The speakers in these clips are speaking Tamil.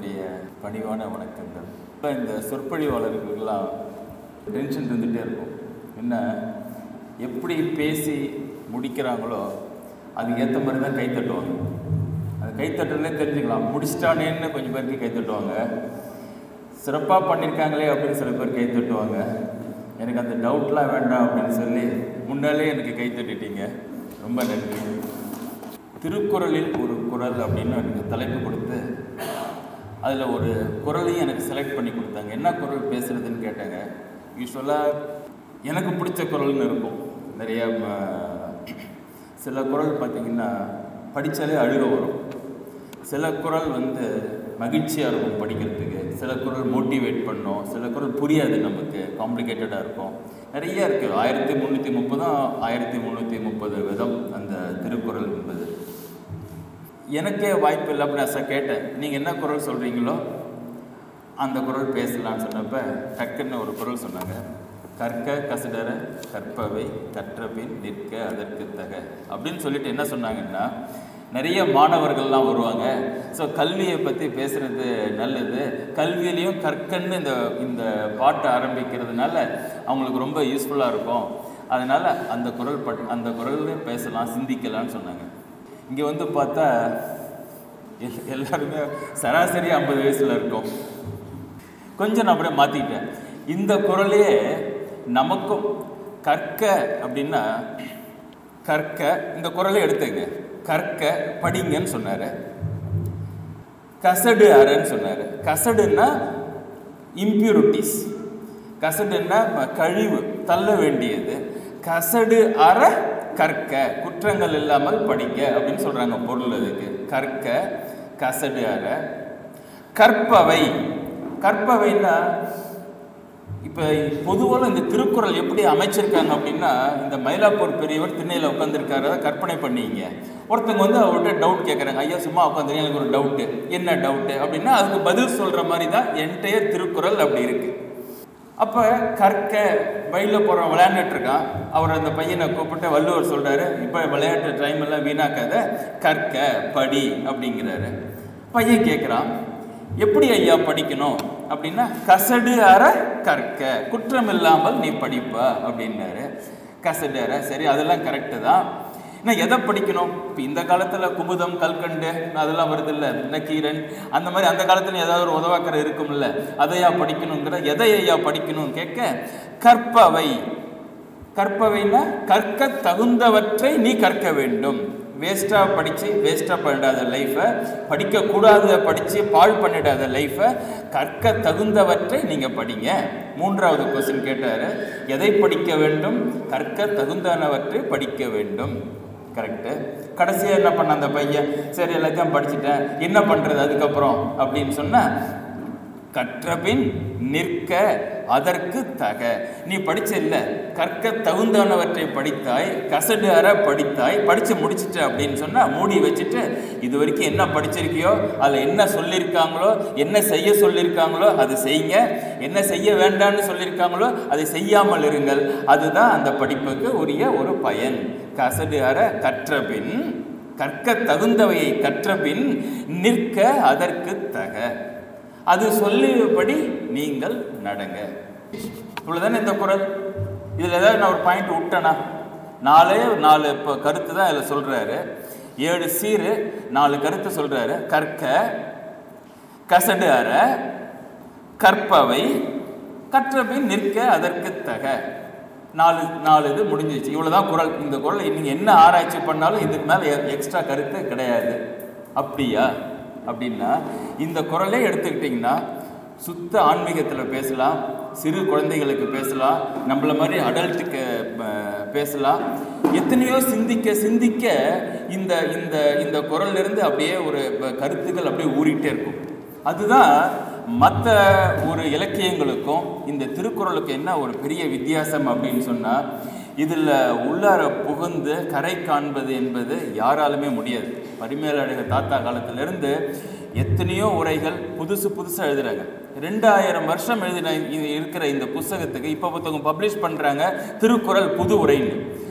என்னுடைய பணிவான வணக்கங்கள் இப்போ இந்த சொற்பொழிவாளர்களுக்கெல்லாம் டென்ஷன் இருந்துகிட்டே இருக்கும் என்ன எப்படி பேசி முடிக்கிறாங்களோ அதுக்கு ஏற்ற மாதிரி தான் கை தட்டுவாங்க அது கை தட்டுறதுலே தெரிஞ்சுக்கலாம் முடிச்சிட்டானேன்னு கொஞ்சம் பேருக்கு கை தட்டுவாங்க சிறப்பாக பண்ணியிருக்காங்களே அப்படின்னு சில பேர் கை தட்டுவாங்க எனக்கு அந்த டவுட்லாம் வேண்டாம் அப்படின்னு சொல்லி முன்னாலே எனக்கு கை தட்டிட்டீங்க ரொம்ப நன்றி திருக்குறளில் ஒரு குறள் அப்படின்னு எனக்கு தலைப்பு கொடுத்து அதில் ஒரு குறளையும் எனக்கு செலக்ட் பண்ணி கொடுத்தாங்க என்ன குறள் பேசுகிறதுன்னு கேட்டாங்க யூஸ்வலாக எனக்கு பிடிச்ச குறள்னு இருக்கும் நிறைய ம, சில குறள் பார்த்திங்கன்னா படித்தாலே அழுக வரும் சில குறள் வந்து மகிழ்ச்சியாக இருக்கும் படிக்கிறதுக்கு சில குறள் மோட்டிவேட் பண்ணும் சில குறள் புரியாது நமக்கு காம்ப்ளிகேட்டடாக இருக்கும் நிறைய இருக்குது ஆயிரத்தி முந்நூற்றி முப்பதும் ஆயிரத்தி முந்நூற்றி முப்பது விதம் அந்த திருக்குறள் என்பது எனக்கே வாய்ப்பு இல்லை அப்படின்னு நான் கேட்டேன் நீங்கள் என்ன குரல் சொல்கிறீங்களோ அந்த குரல் பேசலாம்னு சொன்னப்ப டக்குன்னு ஒரு குரல் சொன்னாங்க கற்க கசடர கற்பவை கற்றபின் நிற்க அதற்கு தக அப்படின்னு சொல்லிட்டு என்ன சொன்னாங்கன்னா நிறைய மாணவர்கள்லாம் வருவாங்க ஸோ கல்வியை பற்றி பேசுகிறது நல்லது கல்வியிலையும் கற்கன்னு இந்த இந்த பாட்டை ஆரம்பிக்கிறதுனால அவங்களுக்கு ரொம்ப யூஸ்ஃபுல்லாக இருக்கும் அதனால் அந்த குரல் பட் அந்த குரல்லையும் பேசலாம் சிந்திக்கலாம்னு சொன்னாங்க இங்கே வந்து பார்த்தா எல் எல்லாருமே சராசரி ஐம்பது வயசில் இருக்கோம் கொஞ்சம் நான் அப்படியே மாற்றிக்கிட்டேன் இந்த குரலையே நமக்கும் கற்க அப்படின்னா கற்க இந்த குரலை எடுத்துங்க கற்க படிங்கன்னு சொன்னார் கசடு அறன்னு சொன்னார் கசடுன்னா இம்ப்யூரிட்டிஸ் கசடுன்னா ம- கழிவு தள்ள வேண்டியது கசடு அற கற்க குற்றங்கள் இல்லாமல் படிக்க அப்படின்னு சொல்றாங்க பொருள் அதுக்கு கற்க கசடு அற கற்பவை கற்பவைன்னா இப்போ பொதுவாக இந்த திருக்குறள் எப்படி அமைச்சிருக்காங்க அப்படின்னா இந்த மயிலாப்பூர் பெரியவர் திண்ணையில் உட்காந்துருக்காரு கற்பனை பண்ணிங்க ஒருத்தங்க வந்து அவர்கிட்ட டவுட் கேட்குறாங்க ஐயா சும்மா உட்காந்துருங்க எனக்கு ஒரு டவுட்டு என்ன டவுட்டு அப்படின்னா அதுக்கு பதில் சொல்கிற மாதிரி தான் என்டையர் திருக்குறள் அப்படி இருக்கு அப்போ கற்க வயலில் போகிறவன் விளையாண்டுட்டு இருக்கான் அவர் அந்த பையனை கூப்பிட்டு வள்ளுவர் சொல்கிறாரு இப்போ விளையாட்டு டைம் எல்லாம் வீணாக்காத கற்க படி அப்படிங்கிறாரு பையன் கேட்குறான் எப்படி ஐயா படிக்கணும் அப்படின்னா கசடு அற கற்க குற்றம் இல்லாமல் நீ படிப்பா அப்படின்னாரு கசடு அற சரி அதெல்லாம் கரெக்டு தான் நான் எதை படிக்கணும் இப்போ இந்த காலத்தில் குமுதம் கல்கண்டு அதெல்லாம் வருது இல்லை நக்கீரன் அந்த மாதிரி அந்த காலத்துல ஏதாவது ஒரு உதவாக்கரை இருக்கும்ல அதையா படிக்கணுங்கிற எதை ஐயா படிக்கணும் கேட்க கற்பவை கற்பவைன்னா கற்க தகுந்தவற்றை நீ கற்க வேண்டும் வேஸ்ட்டாக படித்து வேஸ்ட்டாக பண்ணிடாத லைஃப்பை படிக்கக்கூடாத படித்து பாழ் பண்ணிடாத லைஃப்பை கற்க தகுந்தவற்றை நீங்கள் படிங்க மூன்றாவது கொஸ்டின் கேட்டார் எதை படிக்க வேண்டும் கற்க தகுந்தனவற்றை படிக்க வேண்டும் கரெக்டு கடைசியாக என்ன பண்ண அந்த பையன் சரி எல்லாத்தையும் படிச்சுட்டேன் என்ன பண்ணுறது அதுக்கப்புறம் அப்படின்னு சொன்னால் கற்றபின் நிற்க அதற்கு தக நீ படிச்ச இல்ல கற்க தகுந்தானவற்றை படித்தாய் கசடு அற படித்தாய் படிச்சு முடிச்சிட்ட அப்படின்னு சொன்னா மூடி வச்சுட்டு இது வரைக்கும் என்ன படிச்சிருக்கியோ அதில் என்ன சொல்லியிருக்காங்களோ என்ன செய்ய சொல்லியிருக்காங்களோ அது செய்யுங்க என்ன செய்ய வேண்டாம்னு சொல்லியிருக்காங்களோ அதை செய்யாமல் இருங்கள் அதுதான் அந்த படிப்புக்கு உரிய ஒரு பயன் கசடு அற கற்றபின் கற்க தகுந்தவையை கற்றபின் நிற்க அதற்கு தக அது சொல்லியபடி நீங்கள் நடங்க இவ்வளோதானே இந்த குரல் இதில் ஏதாவது நான் ஒரு பாயிண்ட் விட்டேனா நாலே நாலு இப்போ கருத்து தான் இதில் சொல்கிறாரு ஏழு சீரு நாலு கருத்து சொல்கிறாரு கற்க கசடு அற கற்பவை கற்றபின் நிற்க அதற்கு தக நாலு நாலு இது முடிஞ்சிச்சு இவ்வளோதான் குரல் இந்த குரல் நீங்கள் என்ன ஆராய்ச்சி பண்ணாலும் இதுக்கு மேலே எக்ஸ்ட்ரா கருத்து கிடையாது அப்படியா அப்படின்னா இந்த குரலே எடுத்துக்கிட்டிங்கன்னா சுத்த ஆன்மீகத்தில் பேசலாம் சிறு குழந்தைகளுக்கு பேசலாம் நம்மள மாதிரி அடல்ட்டுக்கு பேசலாம் எத்தனையோ சிந்திக்க சிந்திக்க இந்த இந்த இந்த குரல்ல இருந்து அப்படியே ஒரு ப- கருத்துக்கள் அப்படியே ஊறிட்டே இருக்கும் அதுதான் மற்ற ஒரு இலக்கியங்களுக்கும் இந்த திருக்குறளுக்கு என்ன ஒரு பெரிய வித்தியாசம் அப்படின்னு சொன்னால் இதில் உள்ளார புகுந்து கரை காண்பது என்பது யாராலுமே முடியாது பரிமேலழகர் தாத்தா காலத்திலிருந்து எத்தனையோ உரைகள் புதுசு புதுசாக எழுதுறாங்க ரெண்டாயிரம் வருஷம் எழுதின இது இருக்கிற இந்த புஸ்தகத்துக்கு இப்போ புத்தகம் பப்ளிஷ் பண்ணுறாங்க திருக்குறள் புது உரைன்னு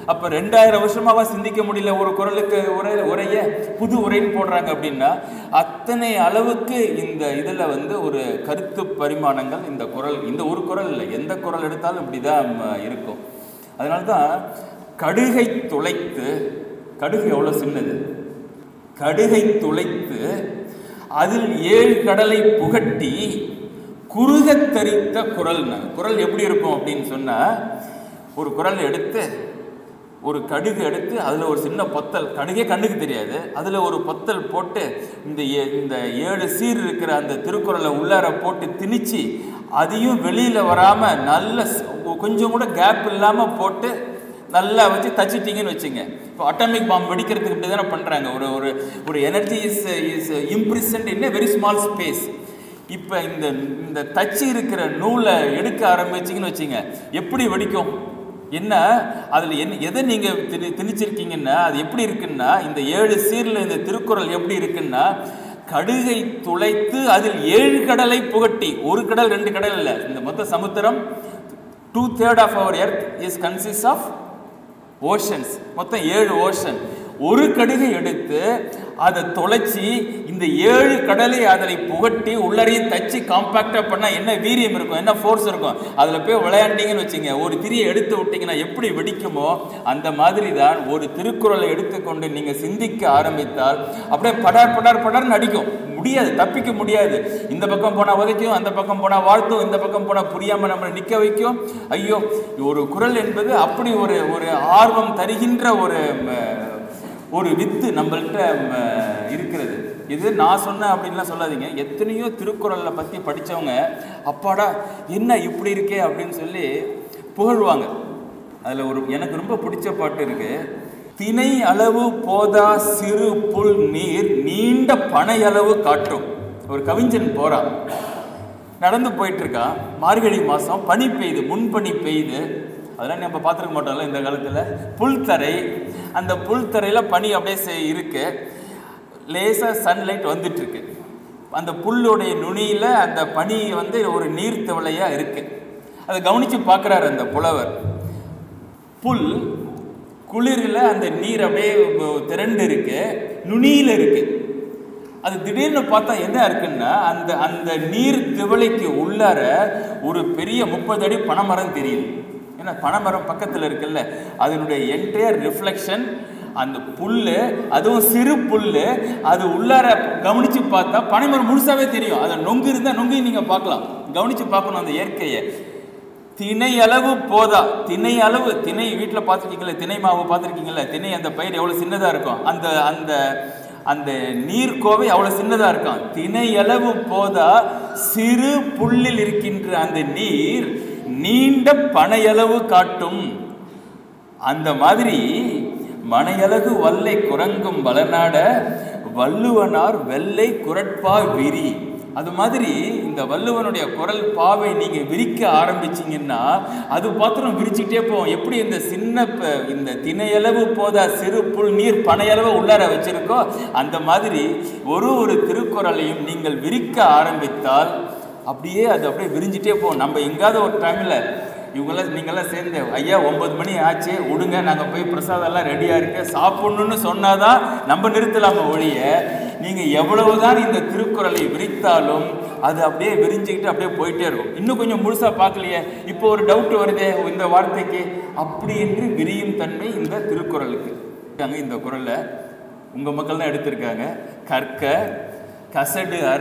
அப்ப ரெண்டாயிரம் வருஷமாவா சிந்திக்க முடியல ஒரு குரலுக்கு உரை உரைய புது உரைன்னு போடுறாங்க அப்படின்னா அத்தனை அளவுக்கு இந்த இதுல வந்து ஒரு கருத்து பரிமாணங்கள் இந்த குரல் இந்த ஒரு குரல் இல்லை எந்த குரல் எடுத்தாலும் இப்படிதான் ம, இருக்கும் அதனால தான் கடுகை துளைத்து கடுகு எவ்வளோ சின்னது கடுகை துளைத்து அதில் ஏழு கடலை புகட்டி குறுகத் தரித்த குரல் குரல் எப்படி இருக்கும் அப்படின்னு சொன்னா ஒரு குரல் எடுத்து ஒரு கடுகு எடுத்து அதில் ஒரு சின்ன பொத்தல் கடுகே கண்ணுக்கு தெரியாது அதில் ஒரு பொத்தல் போட்டு இந்த ஏ- இந்த ஏழு சீர் இருக்கிற அந்த திருக்குறளை உள்ளார போட்டு திணிச்சு அதையும் வெளியில் வராமல் நல்ல ஸ்- கொஞ்சம் கூட கேப் இல்லாமல் போட்டு நல்லா வச்சு தச்சிட்டீங்கன்னு வச்சுங்க இப்போ அட்டாமிக் பாம்பு வெடிக்கிறதுக்கு இப்படி தானே பண்ணுறாங்க ஒரு ஒரு ஒரு energy is is imprisoned in very small space இப்போ இந்த இந்த தச்சு இருக்கிற நூலை எடுக்க ஆரம்பிச்சிங்கன்னு வச்சுங்க எப்படி வெடிக்கும் என்ன அதில் என்ன எதை நீங்கள் திணி திணிச்சிருக்கீங்கன்னா அது எப்படி இருக்குன்னா இந்த ஏழு சீரில் இந்த திருக்குறள் எப்படி இருக்குன்னா கடுகை துளைத்து அதில் ஏழு கடலை புகட்டி ஒரு கடல் ரெண்டு கடல் இல்லை இந்த மொத்த சமுத்திரம் two third of our earth is consist of oceans மொத்தம் ஏழு ஓஷன் ஒரு கடுகை எடுத்து அதை தொலைச்சி இந்த ஏழு கடலை அதில் புகட்டி உள்ளறையும் தச்சு காம்பாக்டாக பண்ணால் என்ன வீரியம் இருக்கும் என்ன ஃபோர்ஸ் இருக்கும் அதில் போய் விளையாண்டீங்கன்னு வச்சுங்க ஒரு திரியை எடுத்து விட்டீங்கன்னா எப்படி வெடிக்குமோ அந்த மாதிரி தான் ஒரு திருக்குறளை எடுத்துக்கொண்டு நீங்கள் சிந்திக்க ஆரம்பித்தால் அப்படியே படார் படார் படார்னு அடிக்கும் முடியாது தப்பிக்க முடியாது இந்த பக்கம் போனால் உதைக்கும் அந்த பக்கம் போனால் வாழ்த்தும் இந்த பக்கம் போனால் புரியாமல் நம்மளை நிற்க வைக்கும் ஐயோ ஒரு குரல் என்பது அப்படி ஒரு ஒரு ஆர்வம் தருகின்ற ஒரு ம, ஒரு வித்து நம்மள்கிட்ட ம, இருக்கிறது இது நான் சொன்னேன் அப்படின்லாம் சொல்லாதீங்க எத்தனையோ திருக்குறளை பற்றி படித்தவங்க அப்பாடா என்ன இப்படி இருக்கே அப்படின்னு சொல்லி புகழ்வாங்க அதில் ஒரு எனக்கு ரொம்ப பிடிச்ச பாட்டு இருக்கு திணை அளவு போதா சிறு புல் நீர் நீண்ட பனை அளவு காட்டும் ஒரு கவிஞன் போறான் நடந்து போயிட்டு இருக்கான் மார்கழி மாதம் பனி பெய்யுது முன்பனி பெய்யுது அதெல்லாம் நம்ம பார்த்துருக்க மாட்டோம்ல இந்த காலத்தில் புல்தரை அந்த புல்தரையில் பனி அப்படியே செ- இருக்கு லேசாக சன்லைட் வந்துட்டு இருக்கு அந்த புல்லுடைய நுனியில் அந்த பனி வந்து ஒரு நீர் திவலையாக இருக்கு அதை கவனித்து பார்க்குறாரு அந்த புலவர் புல் குளிரில் அந்த நீர் அப்படியே ப- திரண்டு இருக்கு நுனியில் இருக்கு அது திடீர்னு பார்த்தா என்ன இருக்குன்னா அந்த அந்த நீர் திவலைக்கு உள்ளார ஒரு பெரிய முப்பது அடி பனைமரம் தெரியுது ஏன்னா பனைமரம் பக்கத்தில் இருக்குல்ல அதனுடைய என்டையர் ரிஃப்ளெக்ஷன் அந்த புல்லு அதுவும் சிறு புல்லு அது உள்ளார கவனிச்சு பார்த்தா பனைமரம் முழுசாவே தெரியும் அதை நொங்கு இருந்தால் நொங்கையும் நீங்கள் பார்க்கலாம் கவனிச்சு பார்க்கணும் அந்த இயற்கையை திணை அளவு போதா திணை அளவு திணை வீட்டில் பார்த்துருக்கீங்களா திணை மாவு பார்த்துருக்கீங்களா திணை அந்த பயிர் எவ்வளோ சின்னதாக இருக்கும் அந்த அந்த அந்த நீர்க்கோவை அவ்வளோ சின்னதாக இருக்கும் திணை அளவு போதா சிறு புல்லில் இருக்கின்ற அந்த நீர் நீண்ட பனையளவு காட்டும் அந்த மாதிரி மனையழகு வல்லை குரங்கும் வளநாட வள்ளுவனார் வெள்ளை குரட்பா விரி அது மாதிரி இந்த வள்ளுவனுடைய குரல் பாவை நீங்க விரிக்க ஆரம்பிச்சீங்கன்னா அது பாத்திரம் விரிச்சுக்கிட்டே போகும் எப்படி இந்த சின்ன ப- இந்த திணையளவு போதா சிறு புல் நீர் பனையளவு உள்ளார வச்சிருக்கோ அந்த மாதிரி ஒரு ஒரு திருக்குறளையும் நீங்கள் விரிக்க ஆரம்பித்தால் அப்படியே அது அப்படியே விரிஞ்சிட்டே போகும் நம்ம எங்காவது ஒரு டைமில் இவங்கெல்லாம் நீங்களாம் சேர்ந்து ஐயா ஒன்பது மணி ஆச்சு விடுங்க நாங்கள் போய் பிரசாதம் எல்லாம் ரெடியாக இருக்கு சாப்பிட்ணுன்னு சொன்னாதான் நம்ம நிறுத்தலாம ஒழிய நீங்கள் எவ்வளவுதான் இந்த திருக்குறளை விரித்தாலும் அது அப்படியே விரிஞ்சுக்கிட்டு அப்படியே போயிட்டே இருக்கும் இன்னும் கொஞ்சம் முழுசாக பார்க்கலையே இப்போ ஒரு டவுட் வருதே இந்த வார்த்தைக்கு அப்படி என்று விரியும் தன்மை இந்த திருக்குறளுக்கு இருக்காங்க இந்த குறளை உங்கள் மக்கள் தான் எடுத்திருக்காங்க கற்க கசடு அற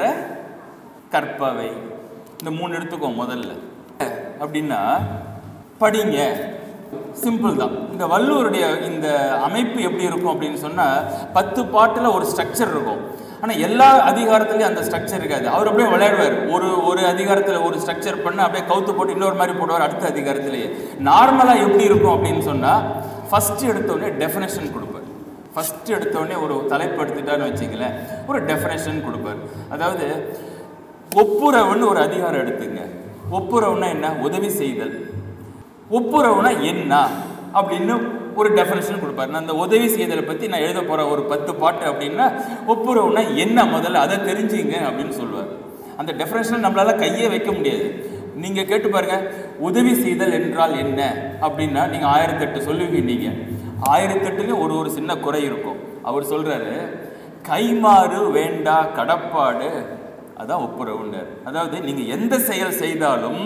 கற்பவை இந்த மூணு எடுத்துக்கோ முதல்ல அப்படின்னா படிங்க சிம்பிள் தான் இந்த வள்ளுவருடைய இந்த அமைப்பு எப்படி இருக்கும் அப்படின்னு சொன்னால் பத்து பாட்டில் ஒரு ஸ்ட்ரக்சர் இருக்கும் ஆனால் எல்லா அதிகாரத்துலையும் அந்த ஸ்ட்ரக்சர் இருக்காது அவர் அப்படியே விளையாடுவார் ஒரு ஒரு அதிகாரத்தில் ஒரு ஸ்ட்ரக்சர் பண்ண அப்படியே கவுத்து போட்டு இன்னொரு மாதிரி போடுவார் அடுத்த அதிகாரத்திலேயே நார்மலாக எப்படி இருக்கும் அப்படின்னு சொன்னால் ஃபஸ்ட்டு எடுத்தோடனே டெஃபினேஷன் கொடுப்பார் ஃபஸ்ட்டு எடுத்தோடனே ஒரு தலைப்பு எடுத்துட்டான்னு வச்சுங்களேன் ஒரு டெஃபினேஷன் கொடுப்பார் அதாவது ஒப்புரவுன்னு ஒரு அதிகாரம் எடுத்துங்க ஒப்புரவுனா என்ன உதவி செய்தல் ஒப்புரவுனா என்ன அப்படின்னு ஒரு டெஃபினேஷன் கொடுப்பாரு நான் அந்த உதவி செய்தலை பற்றி நான் எழுத போகிற ஒரு பத்து பாட்டு அப்படின்னா ஒப்புரவுனா என்ன முதல்ல அதை தெரிஞ்சுங்க அப்படின்னு சொல்லுவார் அந்த டெஃபினேஷன் நம்மளால கையே வைக்க முடியாது நீங்கள் கேட்டு பாருங்க உதவி செய்தல் என்றால் என்ன அப்படின்னா நீங்கள் ஆயிரத்தெட்டு சொல்லுவீங்க நீங்கள் ஆயிரத்தெட்டுலையும் ஒரு ஒரு சின்ன குறை இருக்கும் அவர் சொல்றாரு கைமாறு வேண்டா கடப்பாடு அதான் ஒப்புரவுன்னார் அதாவது நீங்க எந்த செயல் செய்தாலும்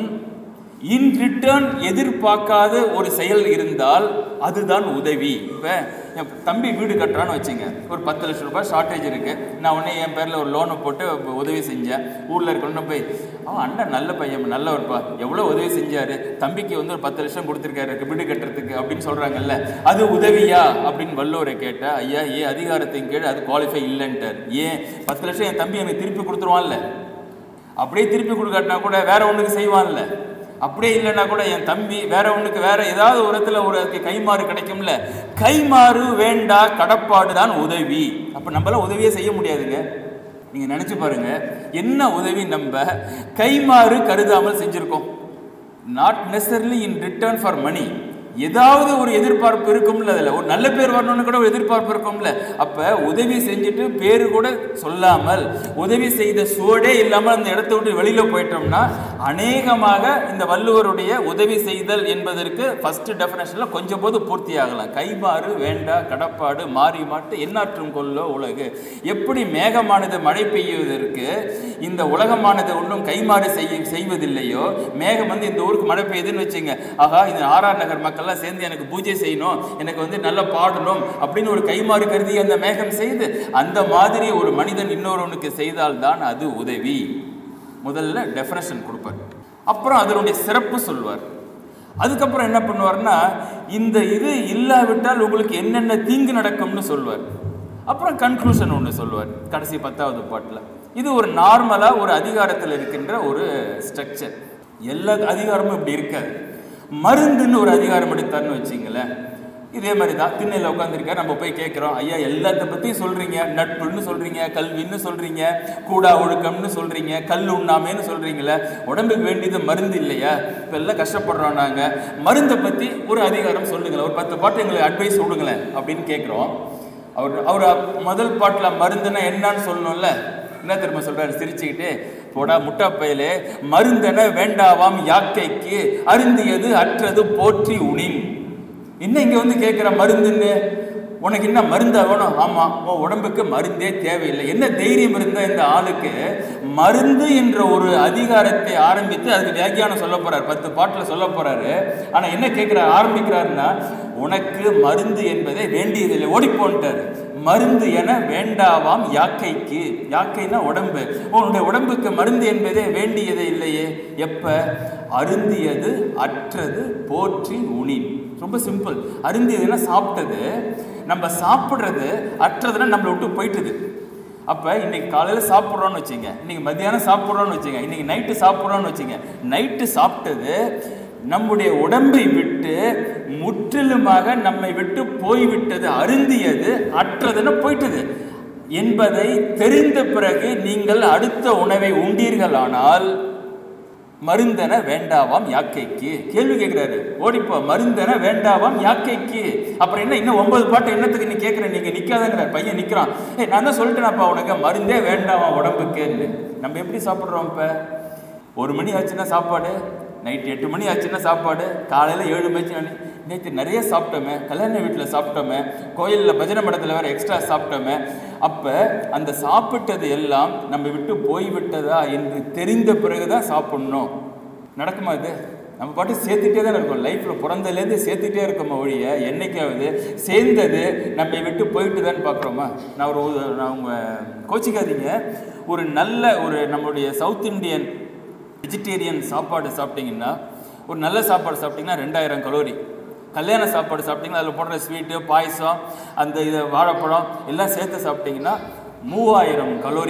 இன் ரிட்டர்ன் எதிர்பார்க்காத ஒரு செயல் இருந்தால் அதுதான் உதவி இப்போ என் தம்பி வீடு கட்டுறான்னு வச்சுங்க ஒரு பத்து லட்ச ரூபாய் ஷார்ட்டேஜ் இருக்கு நான் உடனே என் பேரில் ஒரு லோனை போட்டு உதவி செஞ்சேன் ஊரில் இருக்கணும் போய் அவன் அண்ணன் நல்ல பையன் நல்லவர்ப்பா எவ்வளோ உதவி செஞ்சாரு தம்பிக்கு வந்து ஒரு பத்து லட்சம் கொடுத்துருக்காரு வீடு கட்டுறதுக்கு அப்படின்னு சொல்கிறாங்கல்ல அது உதவியா அப்படின்னு வல்லூரை கேட்டால் ஐயா ஏன் அதிகாரத்தின் கீழ் அது குவாலிஃபை இல்லைன்ட்டார் ஏன் பத்து லட்சம் என் தம்பி எனக்கு திருப்பி கொடுத்துருவான்ல அப்படியே திருப்பி கொடுக்காட்டினா கூட வேற ஒன்றுக்கு செய்வான்ல அப்படியே இல்லைன்னா கூட என் தம்பி வேற ஒண்ணுக்கு வேற ஏதாவது ஒரு இடத்துல ஒரு அதுக்கு கைமாறு கிடைக்கும்ல கைமாறு வேண்டா கடப்பாடு தான் உதவி அப்ப நம்மளால உதவியே செய்ய முடியாதுங்க நீங்க நினைச்சு பாருங்க என்ன உதவி நம்ம கைமாறு கருதாமல் செஞ்சிருக்கோம் not necessarily in return for money ஏதாவது ஒரு எதிர்பார்ப்பு இருக்கும்ல அதில் ஒரு நல்ல பேர் வரணும்னு கூட ஒரு எதிர்பார்ப்பு இருக்கும்ல அப்போ உதவி செஞ்சுட்டு பேர் கூட சொல்லாமல் உதவி செய்த சுவடே இல்லாமல் அந்த இடத்த விட்டு வெளியில் போயிட்டோம்னா அநேகமாக இந்த வள்ளுவருடைய உதவி செய்தல் என்பதற்கு ஃபர்ஸ்ட் டெஃபினேஷனில் கொஞ்சம் போது பூர்த்தி ஆகலாம் கைமாறு வேண்டா கடப்பாடு மாறி மாட்டு எந்நாற்றும் கொல்லோ உலகு எப்படி மேகமானது மழை பெய்யுவதற்கு இந்த உலகமானது ஒன்றும் கைமாறு செய்ய செய்வதில்லையோ மேகம் வந்து இந்த ஊருக்கு மழை பெய்யுதுன்னு வச்சுங்க ஆகா இந்த ஆர்ஆர் நகர் மக்கள்லாம் சேர்ந்து எனக்கு பூஜை செய்யணும் எனக்கு வந்து நல்லா பாடணும் அப்படின்னு ஒரு கைமாறு கருதி அந்த மேகம் செய்து அந்த மாதிரி ஒரு மனிதன் இன்னொருவனுக்கு செய்தால்தான் அது உதவி முதல்ல டெஃபினேஷன் கொடுப்பார் அப்புறம் அதனுடைய சிறப்பு சொல்வார் அதுக்கப்புறம் என்ன பண்ணுவார்னா இந்த இது இல்லாவிட்டால் உங்களுக்கு என்னென்ன தீங்கு நடக்கும்னு சொல்வார் அப்புறம் கன்க்ளூஷன் ஒன்று சொல்லுவார் கடைசி பத்தாவது பாட்டில் இது ஒரு நார்மலாக ஒரு அதிகாரத்தில் இருக்கின்ற ஒரு ஸ்ட்ரக்சர் எல்லா அதிகாரமும் இப்படி இருக்காது மருந்துன்னு ஒரு அதிகாரம் எடுத்தார்னு வச்சிங்களேன் இதே மாதிரி தான் திண்ணையில் உட்காந்துருக்கார் நம்ம போய் கேட்குறோம் ஐயா எல்லாத்த பற்றியும் சொல்கிறீங்க நட்புன்னு சொல்கிறீங்க கல்வின்னு சொல்கிறீங்க கூடா ஒழுக்கம்னு சொல்கிறீங்க கல் உண்ணாமேன்னு சொல்கிறீங்களே உடம்புக்கு வேண்டியது மருந்து இல்லையா இப்போ எல்லாம் கஷ்டப்படுறோம் நாங்கள் மருந்தை பற்றி ஒரு அதிகாரம் சொல்லுங்களேன் ஒரு பத்து பாட்டு எங்களுக்கு அட்வைஸ் விடுங்களேன் அப்படின்னு கேட்குறோம் அவர் அவர் முதல் பாட்டில் மருந்துன்னா என்னன்னு சொல்லணும்ல என்ன திரும்ப சொல்றாரு சிரிச்சுக்கிட்டு போடா முட்டா பயலே மருந்தென வேண்டாவாம் யாக்கைக்கு அருந்தியது அற்றது போற்றி உணின் என்ன இங்க வந்து கேட்குற மருந்துன்னு உனக்கு என்ன மருந்தா வேணும் ஆமா உன் உடம்புக்கு மருந்தே தேவையில்லை என்ன தைரியம் இருந்தா இந்த ஆளுக்கு மருந்து என்ற ஒரு அதிகாரத்தை ஆரம்பித்து அதுக்கு வியாக்கியானம் சொல்ல போறாரு பத்து பாட்டில் சொல்ல போறாரு ஆனா என்ன கேட்கிற ஆரம்பிக்கிறாருன்னா உனக்கு மருந்து என்பதை வேண்டியதில்லை ஓடிப்போன்ட்டாரு மருந்து என வேண்டாவாம் யாக்கைக்கு யாக்கைனா உடம்பு உன்னுடைய உடம்புக்கு மருந்து என்பதே வேண்டியதே இல்லையே எப்ப அருந்தியது அற்றது போற்றி உணி ரொம்ப சிம்பிள் அருந்தியதுன்னா சாப்பிட்டது நம்ம சாப்பிட்றது அற்றதுன்னா நம்மளை விட்டு போயிட்டுது அப்போ இன்னைக்கு காலையில் சாப்பிட்றோன்னு வச்சுங்க இன்னைக்கு மத்தியானம் சாப்பிட்றோன்னு வச்சுங்க இன்னைக்கு நைட்டு சாப்பிட்றோன்னு வச்சுங்க நைட்டு சாப்பிட்டது நம்முடைய உடம்பை விட்டு முற்றிலுமாக நம்மை விட்டு போய்விட்டது அருந்தியது அற்றதுன்னு போயிட்டது என்பதை தெரிந்த பிறகு நீங்கள் அடுத்த உணவை உண்டீர்களானால் மருந்தன வேண்டாவாம் யாக்கைக்கு கேள்வி கேட்கிறாரு ஓடிப்போ மருந்தன வேண்டாவாம் யாக்கைக்கு அப்புறம் என்ன இன்னும் ஒன்பது பாட்டு என்னத்துக்கு நீ கேட்குற நீங்க நிக்காதங்கிற பையன் நிக்கிறான் ஏய் நான் தான் சொல்லிட்டேனப்பா உனக்கு மருந்தே வேண்டாவாம் உடம்புக்குன்னு நம்ம எப்படி சாப்பிட்றோம் இப்போ ஒரு மணி ஆச்சுன்னா சாப்பாடு நைட் எட்டு மணி ஆச்சுன்னா சாப்பாடு காலையில் ஏழு மணிக்கு நேற்று நிறைய சாப்பிட்டோமே கல்யாண வீட்டில் சாப்பிட்டோமே கோயிலில் பஜனை மடத்தில் வேறு எக்ஸ்ட்ரா சாப்பிட்டோமே அப்போ அந்த சாப்பிட்டது எல்லாம் நம்ம விட்டு போய்விட்டதா என்று தெரிந்த பிறகு தான் சாப்பிட்ணும் நடக்குமா இது நம்ம பாட்டு சேர்த்துட்டே தான் இருக்கோம் லைஃப்பில் பிறந்ததுலேருந்து சேர்த்துட்டே இருக்கோமா ஒழிய என்னைக்காவது சேர்ந்தது நம்ம விட்டு போயிட்டு தான் பார்க்குறோமா நான் ஒரு நான் உங்கள் கோச்சிக்காதீங்க ஒரு நல்ல ஒரு நம்மளுடைய சவுத் இந்தியன் வெஜிடேரியன் சாப்பாடு சாப்பிட்டீங்கன்னா ஒரு நல்ல சாப்பாடு சாப்பிட்டீங்கன்னா ரெண்டாயிரம் கலோரி கல்யாண சாப்பாடு சாப்பிட்டீங்கன்னா அதில் போடுற ஸ்வீட்டு பாயசம் அந்த இது வாழைப்பழம் எல்லாம் சேர்த்து சாப்பிட்டீங்கன்னா மூவாயிரம் கலோரி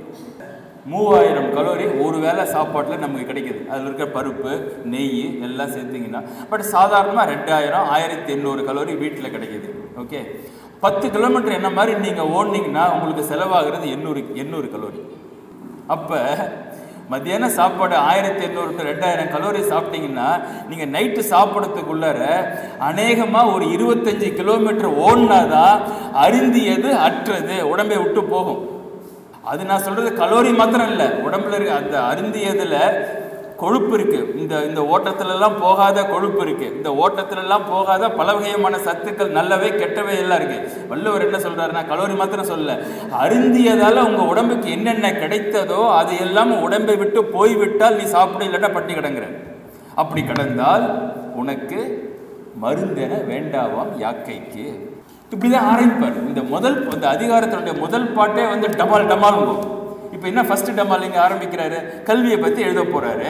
மூவாயிரம் கலோரி ஒரு வேளை சாப்பாட்டில் நமக்கு கிடைக்குது அதில் இருக்க பருப்பு நெய் எல்லாம் சேர்த்திங்கன்னா பட் சாதாரணமாக ரெண்டாயிரம் ஆயிரத்தி எண்ணூறு கலோரி வீட்டில் கிடைக்குது ஓகே பத்து கிலோமீட்டர் என்ன மாதிரி நீங்கள் ஓடினீங்கன்னா உங்களுக்கு செலவாகிறது எண்ணூறு எண்ணூறு கலோரி அப்போ மத்தியானம் சாப்பாடு ஆயிரத்தி எண்ணூறு டு ரெண்டாயிரம் கலோரி சாப்பிட்டீங்கன்னா நீங்கள் நைட்டு சாப்பிட்றதுக்குள்ளார அநேகமாக ஒரு இருபத்தஞ்சி கிலோமீட்டர் ஓடினாதான் அருந்தியது அற்றது உடம்பை விட்டு போகும் அது நான் சொல்கிறது கலோரி மாத்திரம் இல்லை உடம்புல இருக்க அந்த அருந்தியதில் கொழுப்பு இருக்கு இந்த இந்த ஓட்டத்துல எல்லாம் போகாத கொழுப்பு இருக்கு இந்த ஓட்டத்துல எல்லாம் போகாத பல வகையான சத்துக்கள் நல்லவை கெட்டவை எல்லாம் இருக்கு வள்ளுவர் என்ன சொல்றாருன்னா கலோரி மாத்திரம் சொல்லல அருந்தியதால உங்க உடம்புக்கு என்னென்ன கிடைத்ததோ அது எல்லாம் உடம்பை விட்டு போய்விட்டால் நீ சாப்பிட இல்லைன்னா பட்டி கிடங்குற அப்படி கிடந்தால் உனக்கு மருந்தென வேண்டாவாம் யாக்கைக்கு இப்படிதான் ஆரம்பிப்பார் இந்த முதல் இந்த அதிகாரத்தினுடைய முதல் பாட்டே வந்து டமால் டமால் இப்போ என்ன ஃபர்ஸ்ட் டமால் இங்க ஆரம்பிக்கிறாரு கல்வியை பத்தி எழுத போறாரு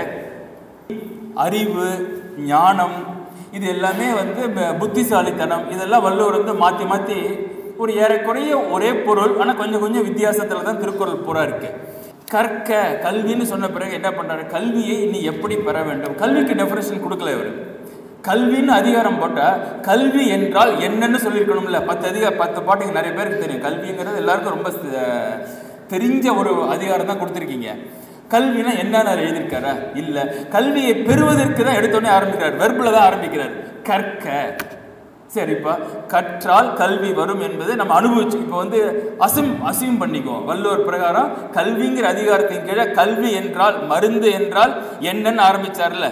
அறிவு ஞானம் இது எல்லாமே வந்து ப- புத்திசாலித்தனம் இதெல்லாம் வள்ளுவர் வந்து மாற்றி மாற்றி ஒரு ஏறக்குறைய ஒரே பொருள் ஆனால் கொஞ்சம் கொஞ்சம் வித்தியாசத்தில் தான் திருக்குறள் பூரா இருக்கு கற்க கல்வின்னு சொன்ன பிறகு என்ன பண்றாரு கல்வியை நீ எப்படி பெற வேண்டும் கல்விக்கு டெஃபினேஷன் கொடுக்கல இவர் கல்வின்னு அதிகாரம் போட்டா கல்வி என்றால் என்னன்னு சொல்லியிருக்கணும்ல பத்து அதிகார பத்து பாட்டுக்கு நிறைய பேருக்கு தெரியும் கல்விங்கிறது எல்லாருக்கும் ரொம்ப அஹ், தெரிஞ்ச ஒரு அதிகாரம் தான் கொடுத்துருக்கீங்க கல்வினா என்னன்னு அவர் எழுதியிருக்காரா இல்ல கல்வியை பெறுவதற்கு தான் எடுத்தோடனே ஆரம்பிக்கிறார் வெர்பில் தான் ஆரம்பிக்கிறார் கற்க சரிப்பா கற்றால் கல்வி வரும் என்பதை நம்ம அனுபவிச்சு இப்போ வந்து அசிம் அசிம் பண்ணிக்குவோம் வள்ளுவர் பிரகாரம் கல்விங்கிற அதிகாரத்தின் கீழே கல்வி என்றால் மருந்து என்றால் என்னன்னு ஆரம்பிச்சார்ல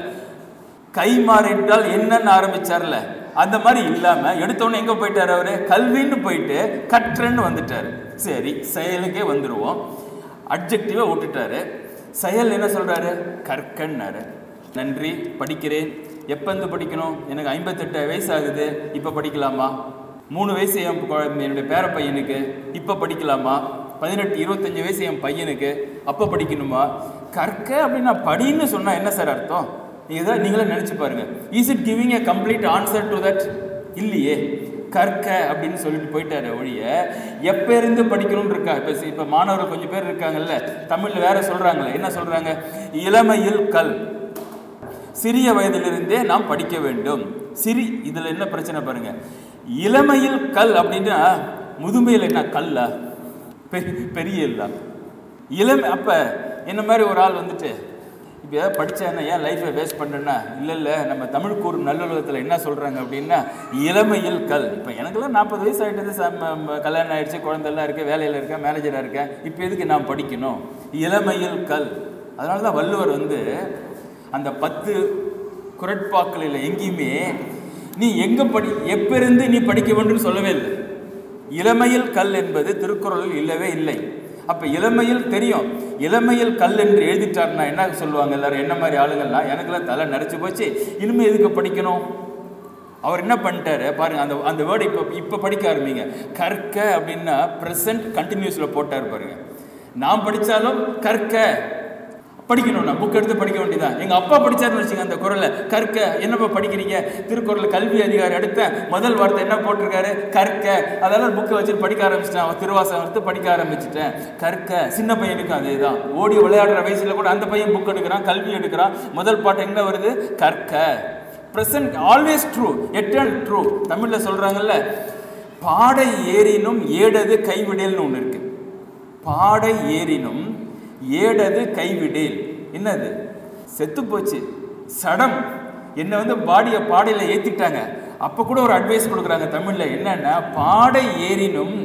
கைமாறு என்றால் என்னன்னு ஆரம்பிச்சார்ல அந்த மாதிரி இல்லாம எடுத்தோடனே எங்க போயிட்டாரு அவரு கல்வின்னு போயிட்டு கற்றன்னு வந்துட்டாரு சரி செயலுக்கே வந்துருவோம் அட்ஜெக்டிவை விட்டுட்டாரு செயல் என்ன சொல்றாரு கற்கன்னாரு நன்றி படிக்கிறேன் எப்பந்து படிக்கணும் எனக்கு ஐம்பத்தெட்டு வயசு ஆகுது இப்போ படிக்கலாமா மூணு வயசு என் குழ- என்னுடைய பேர பையனுக்கு இப்போ படிக்கலாமா பதினெட்டு இருபத்தஞ்சு வயசு என் பையனுக்கு அப்போ படிக்கணுமா கற்க அப்படின்னா படின்னு சொன்னா என்ன சார் அர்த்தம் இதை நீங்களே நினைச்சு பாருங்க is it giving a complete answer to that இல்லையே கற்க அப்படின்னு சொல்லிட்டு போயிட்டாரு ஒழிய எப்ப இருந்து படிக்கணும்னு இருக்கா இப்ப சி- இப்ப மாணவர்கள் கொஞ்சம் பேர் இருக்காங்கல்ல தமிழ்ல வேற சொல்றாங்களே என்ன சொல்றாங்க இளமையில் கல் சிறிய வயதிலிருந்தே நாம் படிக்க வேண்டும் சிறி இதுல என்ன பிரச்சனை பாருங்க இளமையில் கல் அப்படின்னா முதுமையில் என்ன கல்லா பெ- பெரிய இல்ல இளமை அப்ப என்ன மாதிரி ஒரு ஆள் வந்துட்டு இப்போ படித்தேன்னா ஏன் லைஃப்பை வேஸ்ட் பண்ணுறேன்னா இல்லை இல்லை நம்ம தமிழ் கூறும் நல்லுலகத்தில் என்ன சொல்கிறாங்க அப்படின்னா இளமையில் கல் இப்போ எனக்கெல்லாம் நாற்பது வயசு ஆகிட்டது ச- ம- ம- கல்யாணம் ஆயிடுச்சு குழந்தைலாம் இருக்கேன் வேலையில் இருக்கேன் மேனேஜராக இருக்கேன் இப்போ எதுக்கு நான் படிக்கணும் இளமையில் கல் அதனால தான் வள்ளுவர் வந்து அந்த பத்து குரட்பாக்களில் எங்கேயுமே நீ எங்கே படி எப்பிருந்து நீ படிக்க வேண்டும் சொல்லவே இல்லை இளமையில் கல் என்பது திருக்குறளில் இல்லவே இல்லை அப்ப இளமையில் தெரியும் இளமையில் கல் என்று எழுதிட்டாருன்னா என்ன சொல்லுவாங்க எல்லாரும் என்ன மாதிரி ஆளுங்கள்லாம் எனக்கெல்லாம் தலை நரைச்சு போச்சு இனிமே எதுக்கு படிக்கணும் அவர் என்ன பண்ணிட்டாரு பாருங்க அந்த அந்த வேர்டு இப்போ இப்போ படிக்க ஆரம்பிங்க கற்க அப்படின்னா ப்ரெசன்ட் கண்டினியூஸில் போட்டார் பாருங்க நான் படித்தாலும் கற்க படிக்கணும் நான் புக் எடுத்து படிக்க வேண்டியதான் எங்க அப்பா படிச்சாருன்னு வச்சுங்க அந்த குரலை கற்க என்னப்பா படிக்கிறீங்க திருக்குறள் கல்வி அதிகாரி எடுத்த முதல் வார்த்தை என்ன போட்டிருக்காரு கற்க அதெல்லாம் புக்கை வச்சு படிக்க ஆரம்பிச்சிட்டேன் அவன் திருவாசகம் எடுத்து படிக்க ஆரம்பிச்சிட்டேன் கற்க சின்ன பையனுக்கும் அதே தான் ஓடி விளையாடுற வயசுல கூட அந்த பையன் புக் எடுக்கிறான் கல்வி எடுக்கிறான் முதல் பாட்டு எங்க வருது கற்க present always true eternal true தமிழ்ல சொல்றாங்கல்ல பாடை ஏறினும் ஏடது கைவிடல்னு ஒன்று இருக்கு பாடை ஏறினும் ஏடது கைவிடேல் என்னது செத்து போச்சு சடம் என்னை வந்து பாடியை பாடையில் ஏற்றிட்டாங்க அப்போ கூட ஒரு அட்வைஸ் கொடுக்குறாங்க தமிழில் என்னன்னா பாடை ஏறினும்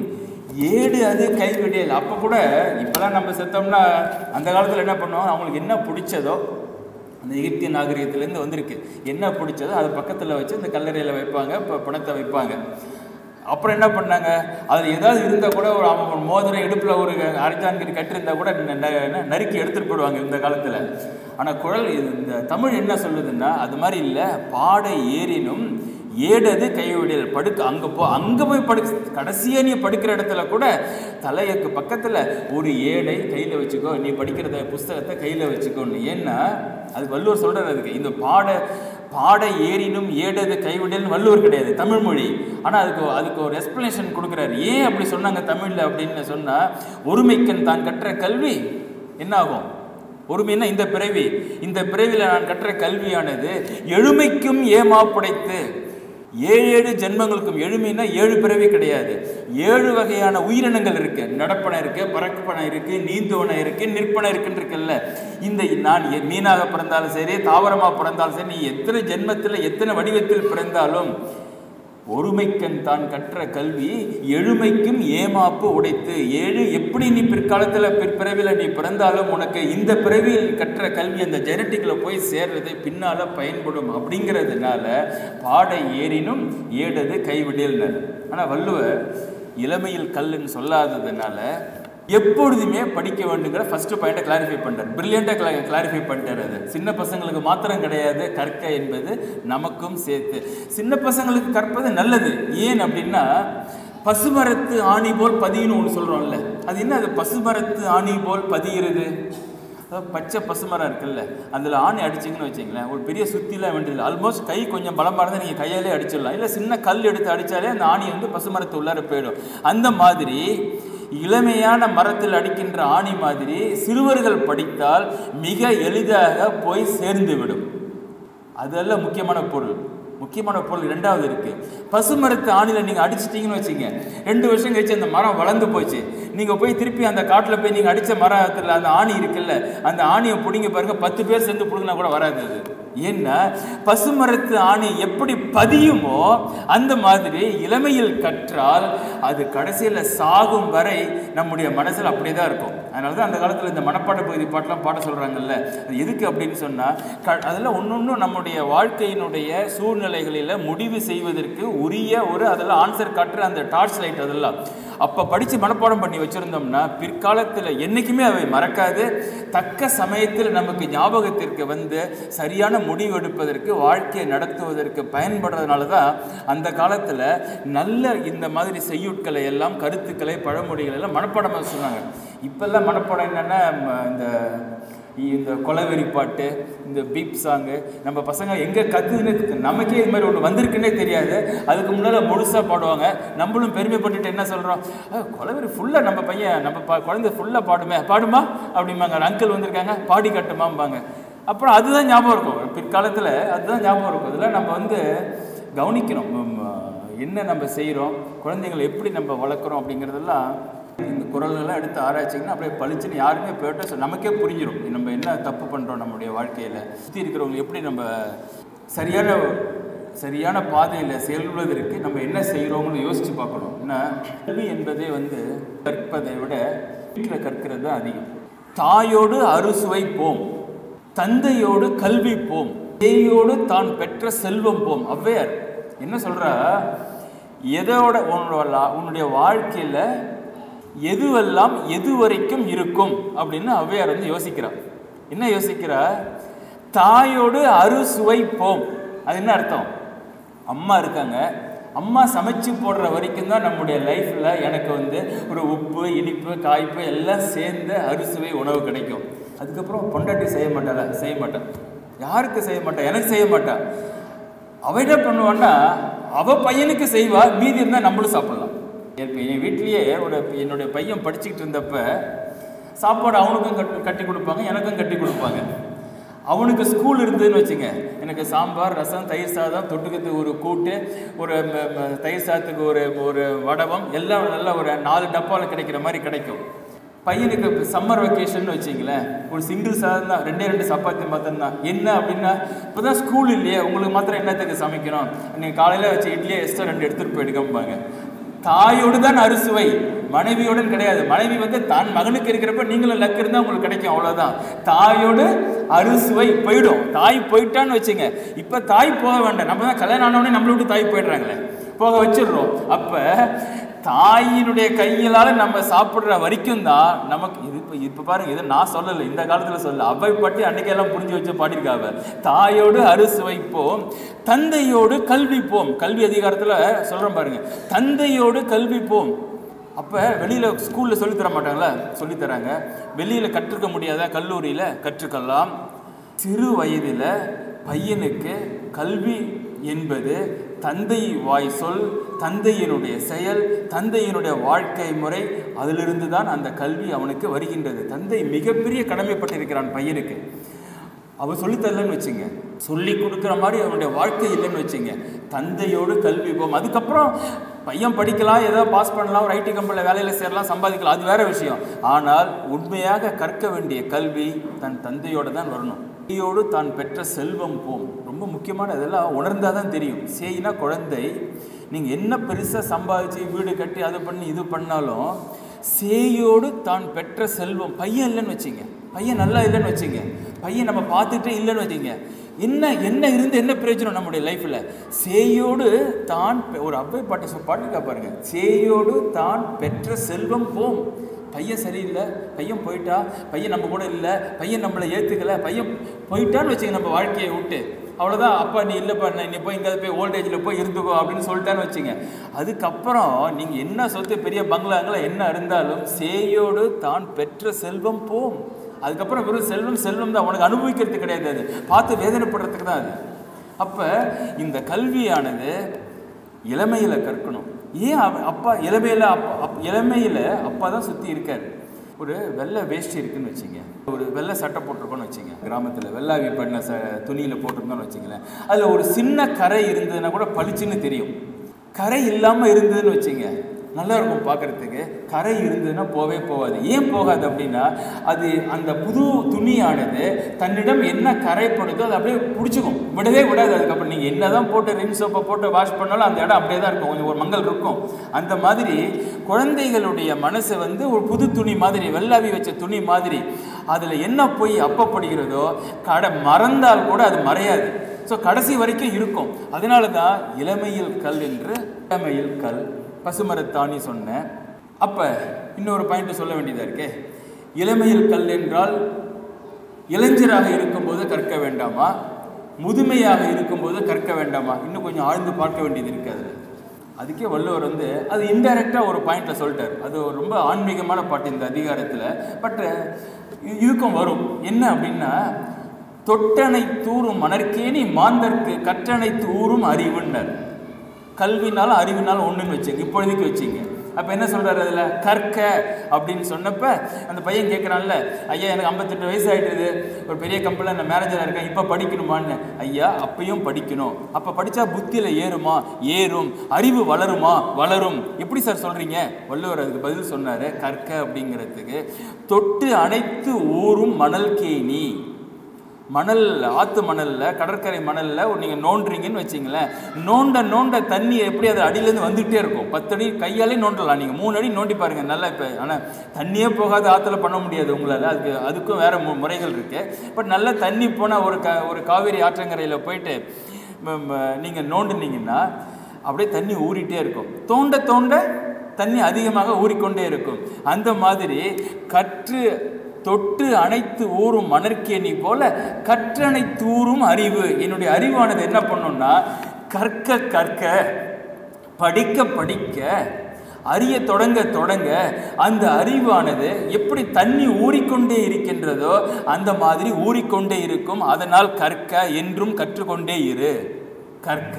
ஏடு அது கைவிடேல் அப்போ கூட இப்போலாம் நம்ம செத்தோம்னா அந்த காலத்தில் என்ன பண்ணுவோம் அவங்களுக்கு என்ன பிடிச்சதோ அந்த எகிப்திய நாகரிகத்திலேருந்து வந்திருக்கு என்ன பிடிச்சதோ அதை பக்கத்தில் வச்சு இந்த கல்லறையில் வைப்பாங்க இப்போ பணத்தை வைப்பாங்க அப்புறம் என்ன பண்ணாங்க அதில் ஏதாவது இருந்தால் கூட ஒரு அவன் ஒரு மோதிரம் இடுப்பில் ஒரு அரைச்சான்கிரி கட்டிருந்தா கூட ந- ந- ந- நறுக்கி எடுத்துகிட்டு போடுவாங்க இந்த காலத்தில் ஆனால் குழல் இது- இந்த தமிழ் என்ன சொல்லுதுன்னா அது மாதிரி இல்லை பாடை ஏறினும் ஏடது கைவிடல் படுக்க அங்கே போ அங்கே போய் படு கடைசியாக நீ படிக்கிற இடத்துல கூட தலையக்கு பக்கத்தில் ஒரு ஏடை கையில் வச்சுக்கோ நீ படிக்கிறத புஸ்தகத்தை கையில் வச்சுக்கோன்னு ஏன்னா அது வள்ளுவர் சொல்கிறார் அதுக்கு இந்த பாட பாடை ஏறினும் ஏடது கைவிடல்னு வள்ளுவர் கிடையாது தமிழ் மொழி ஆனால் அதுக்கு அதுக்கு ஒரு எக்ஸ்பிளனேஷன் கொடுக்குறாரு ஏன் அப்படி சொன்னாங்க தமிழில் அப்படின்னு சொன்னால் ஒருமைக்கன் தான் கற்ற கல்வி என்ன ஆகும் ஒருமைன்னா இந்த பிறவி இந்த பிறவியில் நான் கற்ற கல்வியானது எழுமைக்கும் ஏமா புடைத்து ஏழு ஏழு ஜென்மங்களுக்கும் எழுமைன்னா ஏழு பிறவி கிடையாது ஏழு வகையான உயிரினங்கள் இருக்கு நடப்பனை இருக்கு பறக்கப்பனை இருக்கு நீந்துவனை இருக்கு நிற்பனை இருக்குன்னு இருக்குல்ல இந்த நான் எ- மீனாக பிறந்தாலும் சரி தாவரமாக பிறந்தாலும் சரி நீ எத்தனை ஜென்மத்தில் எத்தனை வடிவத்தில் பிறந்தாலும் ஒருமைக்கண் தான் கற்ற கல்வி எழுமைக்கும் ஏமாப்பு உடைத்து ஏழு எப்படி நீ பிற்காலத்தில் பிற்பிறவியில் நீ பிறந்தாலும் உனக்கு இந்த பிறவியில் கற்ற கல்வி அந்த ஜெனட்டிக்கில் போய் சேர்றது பின்னால் பயன்படும் அப்படிங்கிறதுனால பாடை ஏறினும் ஏடது கைவிடல்னர் ஆனால் வள்ளுவர் இளமையில் கல்லுன்னு சொல்லாததுனால எப்பொழுதுமே படிக்க வேண்டுங்கிற ஃபர்ஸ்ட் பாயிண்ட்டை கிளாரிஃபை பண்ணிட்டார் பிரில்லியண்டாக கிளாரிஃபை பண்ணிட்டார் அது சின்ன பசங்களுக்கு மாத்திரம் கிடையாது கற்க என்பது நமக்கும் சேர்த்து சின்ன பசங்களுக்கு கற்பது நல்லது ஏன் அப்படின்னா பசுமரத்து ஆணி போல் பதின்னு ஒன்று சொல்கிறோம்ல அது என்ன அது பசுமரத்து ஆணி போல் பதிகிறது அதாவது பச்சை பசுமரம் இருக்குல்ல அதில் ஆணி அடிச்சிங்கன்னு வச்சிங்களேன் ஒரு பெரிய சுத்திலாம் வேண்டியதில்லை ஆல்மோஸ்ட் கை கொஞ்சம் பலமாக இருந்தால் நீங்கள் கையாலே அடிச்சிடலாம் இல்லை சின்ன கல் எடுத்து அடித்தாலே அந்த ஆணி வந்து பசுமரத்து உள்ளார போயிடும் அந்த மாதிரி இளமையான மரத்தில் அடிக்கின்ற ஆணி மாதிரி சிறுவர்கள் படித்தால் மிக எளிதாக போய் சேர்ந்து விடும் அதெல்லாம் முக்கியமான பொருள் முக்கியமான பொருள் ரெண்டாவது இருக்கு பசுமரத்து ஆணில நீங்க அடிச்சிட்டீங்கன்னு வச்சுங்க ரெண்டு வருஷம் கழிச்சு அந்த மரம் வளர்ந்து போச்சு நீங்க போய் திருப்பி அந்த காட்டுல போய் நீங்க அடிச்ச மரத்துல அந்த ஆணி இருக்குல்ல அந்த ஆணியை பிடிங்க பாருங்க பத்து பேர் சேர்ந்து பிடுங்கினா கூட வராது அது ஏன்னா பசுமரத்து ஆணி எப்படி பதியுமோ அந்த மாதிரி இளமையில் கற்றால் அது கடைசியில் சாகும் வரை நம்முடைய மனசில் அப்படியே தான் இருக்கும் அதனால தான் அந்த காலத்தில் இந்த மனப்பாட பகுதி பாட்டெலாம் பாட சொல்கிறாங்கல்ல அது எதுக்கு அப்படின்னு சொன்னால் க அதில் ஒன்று நம்முடைய வாழ்க்கையினுடைய சூழ்நிலைகளில் முடிவு செய்வதற்கு உரிய ஒரு அதில் ஆன்சர் காட்டுற அந்த டார்ச் லைட் அதெல்லாம் அப்போ படித்து மனப்பாடம் பண்ணி வச்சுருந்தோம்னா பிற்காலத்தில் என்றைக்குமே அவை மறக்காது தக்க சமயத்தில் நமக்கு ஞாபகத்திற்கு வந்து சரியான முடிவு எடுப்பதற்கு வாழ்க்கையை நடத்துவதற்கு பயன்படுறதுனால தான் அந்த காலத்தில் நல்ல இந்த மாதிரி செய்யுட்களை எல்லாம் கருத்துக்களை பழமொழிகள் எல்லாம் மனப்பாடமாக சொன்னாங்க இப்போல்லாம் மனப்பாடம் என்னென்னா இந்த இந்த கொலவெறி பாட்டு இந்த பீப் சாங்கு நம்ம பசங்க எங்கே கற்றுன்னு நமக்கே இது மாதிரி ஒன்று வந்திருக்குன்னே தெரியாது அதுக்கு முன்னால் முழுசாக பாடுவாங்க நம்மளும் பெருமைப்பட்டுட்டு என்ன சொல்கிறோம் கொலவெறி ஃபுல்லாக நம்ம பையன் நம்ம பா குழந்தை ஃபுல்லாக பாடுமே பாடுமா அப்படிம்பாங்க அங்கிள் வந்திருக்காங்க பாடி கட்டுமாம்பாங்க அப்புறம் அதுதான் ஞாபகம் இருக்கும் பிற்காலத்தில் அதுதான் ஞாபகம் இருக்கும் இதெல்லாம் நம்ம வந்து கவனிக்கணும் என்ன நம்ம செய்கிறோம் குழந்தைங்களை எப்படி நம்ம வளர்க்குறோம் அப்படிங்கிறதெல்லாம் இந்த குரல்கள்லாம் எடுத்து ஆராய்ச்சிங்கன்னா அப்படியே பளிச்சுன்னு யாருமே போய்ட்டு நமக்கே புரிஞ்சிடும் நம்ம என்ன தப்பு பண்ணுறோம் நம்முடைய வாழ்க்கையில் சுற்றி இருக்கிறவங்க எப்படி நம்ம சரியான சரியான பாதையில் செல்வதற்கு நம்ம என்ன செய்கிறோம்னு யோசித்து பார்க்கணும் ஏன்னா கல்வி என்பதே வந்து கற்பதை விட வீட்டில் கற்கிறது தான் அதிகம் தாயோடு அறுசுவை போம் தந்தையோடு கல்வி போம் தேயோடு தான் பெற்ற செல்வம் போம் ஔவையார் என்ன சொல்கிறா எதோட உன்னோட உன்னுடைய வாழ்க்கையில் எதுவெல்லாம் எது வரைக்கும் இருக்கும் அப்படின்னு ஔவையார் வந்து யோசிக்கிறார் என்ன யோசிக்கிறா தாயோடு அறுசுவை போம் அது என்ன அர்த்தம் அம்மா இருக்காங்க அம்மா சமைச்சு போடுற வரைக்கும் தான் நம்முடைய லைஃப்பில் எனக்கு வந்து ஒரு உப்பு இனிப்பு காய்ப்பு எல்லாம் சேர்ந்து அறுசுவை உணவு கிடைக்கும் அதுக்கப்புறம் பொண்டாட்டி செய்ய மாட்டாள செய்ய மாட்டான் யாருக்கு செய்ய மாட்டா எனக்கு செய்ய மாட்டா அவ என்ன பண்ணுவான்னா அவ பையனுக்கு செய்வா மீதி இருந்தால் நம்மளும் சாப்பிடலாம் இப்போ என் வீட்லேயே ஒரு என்னுடைய பையன் படிச்சுக்கிட்டு இருந்தப்ப சாப்பாடு அவனுக்கும் கட்டு கட்டி கொடுப்பாங்க எனக்கும் கட்டி கொடுப்பாங்க அவனுக்கு ஸ்கூல் இருந்ததுன்னு வச்சுங்க எனக்கு சாம்பார் ரசம் தயிர் சாதம் தொட்டுக்கிறதுக்கு ஒரு கூட்டு ஒரு தயிர் சாதத்துக்கு ஒரு ஒரு வடவம் எல்லாம் நல்லா ஒரு நாலு டப்பாவில் கிடைக்கிற மாதிரி கிடைக்கும் பையனுக்கு சம்மர் வெக்கேஷன் வச்சிங்களேன் ஒரு சிங்கிள் சாதம் தான் ரெண்டே ரெண்டு சப்பாத்தி மாத்திரம் தான் என்ன அப்படின்னா இப்போ தான் ஸ்கூல் இல்லையே உங்களுக்கு மாத்திரம் என்னத்துக்கு சமைக்கணும் நீங்கள் காலையில் வச்சு இட்லியே எக்ஸ்ட்ரா ரெண்டு எடுத்துகிட்டு போயிடுக்கம்பாங்க தாயோடு தான் அறுசுவை மனைவியோடன் கிடையாது மனைவி வந்து தான் மகனுக்கு இருக்கிறப்ப நீங்களும் லக் இருந்தால் உங்களுக்கு கிடைக்கும் அவ்வளோதான் தாயோடு அறுசுவை போயிடும் தாய் போயிட்டான்னு வச்சுங்க இப்போ தாய் போக வேண்டாம் நம்ம தான் கல்யாணம் ஆனவொடனே நம்மளை விட்டு தாய் போயிடுறாங்களே போக வச்சிடுறோம் அப்போ தாயினுடைய கையிலால் நம்ம சாப்பிட்ற வரைக்கும் தான் நமக்கு இது இப்போ இப்போ பாருங்க இது நான் சொல்லலை இந்த காலத்தில் சொல்ல அவை பற்றி அன்னைக்கெல்லாம் புரிஞ்சு வச்சு பாடியிருக்காங்க தாயோடு அரிசி வைப்போம் தந்தையோடு கல்விப்போம் கல்வி அதிகாரத்தில் சொல்கிறேன் பாருங்க தந்தையோடு கல்விப்போம் அப்போ வெளியில் ஸ்கூலில் சொல்லித்தர மாட்டாங்களா சொல்லித்தராங்க வெளியில் கற்றுக்க முடியாத கல்லூரியில் கற்றுக்கலாம் சிறு வயதில் பையனுக்கு கல்வி என்பது தந்தை வாய் சொல் தந்தையினுடைய செயல் தந்தையினுடைய வாழ்க்கை முறை அதிலிருந்து தான் அந்த கல்வி அவனுக்கு வருகின்றது தந்தை மிகப்பெரிய கடமைப்பட்டிருக்கிறான் பையனுக்கு அவர் சொல்லித்தரலன்னு வச்சுங்க சொல்லி கொடுக்குற மாதிரி அவனுடைய வாழ்க்கை இல்லைன்னு வச்சுங்க தந்தையோடு கல்வி போம் அதுக்கப்புறம் பையன் படிக்கலாம் ஏதோ பாஸ் பண்ணலாம் ஒரு ஐடி கம்பெனியில் வேலையில் சேரலாம் சம்பாதிக்கலாம் அது வேற விஷயம் ஆனால் உண்மையாக கற்க வேண்டிய கல்வி தன் தந்தையோடு தான் வரணும் தந்தையோடு தான் பெற்ற செல்வம் போம் ரொம்ப முக்கியமான இதெல்லாம் உணர்ந்தால் தான் தெரியும் சேயினா குழந்தை நீங்கள் என்ன பெருசாக சம்பாதிச்சு வீடு கட்டி அது பண்ணி இது பண்ணாலும் சேயோடு தான் பெற்ற செல்வம் பையன் இல்லைன்னு வச்சுங்க பையன் நல்லா இல்லைன்னு வச்சுங்க பையன் நம்ம பார்த்துட்டே இல்லைன்னு வச்சுங்க என்ன என்ன இருந்து என்ன பிரயோஜனம் நம்முடைய லைஃப்பில் சேயோடு தான் பெ- ஒரு அவ்வை பாட்டை சொ- பாட்டுக்கா பாருங்க சேயோடு தான் பெற்ற செல்வம் போம் பையன் சரியில்லை பையன் போயிட்டா பையன் நம்ம கூட இல்லை பையன் நம்மளை ஏற்றுக்கல பையன் போயிட்டான்னு வச்சுங்க நம்ம வாழ்க்கையை விட்டு அவ்வளோதான் அப்பா நீ இல்லைப்பா நான் நீ போய் எங்கேயாவது போய் ஓல்டேஜில் போய் இருந்துக்கோ அப்படின்னு சொல்லிட்டான்னு வச்சுங்க அதுக்கப்புறம் நீங்கள் என்ன சொத்து பெரிய பங்களாங்களா என்ன இருந்தாலும் சேயோடு தான் பெற்ற செல்வம் போம் அதுக்கப்புறம் வெறும் செல்வம் செல்வம் தான் உனக்கு அனுபவிக்கிறது கிடையாது அது பார்த்து வேதனைப்படுறதுக்கு தான் அது அப்போ இந்த கல்வியானது இளமையில் கற்கணும் ஏன் அவ- அப்பா இளமையில் அப்பா அப் இளமையில் அப்பா தான் சுற்றி இருக்கார் ஒரு வெள்ளை வேஷ்டி இருக்குன்னு வச்சுங்க ஒரு வெள்ளை சட்டை போட்டிருக்கோன்னு வச்சுங்க கிராமத்தில் வெள்ளாவி பண்ண ச துணியில் போட்டிருந்தோன்னு வச்சுங்களேன் அதில் ஒரு சின்ன கரை இருந்ததுன்னா கூட பளிச்சுன்னு தெரியும் கரை இல்லாமல் இருந்ததுன்னு வச்சுங்க நல்லா இருக்கும் பார்க்கறதுக்கு கரை இருந்ததுன்னா போவே போகாது ஏன் போகாது அப்படின்னா அது அந்த புது துணியானது தன்னிடம் என்ன கரைப்படுதோ அதை அப்படியே பிடிச்சிக்கும் விடவே விடாது அதுக்கப்புறம் நீங்கள் என்ன தான் போட்டு ரின் சோப்பை போட்டு வாஷ் பண்ணாலும் அந்த இடம் அப்படியே தான் இருக்கும் கொஞ்சம் ஒரு மங்கள் இருக்கும் அந்த மாதிரி குழந்தைகளுடைய மனசு வந்து ஒரு புது துணி மாதிரி வெள்ளாவி வச்ச துணி மாதிரி அதில் என்ன போய் அப்பப்படுகிறதோ கடை மறந்தால் கூட அது மறையாது ஸோ கடைசி வரைக்கும் இருக்கும் அதனால தான் இளமையில் கல் என்று இளமையில் கல் பசுமரத்தாணி சொன்னேன் அப்போ இன்னொரு பாயிண்ட் சொல்ல வேண்டியதாக இருக்கே இளமையில் கல் என்றால் இளைஞராக இருக்கும்போது கற்க வேண்டாமா முதுமையாக இருக்கும்போது கற்க வேண்டாமா இன்னும் கொஞ்சம் ஆழ்ந்து பார்க்க வேண்டியது இருக்கு அதில் அதுக்கே வள்ளுவர் வந்து அது இன்டைரக்டாக ஒரு பாயிண்ட்ல சொல்லிட்டார் அது ஒரு ரொம்ப ஆன்மீகமான பாட்டு இந்த அதிகாரத்தில் பட் இதுக்கும் வரும் என்ன அப்படின்னா தொட்டனை தூறும் மணற்கேணி மாந்தர்க்கு கற்றனை தூறும் அறிவுன்னர் கல்வினாலும் அறிவினாலும் ஒன்றுன்னு வச்சுங்க இப்பொழுதைக்கு வச்சுங்க அப்போ என்ன சொல்றாரு அதில் கற்க அப்படின்னு சொன்னப்ப அந்த பையன் கேட்குறான்ல ஐயா எனக்கு ஐம்பத்தெட்டு வயசு ஆயிட்டுது ஒரு பெரிய கம்பெனியில் நான் மேனேஜராக இருக்கேன் இப்போ படிக்கணுமான்னு ஐயா அப்பயும் படிக்கணும் அப்போ படித்தா புத்தியில் ஏறுமா ஏறும் அறிவு வளருமா வளரும் எப்படி சார் சொல்கிறீங்க வள்ளுவர் அதுக்கு பதில் சொன்னார் கற்க அப்படிங்கிறதுக்கு தொட்டு அனைத்து ஊரும் மணல் கேணி மணல் ஆற்று மணலில் கடற்கரை மணலில் நீங்கள் நோண்டுறீங்கன்னு வச்சிங்களேன் நோண்ட நோண்ட தண்ணி எப்படி அது அடியிலேருந்து வந்துகிட்டே இருக்கும் பத்து அடி கையாலே நோண்டலாம் நீங்கள் மூணு அடி நோண்டி பாருங்கள் நல்லா இப்போ ஆனால் தண்ணியே போகாத ஆற்றுல பண்ண முடியாது உங்களால் அதுக்கு அதுக்கும் வேறு மு முறைகள் இருக்குது பட் நல்லா தண்ணி போனால் ஒரு க ஒரு காவேரி ஆற்றங்கரையில் போயிட்டு நீங்கள் நோண்டுனீங்கன்னா அப்படியே தண்ணி ஊறிட்டே இருக்கும் தோண்ட தோண்ட தண்ணி அதிகமாக ஊறிக்கொண்டே இருக்கும் அந்த மாதிரி கற்று தொட்டு அனைத்து ஊரும் மணற்கேணி போல கற்றனை தூரும் அறிவு என்னுடைய அறிவானது என்ன பண்ணும்னா கற்க கற்க படிக்க படிக்க அறிய தொடங்க தொடங்க அந்த அறிவானது எப்படி தண்ணி ஊறிக்கொண்டே இருக்கின்றதோ அந்த மாதிரி ஊறிக்கொண்டே இருக்கும் அதனால் கற்க என்றும் கற்றுக்கொண்டே இரு கற்க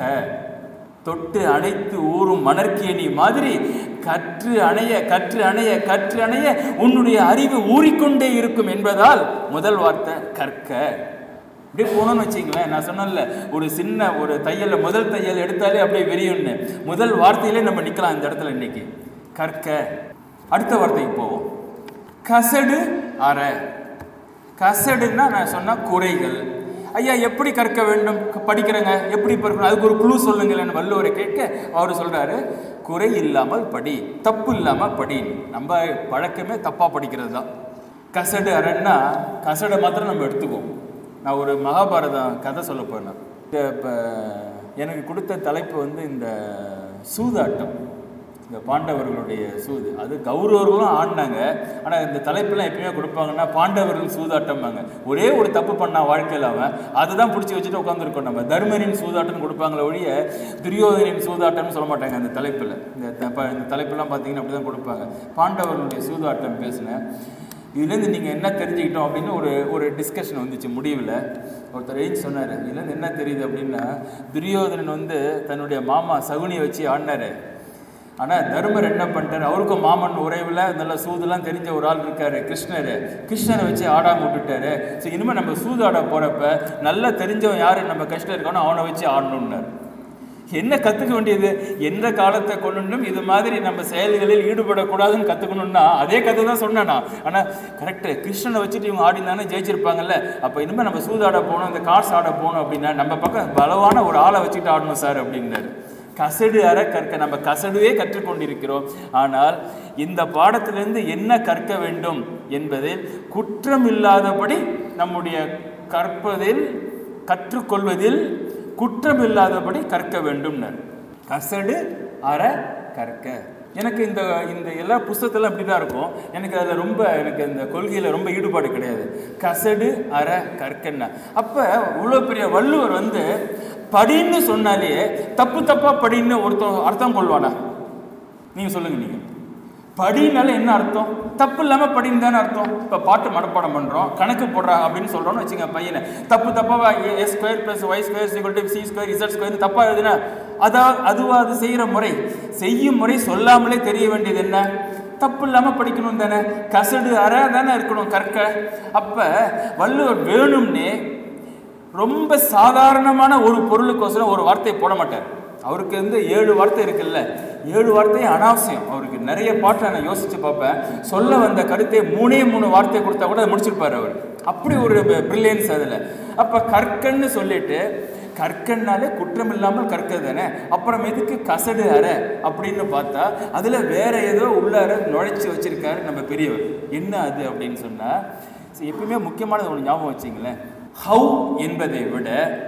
தொட்டு அணைத்து ஊறும் மணற்கேணி மாதிரி கற்று அணைய கற்று அணைய கற்று அணைய உன்னுடைய அறிவு ஊறிக்கொண்டே இருக்கும் என்பதால் முதல் வார்த்தை கற்க அப்படியே போனோம்னு வச்சிங்களேன் நான் சொன்னேன்ல ஒரு சின்ன ஒரு தையல்ல முதல் தையல் எடுத்தாலே அப்படியே விரியும்னு முதல் வார்த்தையிலே நம்ம நிற்கலாம் இந்த இடத்துல இன்னைக்கு கற்க அடுத்த வார்த்தைக்கு போவோம் கசடு அற கசடுன்னா நான் சொன்ன குறைகள் ஐயா எப்படி கற்க வேண்டும் க- படிக்கிறேங்க எப்படி படிக்கணும் அதுக்கு ஒரு குழு சொல்லுங்களேன்னு வள்ளுவரை கேட்க அவர் சொல்றாரு குறை இல்லாமல் படி தப்பு இல்லாமல் படி நம்ம பழக்கமே தப்பாக படிக்கிறது தான் கசடு அறன்னா கசடை மாத்திரம் நம்ம எடுத்துக்குவோம் நான் ஒரு மகாபாரதம் கதை சொல்ல போனேன் இப்போ எனக்கு கொடுத்த தலைப்பு வந்து இந்த சூதாட்டம் இந்த பாண்டவர்களுடைய சூது அது கௌரவர்களும் ஆடினாங்க ஆனால் இந்த தலைப்பெல்லாம் எப்பயுமே கொடுப்பாங்கன்னா பாண்டவர்கள் சூதாட்டம்பாங்க ஒரே ஒரு தப்பு பண்ணா வாழ்க்கையில் அவன் அதுதான் பிடிச்சி வச்சுட்டு உட்காந்துருக்கோம் நம்ம தர்மனின் சூதாட்டம்னு கொடுப்பாங்களே ஒழிய துரியோதனின் சூதாட்டம்னு சொல்ல மாட்டாங்க அந்த தலைப்பில் இந்த த- ப- இந்த தலைப்பெல்லாம் பார்த்தீங்கன்னா அப்படி தான் கொடுப்பாங்க பாண்டவர்களுடைய சூதாட்டம் பேசினேன் இதுலேருந்து நீங்கள் என்ன தெரிஞ்சுக்கிட்டோம் அப்படின்னு ஒரு ஒரு டிஸ்கஷன் வந்துச்சு முடிவில் ஒருத்தர் எழுதி சொன்னார் இதுலேருந்து என்ன தெரியுது அப்படின்னா துரியோதனன் வந்து தன்னுடைய மாமா சகுனியை வச்சு ஆடினாரு ஆனால் தர்மர் என்ன பண்ணிட்டாரு அவருக்கும் மாமன் உறவில் நல்ல சூதுலாம் தெரிஞ்ச ஒரு ஆள் இருக்காரு கிருஷ்ணர் கிருஷ்ணரை வச்சு ஆடாம விட்டுட்டாரு ஸோ இனிமேல் நம்ம சூது ஆட போகிறப்ப நல்லா தெரிஞ்சவன் யார் நம்ம கஷ்டம் இருக்கானோ அவனை வச்சு ஆடணுன்னார் என்ன கற்றுக்க வேண்டியது எந்த காலத்தை கொண்டுட்டும் இது மாதிரி நம்ம செயல்களில் ஈடுபடக்கூடாதுன்னு கற்றுக்கணும்னா அதே கதை தான் சொன்னேன் நான் ஆனால் கரெக்டு கிருஷ்ணனை வச்சுட்டு இவங்க ஆடினானே ஜெயிச்சிருப்பாங்கல்ல அப்போ இனிமேல் நம்ம சூதாட போகணும் இந்த காசு ஆட போகணும் அப்படின்னா நம்ம பக்கம் பலவான ஒரு ஆளை வச்சுட்டு ஆடணும் சார் அப்படின்னாரு கசடு அற கற்க நம்ம கசடுவே கற்றுக்கொண்டிருக்கிறோம் ஆனால் இந்த பாடத்திலிருந்து என்ன கற்க வேண்டும் என்பதில் குற்றம் இல்லாதபடி நம்முடைய கற்பதில் கற்றுக்கொள்வதில் குற்றம் இல்லாதபடி கற்க வேண்டும்னர் கசடு அற கற்க எனக்கு இந்த இந்த எல்லா புஸ்தகத்தெல்லாம் இப்படி தான் இருக்கும் எனக்கு அதில் ரொம்ப எனக்கு இந்த கொள்கையில் ரொம்ப ஈடுபாடு கிடையாது கசடு அற கற்கன்னா அப்போ இவ்வளோ பெரிய வள்ளுவர் வந்து படின்னு சொன்னாலே தப்பு தப்பாக படின்னு ஒருத்தன் அர்த்தம் கொள்வானா நீங்கள் சொல்லுங்கள் நீங்கள் படினால என்ன அர்த்தம் தப்பு இல்லாமல் படின்னு தானே அர்த்தம் இப்போ பாட்டு மனப்பாடம் பண்ணுறோம் கணக்கு போடுறாங்க அப்படின்னு சொல்கிறோம்னு வச்சுங்க பையனை தப்பு தப்பாக A square plus Y square equal to C square Z square தப்பாக எழுதுனா அதா அதுவா அது செய்கிற முறை செய்யும் முறை சொல்லாமலே தெரிய வேண்டியது என்ன தப்பு இல்லாமல் படிக்கணும் தானே கசடு அற தானே இருக்கணும் கற்க அப்போ வள்ளுவர் வேணும்னே ரொம்ப சாதாரணமான ஒரு பொருளுக்கோசரம் ஒரு வார்த்தையை போட மாட்டார் அவருக்கு வந்து ஏழு வார்த்தை இருக்குல்ல ஏழு வார்த்தையும் அனாவசியம் அவருக்கு நிறைய பாட்டை நான் யோசிச்சு பார்ப்பேன் சொல்ல வந்த கருத்தை மூணே மூணு வார்த்தை கொடுத்தா கூட அதை முடிச்சிருப்பார் அவர் அப்படி ஒரு பிரில்லியன்ஸ் அதில் அப்போ கற்கன்னு சொல்லிட்டு கற்கன்னாலே குற்றம் இல்லாமல் கற்க தானே அப்புறம் எதுக்கு கசடு அற அப்படின்னு பார்த்தா அதில் வேற ஏதோ உள்ளார நுழைச்சி வச்சிருக்காரு நம்ம பெரியவர் என்ன அது அப்படின்னு சொன்னால் எப்பயுமே முக்கியமானது ஒன்று ஞாபகம் வச்சிங்களேன் ஹவு என்பதை விட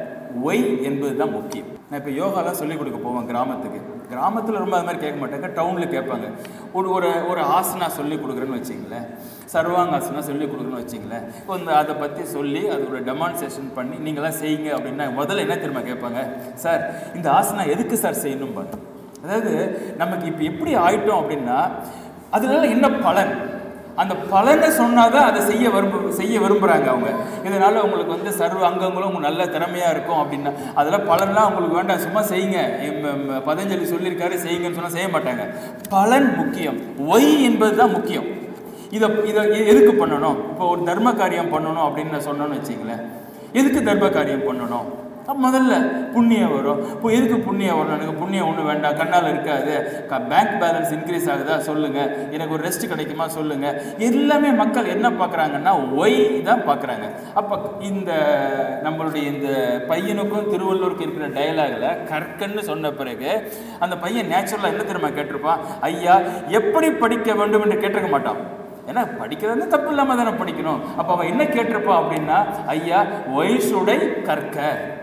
ஒய் என்பது தான் முக்கியம் நான் இப்போ யோகாலாம் சொல்லிக் கொடுக்க போவேன் கிராமத்துக்கு கிராமத்தில் ரொம்ப அது மாதிரி கேட்க மாட்டாங்க டவுனில் கேட்பாங்க ஒரு ஒரு ஒரு ஆசனா சொல்லி கொடுக்குறேன்னு வச்சிங்களேன் சர்வாங்காசனா சொல்லி கொடுக்குறேன்னு வச்சிங்களேன் இப்போ இந்த அதை பற்றி சொல்லி அதோட டெமான்ஸ்ட்ரேஷன் பண்ணி நீங்களாம் செய்யுங்க அப்படின்னா முதல்ல என்ன தெரியுமா கேட்பாங்க சார் இந்த ஆசனா எதுக்கு சார் செய்யணும் பாரு அதாவது நமக்கு இப்போ எப்படி ஆயிட்டோம் அப்படின்னா அதனால என்ன பலன் அந்த பலனை சொன்னாதான் அதை செய்ய விரும்ப செய்ய விரும்புகிறாங்க அவங்க இதனால் உங்களுக்கு வந்து சர்வ அங்கங்களும் உங்களுக்கு நல்ல திறமையாக இருக்கும் அப்படின்னா அதெல்லாம் பலன்லாம் உங்களுக்கு வேண்டாம் சும்மா செய்யுங்க எம், எம், பதஞ்சலி சொல்லியிருக்காரு செய்யுங்கன்னு சொன்னால் செய்ய மாட்டாங்க பலன் முக்கியம் ஒய் என்பது தான் முக்கியம் இதை இதை எ- எதுக்கு பண்ணணும் இப்போ ஒரு தர்ம காரியம் பண்ணணும் அப்படின்னு நான் சொன்னோன்னு வச்சிங்களேன் எதுக்கு தர்ம காரியம் பண்ணணும் அப்ப முதல்ல புண்ணியம் வரும் இப்போ எதுக்கு புண்ணியம் வரும் எனக்கு புண்ணியம் ஒன்றும் வேண்டாம் கண்ணால் இருக்காது க பேங்க் பேலன்ஸ் இன்க்ரீஸ் ஆகுதா சொல்லுங்கள் எனக்கு ஒரு ரெஸ்ட் கிடைக்குமா சொல்லுங்கள் எல்லாமே மக்கள் என்ன பார்க்குறாங்கன்னா ஒய் தான் பார்க்குறாங்க அப்போ இந்த நம்மளுடைய இந்த பையனுக்கும் திருவள்ளூருக்கு இருக்கிற டயலாகில் கற்கன்னு சொன்ன பிறகு அந்த பையன் நேச்சுரலாக என்ன தெரியுமா கேட்டிருப்பான் ஐயா எப்படி படிக்க வேண்டும் என்று கேட்டிருக்க மாட்டான் ஏன்னா படிக்கிறது தப்பு இல்லாமல் தானே படிக்கணும் அப்போ அவன் என்ன கேட்டிருப்பான் அப்படின்னா ஐயா ஒய்சுடை கற்க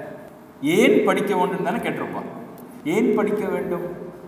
ஏன் படிக்க வேண்டும் தானே கேட்டிருப்பான் ஏன் படிக்க வேண்டும்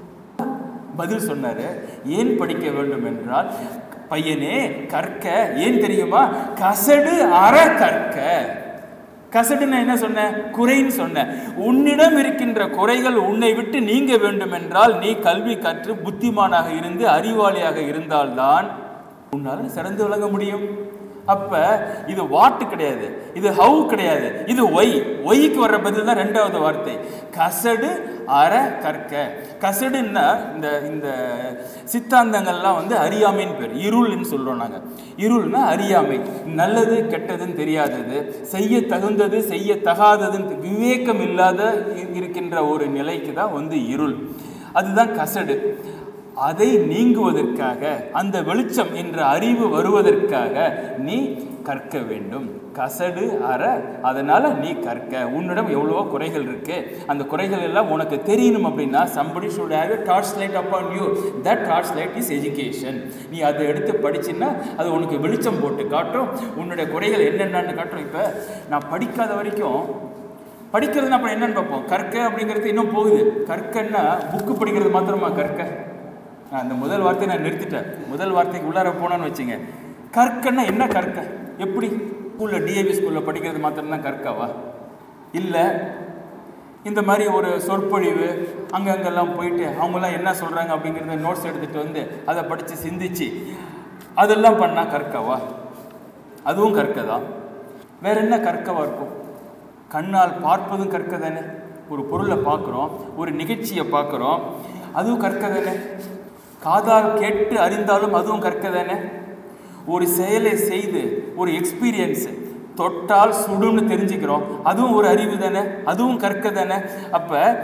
பதில் சொன்னாரு ஏன் படிக்க வேண்டும் என்றால் பையனே கற்க ஏன் தெரியுமா கசடு அற கற்க கசடு நான் என்ன சொன்னேன் குறைன்னு சொன்னேன் உன்னிடம் இருக்கின்ற குறைகள் உன்னை விட்டு நீங்க வேண்டும் என்றால் நீ கல்வி கற்று புத்திமானாக இருந்து அறிவாளியாக இருந்தால்தான் உன்னால் சிறந்து விளங்க முடியும் அப்ப இது வாட்டு கிடையாது இது ஹவு கிடையாது இது ஒய் ஒய்க்கு வர்ற பதில் தான் ரெண்டாவது வார்த்தை கசடு அற கற்க கசடுன்னா இந்த இந்த சித்தாந்தங்கள்லாம் வந்து அறியாமைன்னு பேர் இருள்னு சொல்றோம் நாங்க இருள்னா அறியாமை நல்லது கெட்டதுன்னு தெரியாதது செய்ய தகுந்தது செய்ய தகாததுன்னு விவேகம் இல்லாத இ- இருக்கின்ற ஒரு நிலைக்கு தான் வந்து இருள் அதுதான் கசடு அதை நீங்குவதற்காக அந்த வெளிச்சம் என்ற அறிவு வருவதற்காக நீ கற்க வேண்டும் கசடு அற அதனால நீ கற்க உன்னிடம் எவ்வளவோ குறைகள் இருக்கு அந்த குறைகள் எல்லாம் உனக்கு தெரியணும் அப்படின்னா somebody should have a torch light upon you that torch light is education நீ அதை எடுத்து படிச்சின்னா அது உனக்கு வெளிச்சம் போட்டு காட்டும் உன்னுடைய குறைகள் என்னென்னு காட்டும் இப்போ நான் படிக்காத வரைக்கும் படிக்கிறதுனா அப்புறம் என்னன்னு பார்ப்போம் கற்க அப்படிங்கிறது இன்னும் போகுது கற்கன்னா புக்கு படிக்கிறது மாத்திரமா கற்க நான் அந்த முதல் வார்த்தையை நான் நிறுத்திட்டேன் முதல் வார்த்தைக்கு உள்ளார போனோன்னு வச்சுங்க கற்கன்னா என்ன கற்க எப்படி ஸ்கூலில் டிஏவி ஸ்கூலில் படிக்கிறது மாத்திரம்தான் கற்கவா இல்லை இந்த மாதிரி ஒரு சொற்பொழிவு அங்கங்கெல்லாம் போயிட்டு அவங்கெல்லாம் என்ன சொல்கிறாங்க அப்படிங்கிறத நோட்ஸ் எடுத்துகிட்டு வந்து அதை படித்து சிந்திச்சு அதெல்லாம் பண்ணால் கற்கவா அதுவும் கற்கதான் வேற என்ன கற்கவா இருக்கும் கண்ணால் பார்ப்பதும் கற்க தானே ஒரு பொருளை பார்க்குறோம் ஒரு நிகழ்ச்சியை பார்க்குறோம் அதுவும் கற்க தானே காதால் கேட்டு அறிந்தாலும் அதுவும் கற்க தானே ஒரு செயலை செய்து ஒரு எக்ஸ்பீரியன்ஸ் தொட்டால் சுடும்னு தெரிஞ்சுக்கிறோம் அதுவும் ஒரு அறிவு தானே அதுவும் கற்க தானே அப்போ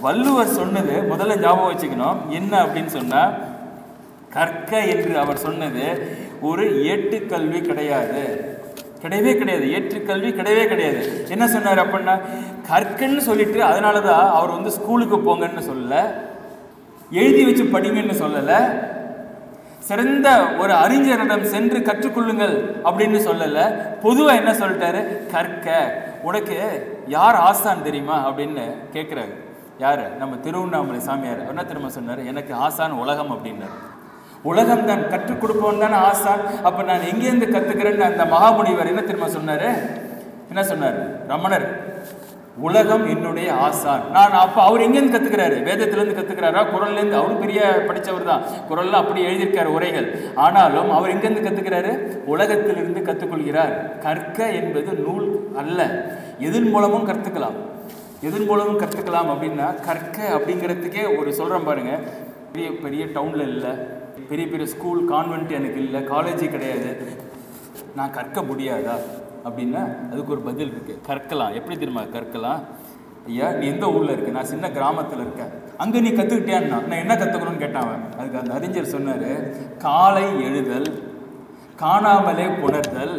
வள்ளுவர் சொன்னது முதல்ல ஞாபகம் வச்சுக்கணும் என்ன அப்படின்னு சொன்னா கற்க என்று அவர் சொன்னது ஒரு ஏட்டுக்கல்வி கிடையாது கிடையவே கிடையாது ஏற்றுக்கல்வி கிடையவே கிடையாது என்ன சொன்னார் அப்படின்னா கற்கன்னு சொல்லிட்டு அதனால தான் அவர் வந்து ஸ்கூலுக்கு போங்கன்னு சொல்லல எழுதி வச்சு படிங்கன்னு சொல்லலை சிறந்த ஒரு அறிஞரிடம் சென்று கற்றுக்கொள்ளுங்கள் அப்படின்னு சொல்லல பொதுவா என்ன சொல்லிட்டாரு கற்க உனக்கு யார் ஆசான் தெரியுமா அப்படின்னு கேட்குறாரு யாரு நம்ம திருவண்ணாமலை சாமியார் என்ன திரும்ப சொன்னார் எனக்கு ஆசான் உலகம் அப்படின்னாரு உலகம் தான் கற்றுக் கொடுப்பவன் தானே ஆசான் அப்ப நான் எங்கேருந்து கத்துக்கிறேன்னு அந்த மகாமுனிவர் என்ன திரும்ப சொன்னாரு என்ன சொன்னார் ரமணர் உலகம் என்னுடைய ஆசான் நான் அப்ப அவர் எங்கேருந்து கத்துக்கிறாரு வேதத்திலேருந்து கத்துக்கிறாரா குரல்லேருந்து அவரும் பெரிய படிச்சவர் தான் குரல்லாம் அப்படி எழுதியிருக்காரு உரைகள் ஆனாலும் அவர் எங்கேருந்து கத்துக்கிறாரு உலகத்திலிருந்து கற்றுக்கொள்கிறார் கற்க என்பது நூல் அல்ல எதன் மூலமும் கற்றுக்கலாம் எதன் மூலமும் கற்றுக்கலாம் அப்படின்னா கற்க அப்படிங்கிறதுக்கே ஒரு சொல்கிறேன் பாருங்க பெரிய பெரிய டவுனில் இல்லை பெரிய பெரிய ஸ்கூல் கான்வென்ட் எனக்கு இல்லை காலேஜே கிடையாது நான் கற்க முடியாதா அப்படின்னா அதுக்கு ஒரு பதில் இருக்கு கற்கலாம் எப்படி தெரியுமா கற்கலாம் ஐயா நீ எந்த ஊர்ல இருக்க நான் சின்ன கிராமத்துல இருக்கேன் அங்க நீ கத்துக்கிட்டியான்னா நான் என்ன கத்துக்கணும்னு கேட்டான் அவன் அதுக்கு அந்த அறிஞர் சொன்னாரு காலை எழுதல் காணாமலே புணர்தல்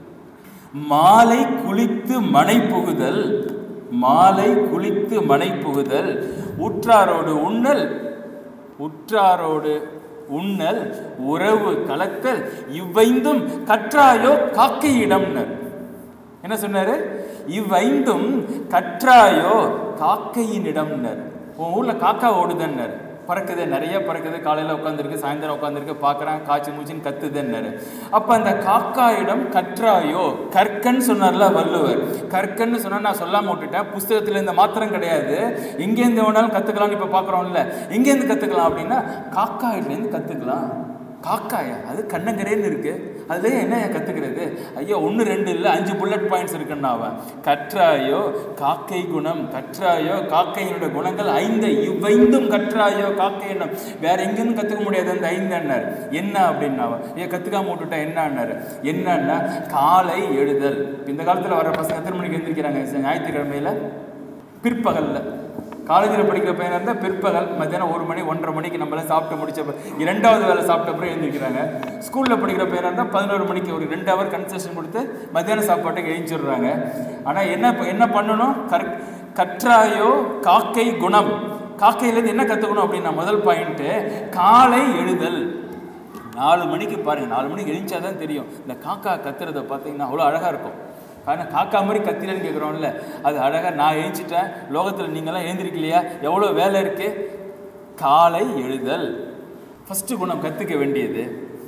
மாலை குளித்து மனை புகுதல் மாலை குளித்து மனை புகுதல் உற்றாரோடு உண்ணல் உற்றாரோடு உண்ணல் உறவு கலத்தல் இவ்வைந்தும் கற்றாயோ காக்கையிடம்னர் என்ன சொன்னாரு இவ்வைந்தும் கற்றாயோ காக்கையினிடம்னர் உன் ஊர்ல காக்கா ஓடுதன்னர் பறக்குது நிறைய பறக்குது காலையில் உட்காந்துருக்கு சாயந்தரம் உட்காந்துருக்கு பார்க்குறேன் காய்ச்சி மூச்சின்னு கத்துதுன்னாரு அப்போ அந்த காக்காயிடம் கற்றாயோ கற்கன்னு சொன்னார்ல வள்ளுவர் கற்கன்னு சொன்னால் நான் சொல்லாமல் விட்டுட்டேன் புஸ்தகத்தில் இந்த மாத்திரம் கிடையாது எங்கேருந்து வேணாலும் கற்றுக்கலாம்னு இப்போ பார்க்குறோம்ல எங்கேருந்து கற்றுக்கலாம் அப்படின்னா காக்காயிலேருந்து கற்றுக்கலாம் காக்காயா அது கண்ணங்கரேன்னு இருக்கு அதுல என்ன கத்துக்கிறது ஐயோ ஒன்று ரெண்டு இல்லை அஞ்சு புல்லட் பாயிண்ட்ஸ் இருக்குன்னா அவன் கற்றாயோ காக்கை குணம் கற்றாயோ காக்கையினுடைய குணங்கள் ஐந்து இவ்வைந்தும் கற்றாயோ காக்கை எண்ணம் வேற எங்கேயும் கத்துக்க முடியாது அந்த ஐந்து அண்ணார் என்ன அப்படின்னா அவன் ஏன் கத்துக்காம விட்டுட்டா என்ன அண்ணாரு என்னன்னா காலை எழுதல் இந்த காலத்துல வர பசங்க எத்தனை மணிக்கு எழுந்திருக்கிறாங்க ஞாயிற்றுக்கிழமையில பிற்பகல்ல காலேஜில் படிக்கிற பையனாக இருந்தால் பிற்பகல் மத்தியானம் ஒரு மணி ஒன்றரை மணிக்கு நம்மளாம் சாப்பிட்டு முடிச்ச ப- இரண்டாவது வேலை சாப்பிட்ட அப்புறம் எழுந்திருக்கிறாங்க ஸ்கூலில் படிக்கிற பையனாக இருந்தால் பதினோரு மணிக்கு ஒரு ரெண்டு ஹவர் கன்செஷன் கொடுத்து மத்தியான சாப்பாட்டுக்கு எழுந்திடுறாங்க ஆனால் என்ன ப- என்ன பண்ணணும் கற் கற்றாயோ காக்கை குணம் காக்கையிலேருந்து என்ன கற்றுக்கணும் அப்படின்னா முதல் பாயிண்ட்டு காலை எழுதல் நாலு மணிக்கு பாருங்க நாலு மணிக்கு எழுந்தாதான் தெரியும் இந்த காக்கா கத்துறத பார்த்தீங்கன்னா அவ்வளோ அழகாக இருக்கும் ஆனால் காக்கா மாதிரி கத்திரன்னு கேட்குறோம்ல அது அழகாக நான் எழுந்திட்டேன் லோகத்தில் நீங்களாம் எழுந்திருக்கலையா எவ்வளோ வேலை இருக்கு காலை எழுதல் ஃபஸ்ட்டு குணம் கற்றுக்க வேண்டியது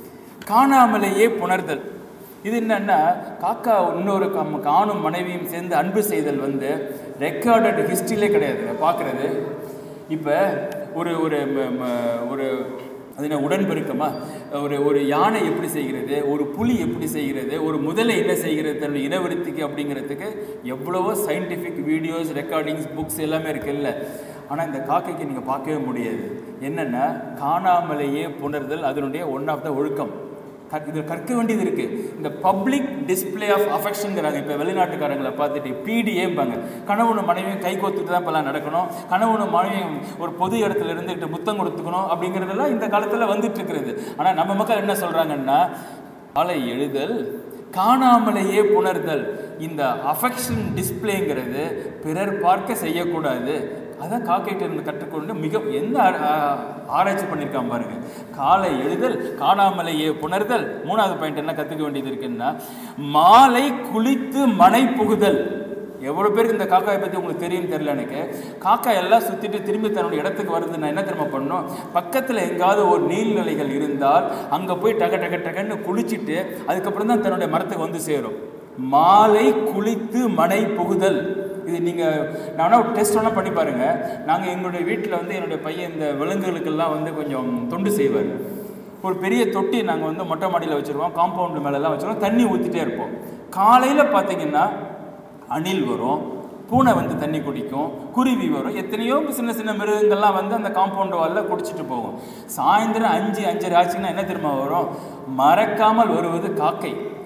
காணாமலேயே புணர்தல் இது என்னன்னா காக்கா இன்னொரு கம்- காணும் மனைவியும் சேர்ந்து அன்பு செய்தல் வந்து ரெக்கார்டட் ஹிஸ்ட்ரியிலே கிடையாது பார்க்குறது இப்போ ஒரு ஒரு ம- ம- ஒரு அது என்ன உடன்பெருக்கமா ஒரு ஒரு யானை எப்படி செய்கிறது ஒரு புலி எப்படி செய்கிறது ஒரு முதலை என்ன செய்கிறது தன்னுடைய இனவருத்திக்கு அப்படிங்கிறதுக்கு எவ்வளவோ சயின்டிஃபிக் வீடியோஸ் ரெக்கார்டிங்ஸ் புக்ஸ் எல்லாமே இருக்குல்ல ஆனால் இந்த காக்கைக்கு நீங்கள் பார்க்கவே முடியாது என்னென்னா காணாமலேயே புணர்தல் அதனுடைய ஒன் ஆஃப் த ஒழுக்கம் கற்- இது கற்க வேண்டியது இருக்கு இந்த பப்ளிக் டிஸ்ப்ளே ஆஃப் அஃபெக்ஷனுங்கிறாங்க இப்போ வெளிநாட்டுக்காரங்களை பார்த்துட்டு பிடிஏம்பாங்க கணவனும் மனைவியும் கை கோத்துட்டு தான் இப்போலாம் நடக்கணும் கணவனும் மனைவியும் ஒரு பொது இடத்துல இருந்துட்டு முத்தம் கொடுத்துக்கணும் அப்படிங்கிறதெல்லாம் இந்த காலத்தில் வந்துட்டு இருக்கிறது ஆனால் நம்ம மக்கள் என்ன சொல்கிறாங்கன்னா காலை எழுதல் காணாமலேயே புணர்தல் இந்த அஃபெக்ஷன் டிஸ்ப்ளேங்கிறது பிறர் பார்க்க செய்யக்கூடாது அதான் காக்கைட்டு இருந்து கற்றுக்கொண்டு மிக எந்த ஆ- ஆ- ஆராய்ச்சி பண்ணியிருக்கான் பாருங்க காலை எழுதல் காணாமலேயே புணர்தல் மூணாவது பாயிண்ட் என்ன கற்றுக்க வேண்டியது இருக்குன்னா மாலை குளித்து மனை புகுதல் எவ்வளோ பேருக்கு இந்த காக்காயை பற்றி உங்களுக்கு தெரியும் தெரியல எனக்கு காக்கா எல்லாம் சுற்றிட்டு திரும்பி தன்னுடைய இடத்துக்கு வருது நான் என்ன திரும்ப பண்ணணும் பக்கத்தில் எங்காவது ஒரு நீர்நிலைகள் இருந்தால் அங்கே போய் டக டக டகன்னு குளிச்சுட்டு அதுக்கப்புறம் தான் தன்னுடைய மரத்துக்கு வந்து சேரும் மாலை குளித்து மனை புகுதல் இது நீங்கள் நான் வேணா ஒரு டெஸ்ட் வேணால் பண்ணி பாருங்கள் நாங்கள் எங்களுடைய வீட்டில் வந்து என்னுடைய பையன் இந்த விலங்குகளுக்கெல்லாம் வந்து கொஞ்சம் தொண்டு செய்வார் ஒரு பெரிய தொட்டி நாங்கள் வந்து மொட்டை மாடியில் வச்சுருவோம் காம்பவுண்டு மேலெல்லாம் வச்சுருவோம் தண்ணி ஊற்றிட்டே இருப்போம் காலையில் பார்த்தீங்கன்னா அணில் வரும் பூனை வந்து தண்ணி குடிக்கும் குருவி வரும் எத்தனையோ சின்ன சின்ன மிருகங்கள்லாம் வந்து அந்த காம்பவுண்ட் வாலில் குடிச்சிட்டு போகும் சாயந்தரம் அஞ்சு அஞ்சரை ஆச்சுன்னா என்ன திரும்ப வரும் மறக்காமல் வருவது காக்கை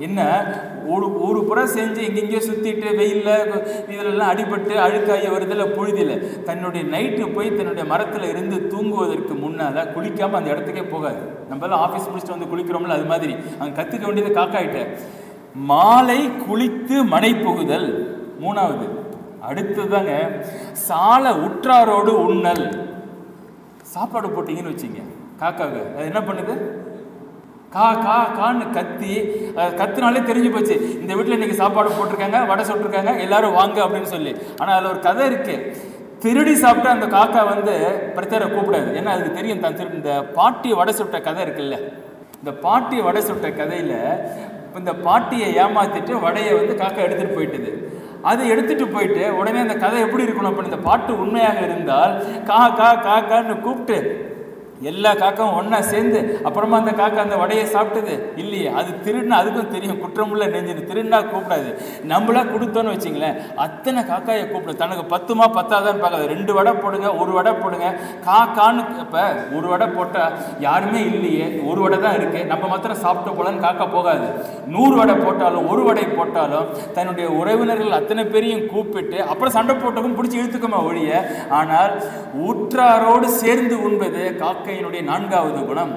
என்ன ஒரு ஒரு புறம் செஞ்சு எங்கெங்கேயோ சுற்றிட்டு வெயிலில் இதிலெல்லாம் அடிபட்டு அழுக்காகி வருதில்ல புழுதியில் தன்னுடைய நைட்டு போய் தன்னுடைய மரத்தில் இருந்து தூங்குவதற்கு முன்னால் குளிக்காமல் அந்த இடத்துக்கே போகாது நம்மளாம் ஆஃபீஸ் முடிச்சுட்டு வந்து குளிக்கிறோம்ல அது மாதிரி அங்கே கற்றுக்க வேண்டியது காக்காயிட்ட மாலை குளித்து மனை புகுதல் மூணாவது அடுத்ததாங்க சால உற்றாரோடு உண்ணல் சாப்பாடு போட்டீங்கன்னு வச்சுங்க காக்காவுக்கு அது என்ன பண்ணுது கா கா கான்னு கத்தி அஹ், கத்துனாலே தெரிஞ்சு போச்சு இந்த வீட்டில் இன்னைக்கு சாப்பாடு போட்டிருக்காங்க வடை சுட்டிருக்காங்க எல்லாரும் வாங்க அப்படின்னு சொல்லி ஆனால் அதில் ஒரு கதை இருக்கு திருடி சாப்பிட்டா அந்த காக்கா வந்து பிரத்தரை கூப்பிடாது ஏன்னா அதுக்கு தெரியும் தான் திரு இந்த பாட்டி வடை சுட்ட கதை இருக்குல்ல இந்த பாட்டி வடை சுட்ட கதையில் இந்த பாட்டியை ஏமாத்திட்டு வடையை வந்து காக்கா எடுத்துட்டு போயிட்டுது அது எடுத்துட்டு போயிட்டு உடனே அந்த கதை எப்படி இருக்கணும் அப்ப இந்த பாட்டு உண்மையாக இருந்தால் கா கா கா கான்னு கூப்பிட்டு எல்லா காக்காவும் ஒண்ணா சேர்ந்து அப்புறமா அந்த காக்கா அந்த வடையை சாப்பிட்டது இல்லையே அது திருடினா அதுக்கும் தெரியும் குற்றமுள்ள நெஞ்சுன்னு திருடினா கூப்பிடாது நம்மளா கொடுத்தோன்னு வச்சிங்களேன் அத்தனை காக்காயை கூப்பிடு தனக்கு பத்துமா பத்தாதான்னு பார்க்காது ரெண்டு வடை போடுங்க ஒரு வடை போடுங்க காக்கான்னு இப்போ ஒரு வடை போட்டால் யாருமே இல்லையே ஒரு வடை தான் இருக்கு நம்ம மாத்திரம் சாப்பிட்டு போலன்னு காக்கா போகாது நூறு வடை போட்டாலும் ஒரு வடை போட்டாலும் தன்னுடைய உறவினர்கள் அத்தனை பேரையும் கூப்பிட்டு அப்புறம் சண்டை போட்டவும் பிடிச்சி இழுத்துக்குமா ஒழிய ஆனால் உற்றாரோடு சேர்ந்து உண்பது காக்கையினுடைய நான்காவது குணம்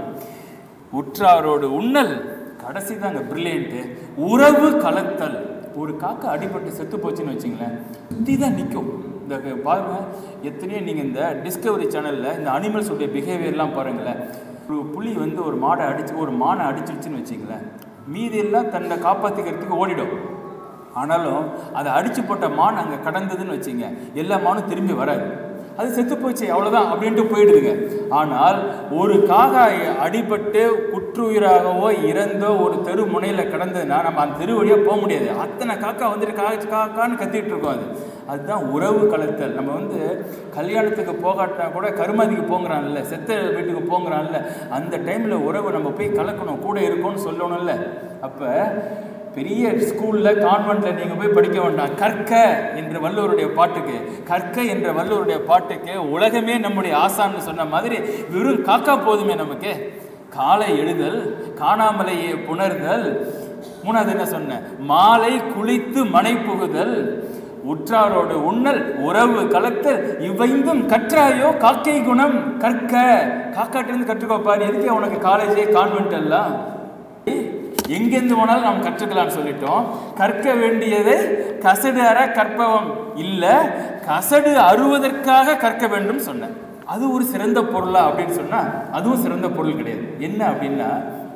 உற்றாரோடு உண்ணல் கடைசி தாங்க பிரில்லியன்ட்டு உறவு கலத்தல் ஒரு காக்கா அடிபட்டு செத்து போச்சுன்னு வச்சிங்களேன் சுற்றி தான் நிற்கும் இந்த க- பாருங்க எத்தனையோ நீங்கள் இந்த டிஸ்கவரி சேனலில் இந்த அனிமல்ஸுடைய பிஹேவியர்லாம் பாருங்களேன் ஒரு புலி வந்து ஒரு மாடை அடிச்சு ஒரு மானை அடிச்சிருச்சுன்னு வச்சிங்களேன் மீதி எல்லாம் தன்னை காப்பாற்றிக்கிறதுக்கு ஓடிடும் ஆனாலும் அதை அடிச்சு போட்ட மான் அங்கே கடந்ததுன்னு வச்சுங்க எல்லா மானும் திரும்பி வராது அது செத்து போச்சு அவ்வளோதான் அப்படின்ட்டு போயிடுதுங்க ஆனால் ஒரு காகாய் அடிபட்டு குற்றுயிராகவோ இறந்தோ ஒரு தெரு முனையில் கிடந்ததுன்னா நம்ம அந்த தெரு வழியாக போக முடியாது அத்தனை காக்கா வந்துட்டு கா காக்கான்னு கத்திட்டு இருக்கோம் அது அதுதான் உறவு கலத்தல் நம்ம வந்து கல்யாணத்துக்கு போகாட்டினா கூட கருமாதிக்கு போங்கிறான்ல செத்த வீட்டுக்கு போங்கிறான்ல அந்த டைமில் உறவு நம்ம போய் கலக்கணும் கூட இருக்கோம்னு சொல்லணும்ல அப்போ பெரிய ஸ்கூலில் கான்வெண்ட்டில் நீங்கள் போய் படிக்க வேண்டாம் கற்க என்ற வள்ளுவருடைய பாட்டுக்கு கற்க என்ற வள்ளுவருடைய பாட்டுக்கு உலகமே நம்முடைய ஆசான்னு சொன்ன மாதிரி வெறும் காக்கா போதுமே நமக்கு காலை எழுதல் காணாமலையே புணர்தல் மூணாவது என்ன சொன்னேன் மாலை குளித்து மனை புகுதல் உற்றாரோடு உண்ணல் உறவு கலத்தல் இவைந்தும் கற்றாயோ காக்கை குணம் கற்க காக்காட்டிலிருந்து கற்றுக்கோ பாரு எதுக்கே உனக்கு காலேஜே கான்வென்ட் எல்லாம் எங்கேருந்து போனாலும் நாம் கற்றுக்கலாம்னு சொல்லிட்டோம் கற்க வேண்டியதை கசடு அற கற்பவம் இல்லை கசடு அறுவதற்காக கற்க வேண்டும் சொன்னேன் அது ஒரு சிறந்த பொருளா அப்படின்னு சொன்னா அதுவும் சிறந்த பொருள் கிடையாது என்ன அப்படின்னா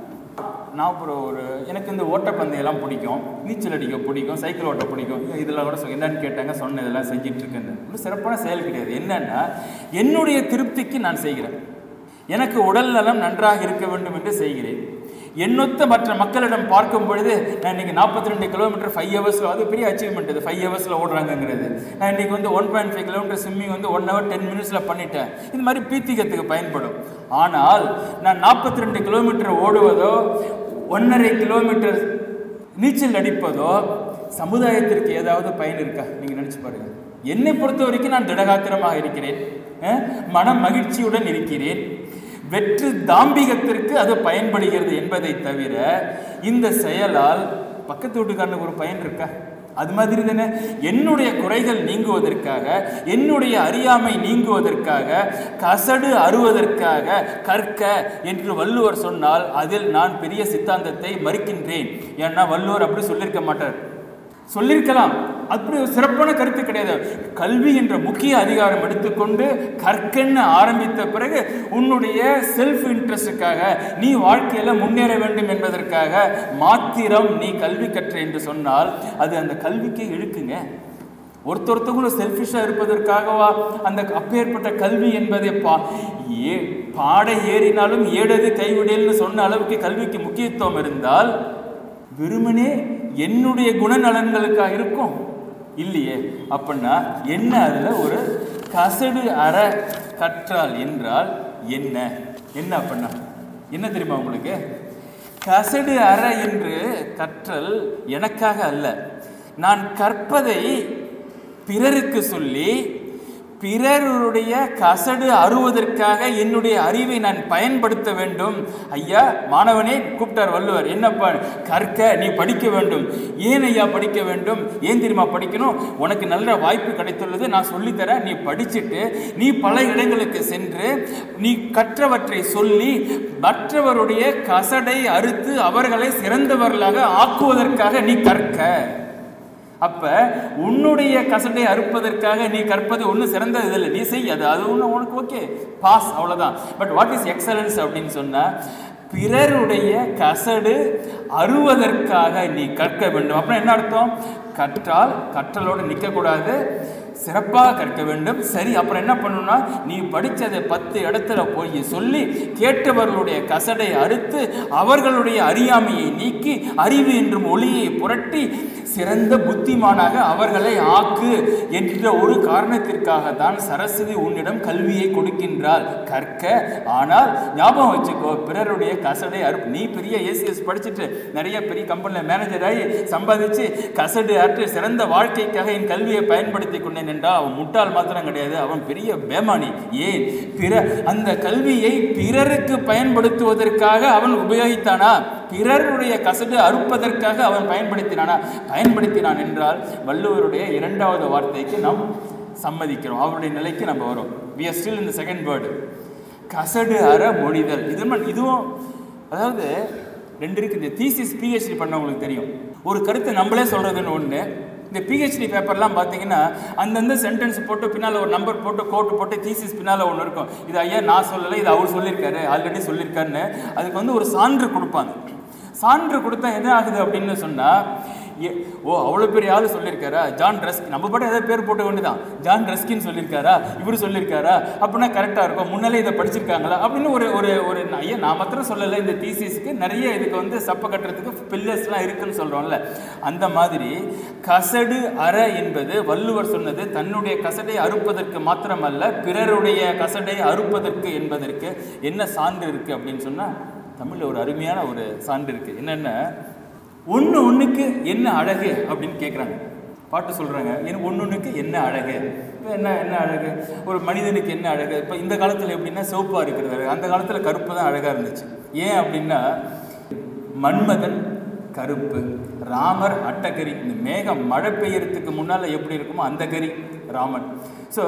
நான் அப்புறம் ஒரு எனக்கு இந்த ஓட்டப்பந்தயம்லாம் பிடிக்கும் நீச்சல் அடிக்க பிடிக்கும் சைக்கிள் ஓட்ட பிடிக்கும் இதெல்லாம் கூட சொ- என்னன்னு கேட்டாங்க சொன்ன இதெல்லாம் செஞ்சுட்டு இருக்கேன்னு ஒரு சிறப்பான செயல் கிடையாது என்னன்னா என்னுடைய திருப்திக்கு நான் செய்கிறேன் எனக்கு உடல் நலம் நன்றாக இருக்க வேண்டும் என்று செய்கிறேன் என்னொத்த மற்ற மக்களிடம் பார்க்கும் பொழுது நான் இன்னைக்கு நாற்பத்தி ரெண்டு கிலோமீட்டர் ஃபைவ் ஹவர்ஸில் அது பெரிய அச்சீவ்மெண்ட் இது ஃபைவ் ஹவர்ஸில் ஓடுறாங்கங்கிறது நான் இன்னைக்கு வந்து one point five kilometre swimming வந்து ஒன் ஹவர் டென் மினிட்ஸில் பண்ணிட்டேன் இது மாதிரி பீத்திகத்துக்கு பயன்படும் ஆனால் நான் நாற்பத்தி ரெண்டு கிலோமீட்டர் ஓடுவதோ ஒன்றரை கிலோமீட்டர் நீச்சல் அடிப்பதோ சமுதாயத்திற்கு ஏதாவது பயன் இருக்கா நீங்கள் நினச்சி பாருங்க என்னை பொறுத்த வரைக்கும் நான் திடகாத்திரமாக இருக்கிறேன் அஹ், மன மகிழ்ச்சியுடன் இருக்கிறேன் வெற்று தாம்பிகத்திற்கு அது பயன்படுகிறது என்பதை தவிர இந்த செயலால் பக்கத்து வீட்டுக்காரனுக்கு ஒரு பயன் இருக்கா அது மாதிரி தானே என்னுடைய குறைகள் நீங்குவதற்காக என்னுடைய அறியாமை நீங்குவதற்காக கசடு அறுவதற்காக கற்க என்று வள்ளுவர் சொன்னால் அதில் நான் பெரிய சித்தாந்தத்தை மறுக்கின்றேன் ஏன்னா வள்ளுவர் அப்படி சொல்லியிருக்க மாட்டார் சொல்லியிருக்கலாம் அப்படி ஒரு சிறப்பான கருத்து கிடையாது கல்வி என்ற முக்கிய அதிகாரம் எடுத்துக்கொண்டு கற்கன்னு ஆரம்பித்த பிறகு உன்னுடைய செல்ஃப் இன்ட்ரெஸ்டுக்காக நீ வாழ்க்கையில முன்னேற வேண்டும் என்பதற்காக மாத்திரம் நீ கல்வி கற்ற என்று சொன்னால் அது அந்த கல்விக்கே இழுக்குங்க ஒருத்தொருத்தவங்களும் செல்ஃபிஷாக இருப்பதற்காகவா அந்த அப்பேற்பட்ட கல்வி என்பதை பா ஏ பாடை ஏறினாலும் ஏடது கைவிடல்னு சொன்ன அளவுக்கு கல்விக்கு முக்கியத்துவம் இருந்தால் வெறுமனே என்னுடைய குணநலன்களுக்காக இருக்கும் இல்லையே அப்படின்னா என்ன அதில் ஒரு கசடு அற கற்றால் என்றால் என்ன என்ன அப்படின்னா என்ன தெரியுமா உங்களுக்கு கசடு அற என்று கற்றல் எனக்காக அல்ல நான் கற்பதை பிறருக்கு சொல்லி பிறருடைய கசடு அறுவதற்காக என்னுடைய அறிவை நான் பயன்படுத்த வேண்டும் ஐயா மாணவனே கூப்பிட்டார் வள்ளுவர் என்னப்பா கற்க நீ படிக்க வேண்டும் ஏன் ஐயா படிக்க வேண்டும் ஏன் தெரியுமா படிக்கணும் உனக்கு நல்ல வாய்ப்பு கிடைத்துள்ளது நான் சொல்லித்தரேன் நீ படிச்சுட்டு நீ பல இடங்களுக்கு சென்று நீ கற்றவற்றை சொல்லி மற்றவருடைய கசடை அறுத்து அவர்களை சிறந்தவர்களாக ஆக்குவதற்காக நீ கற்க அப்ப உன்னுடைய கசடை அறுப்பதற்காக நீ கற்பது ஒன்றும் சிறந்தது இல்லை நீ செய் அது அது ஒன்று உனக்கு ஓகே பாஸ் அவ்வளோதான் பட் வாட் இஸ் எக்ஸலன்ஸ் அப்படின்னு சொன்னா பிறருடைய கசடு அறுவதற்காக நீ கற்க வேண்டும் அப்புறம் என்ன அர்த்தம் கற்றால் கற்றலோடு நிற்கக்கூடாது சிறப்பாக கற்க வேண்டும் சரி அப்புறம் என்ன பண்ணணும்னா நீ படித்ததை பத்து இடத்துல போய் சொல்லி கேட்டவர்களுடைய கசடை அறுத்து அவர்களுடைய அறியாமையை நீக்கி அறிவு என்றும் ஒளியை புரட்டி சிறந்த புத்திமானாக அவர்களை ஆக்கு என்ற ஒரு காரணத்திற்காக தான் சரஸ்வதி உன்னிடம் கல்வியை கொடுக்கின்றாள் கற்க ஆனால் ஞாபகம் வச்சுக்கோ பிறருடைய கசடை அறுப்பு நீ பெரிய ஏசிஎஸ் படிச்சுட்டு நிறைய பெரிய கம்பெனியில் மேனேஜர் ஆகி சம்பாதிச்சு கசடு அற்று சிறந்த வாழ்க்கைக்காக என் கல்வியை பயன்படுத்தி கொண்டேன் என்றால் அவன் முட்டாள் மாத்திரம் கிடையாது அவன் பெரிய பேமானி ஏன் பிற அந்த கல்வியை பிறருக்கு பயன்படுத்துவதற்காக அவன் உபயோகித்தானா பிறருடைய கசடு அறுப்பதற்காக அவன் பயன்படுத்தினானா பயன்படுத்தினான் என்றால் வள்ளுவருடைய இரண்டாவது வார்த்தைக்கு நாம் சம்மதிக்கிறோம் அவருடைய நிலைக்கு நம்ம வரும் வி ஆர் ஸ்டில் இந்த செகண்ட் வேர்டு கசடு அற மொழிதல் இது ம- இதுவும் அதாவது ரெண்டு இருக்கு இந்த தீசிஸ் பிஹெச்டி பண்ணவங்களுக்கு தெரியும் ஒரு கருத்தை நம்மளே சொல்றதுன்னு ஒன்று இந்த பிஹெச்டி பேப்பர்லாம் பார்த்தீங்கன்னா அந்தந்த சென்டென்ஸ் போட்டு பின்னால் ஒரு நம்பர் போட்டு கோட்டு போட்டு தீசிஸ் பின்னால் ஒன்று இருக்கும் இது ஐயா நான் சொல்லலை இது அவர் சொல்லியிருக்காரு ஆல்ரெடி சொல்லியிருக்காருன்னு அதுக்கு வந்து ஒரு சான்று கொடுப்பாங்க சான்று கொடுத்தா என்ன ஆகுது அப்படின்னு சொன்னால் ஏ ஓ அவ்வளோ பெரிய ஆள் சொல்லியிருக்காரா ஜான் ரஸ்கின் நம்ம பாட்டு ஏதாவது பேர் போட்ட வேண்டியதான் ஜான் ரஸ்கின் சொல்லியிருக்காரா இவர் சொல்லியிருக்காரா அப்படின்னா கரெக்டாக இருக்கும் முன்னாலே இதை படிச்சிருக்காங்களா அப்படின்னு ஒரு ஒரு ஒரு ஐயா நான் மாத்திரம் சொல்லலை இந்த தீசிஸ்க்கு நிறைய இதுக்கு வந்து சப்ப கட்டுறதுக்கு பில்லர்ஸ்லாம் இருக்குன்னு சொல்கிறோம்ல அந்த மாதிரி கசடு அற என்பது வள்ளுவர் சொன்னது தன்னுடைய கசடை அறுப்பதற்கு மாத்திரமல்ல பிறருடைய கசடை அறுப்பதற்கு என்பதற்கு என்ன சான்று இருக்குது அப்படின்னு சொன்னால் தமிழில் ஒரு அருமையான ஒரு சான்று இருக்குது என்னென்ன ஒன்று ஒன்றுக்கு என்ன அழகு அப்படின்னு கேட்குறாங்க பாட்டு சொல்கிறாங்க எனக்கு ஒன்று ஒன்றுக்கு என்ன அழகு இப்போ என்ன என்ன அழகு ஒரு மனிதனுக்கு என்ன அழகு இப்போ இந்த காலத்தில் எப்படின்னா சிவப்பாக இருக்கிறது அழகு அந்த காலத்தில் கருப்பு தான் அழகாக இருந்துச்சு ஏன் அப்படின்னா மன்மதன் கருப்பு ராமர் அட்டகரி இந்த மேகம் மழை பெய்யறதுக்கு முன்னால் எப்படி இருக்குமோ அந்த கரி ராமன் ஸோ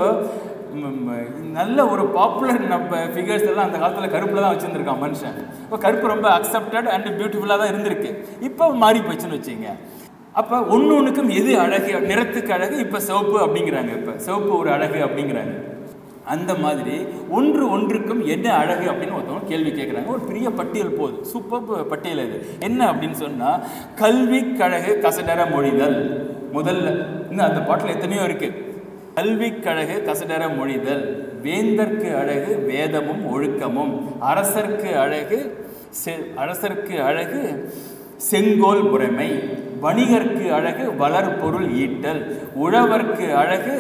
நல்ல ஒரு பாப்புலர் நம்ம ஃபிகர்ஸ் எல்லாம் அந்த காலத்தில் கருப்பில் தான் வச்சுருந்துருக்கான் மனுஷன் இப்போ கருப்பு ரொம்ப அக்செப்டட் அண்ட் பியூட்டிஃபுல்லாக தான் இருந்திருக்கு இப்போ மாறி போச்சுன்னு வச்சுங்க அப்போ ஒன்று ஒன்றுக்கும் எது அழகு நிறத்துக்கு அழகு இப்போ சிவப்பு அப்படிங்கிறாங்க இப்போ சிவப்பு ஒரு அழகு அப்படிங்கிறாங்க அந்த மாதிரி ஒன்று ஒன்றுக்கும் என்ன அழகு அப்படின்னு ஒருத்தவங்க கேள்வி கேட்குறாங்க ஒரு பெரிய பட்டியல் போகுது சூப்பர் பட்டியல் இது என்ன அப்படின்னு சொன்னால் கல்விக்கழகு கசடர மொழிதல் முதல்ல இன்னும் அந்த பாட்டில் எத்தனையோ இருக்குது கல்விக்கழகு கசடர மொழிதல் வேந்தற்கு அழகு வேதமும் ஒழுக்கமும் அரசர்க்கு அழகு செ- அரசர்க்கு அழகு செங்கோல் முறைமை வணிகர்க்கு அழகு வளர்பொருள் ஈட்டல் உழவர்க்கு அழகு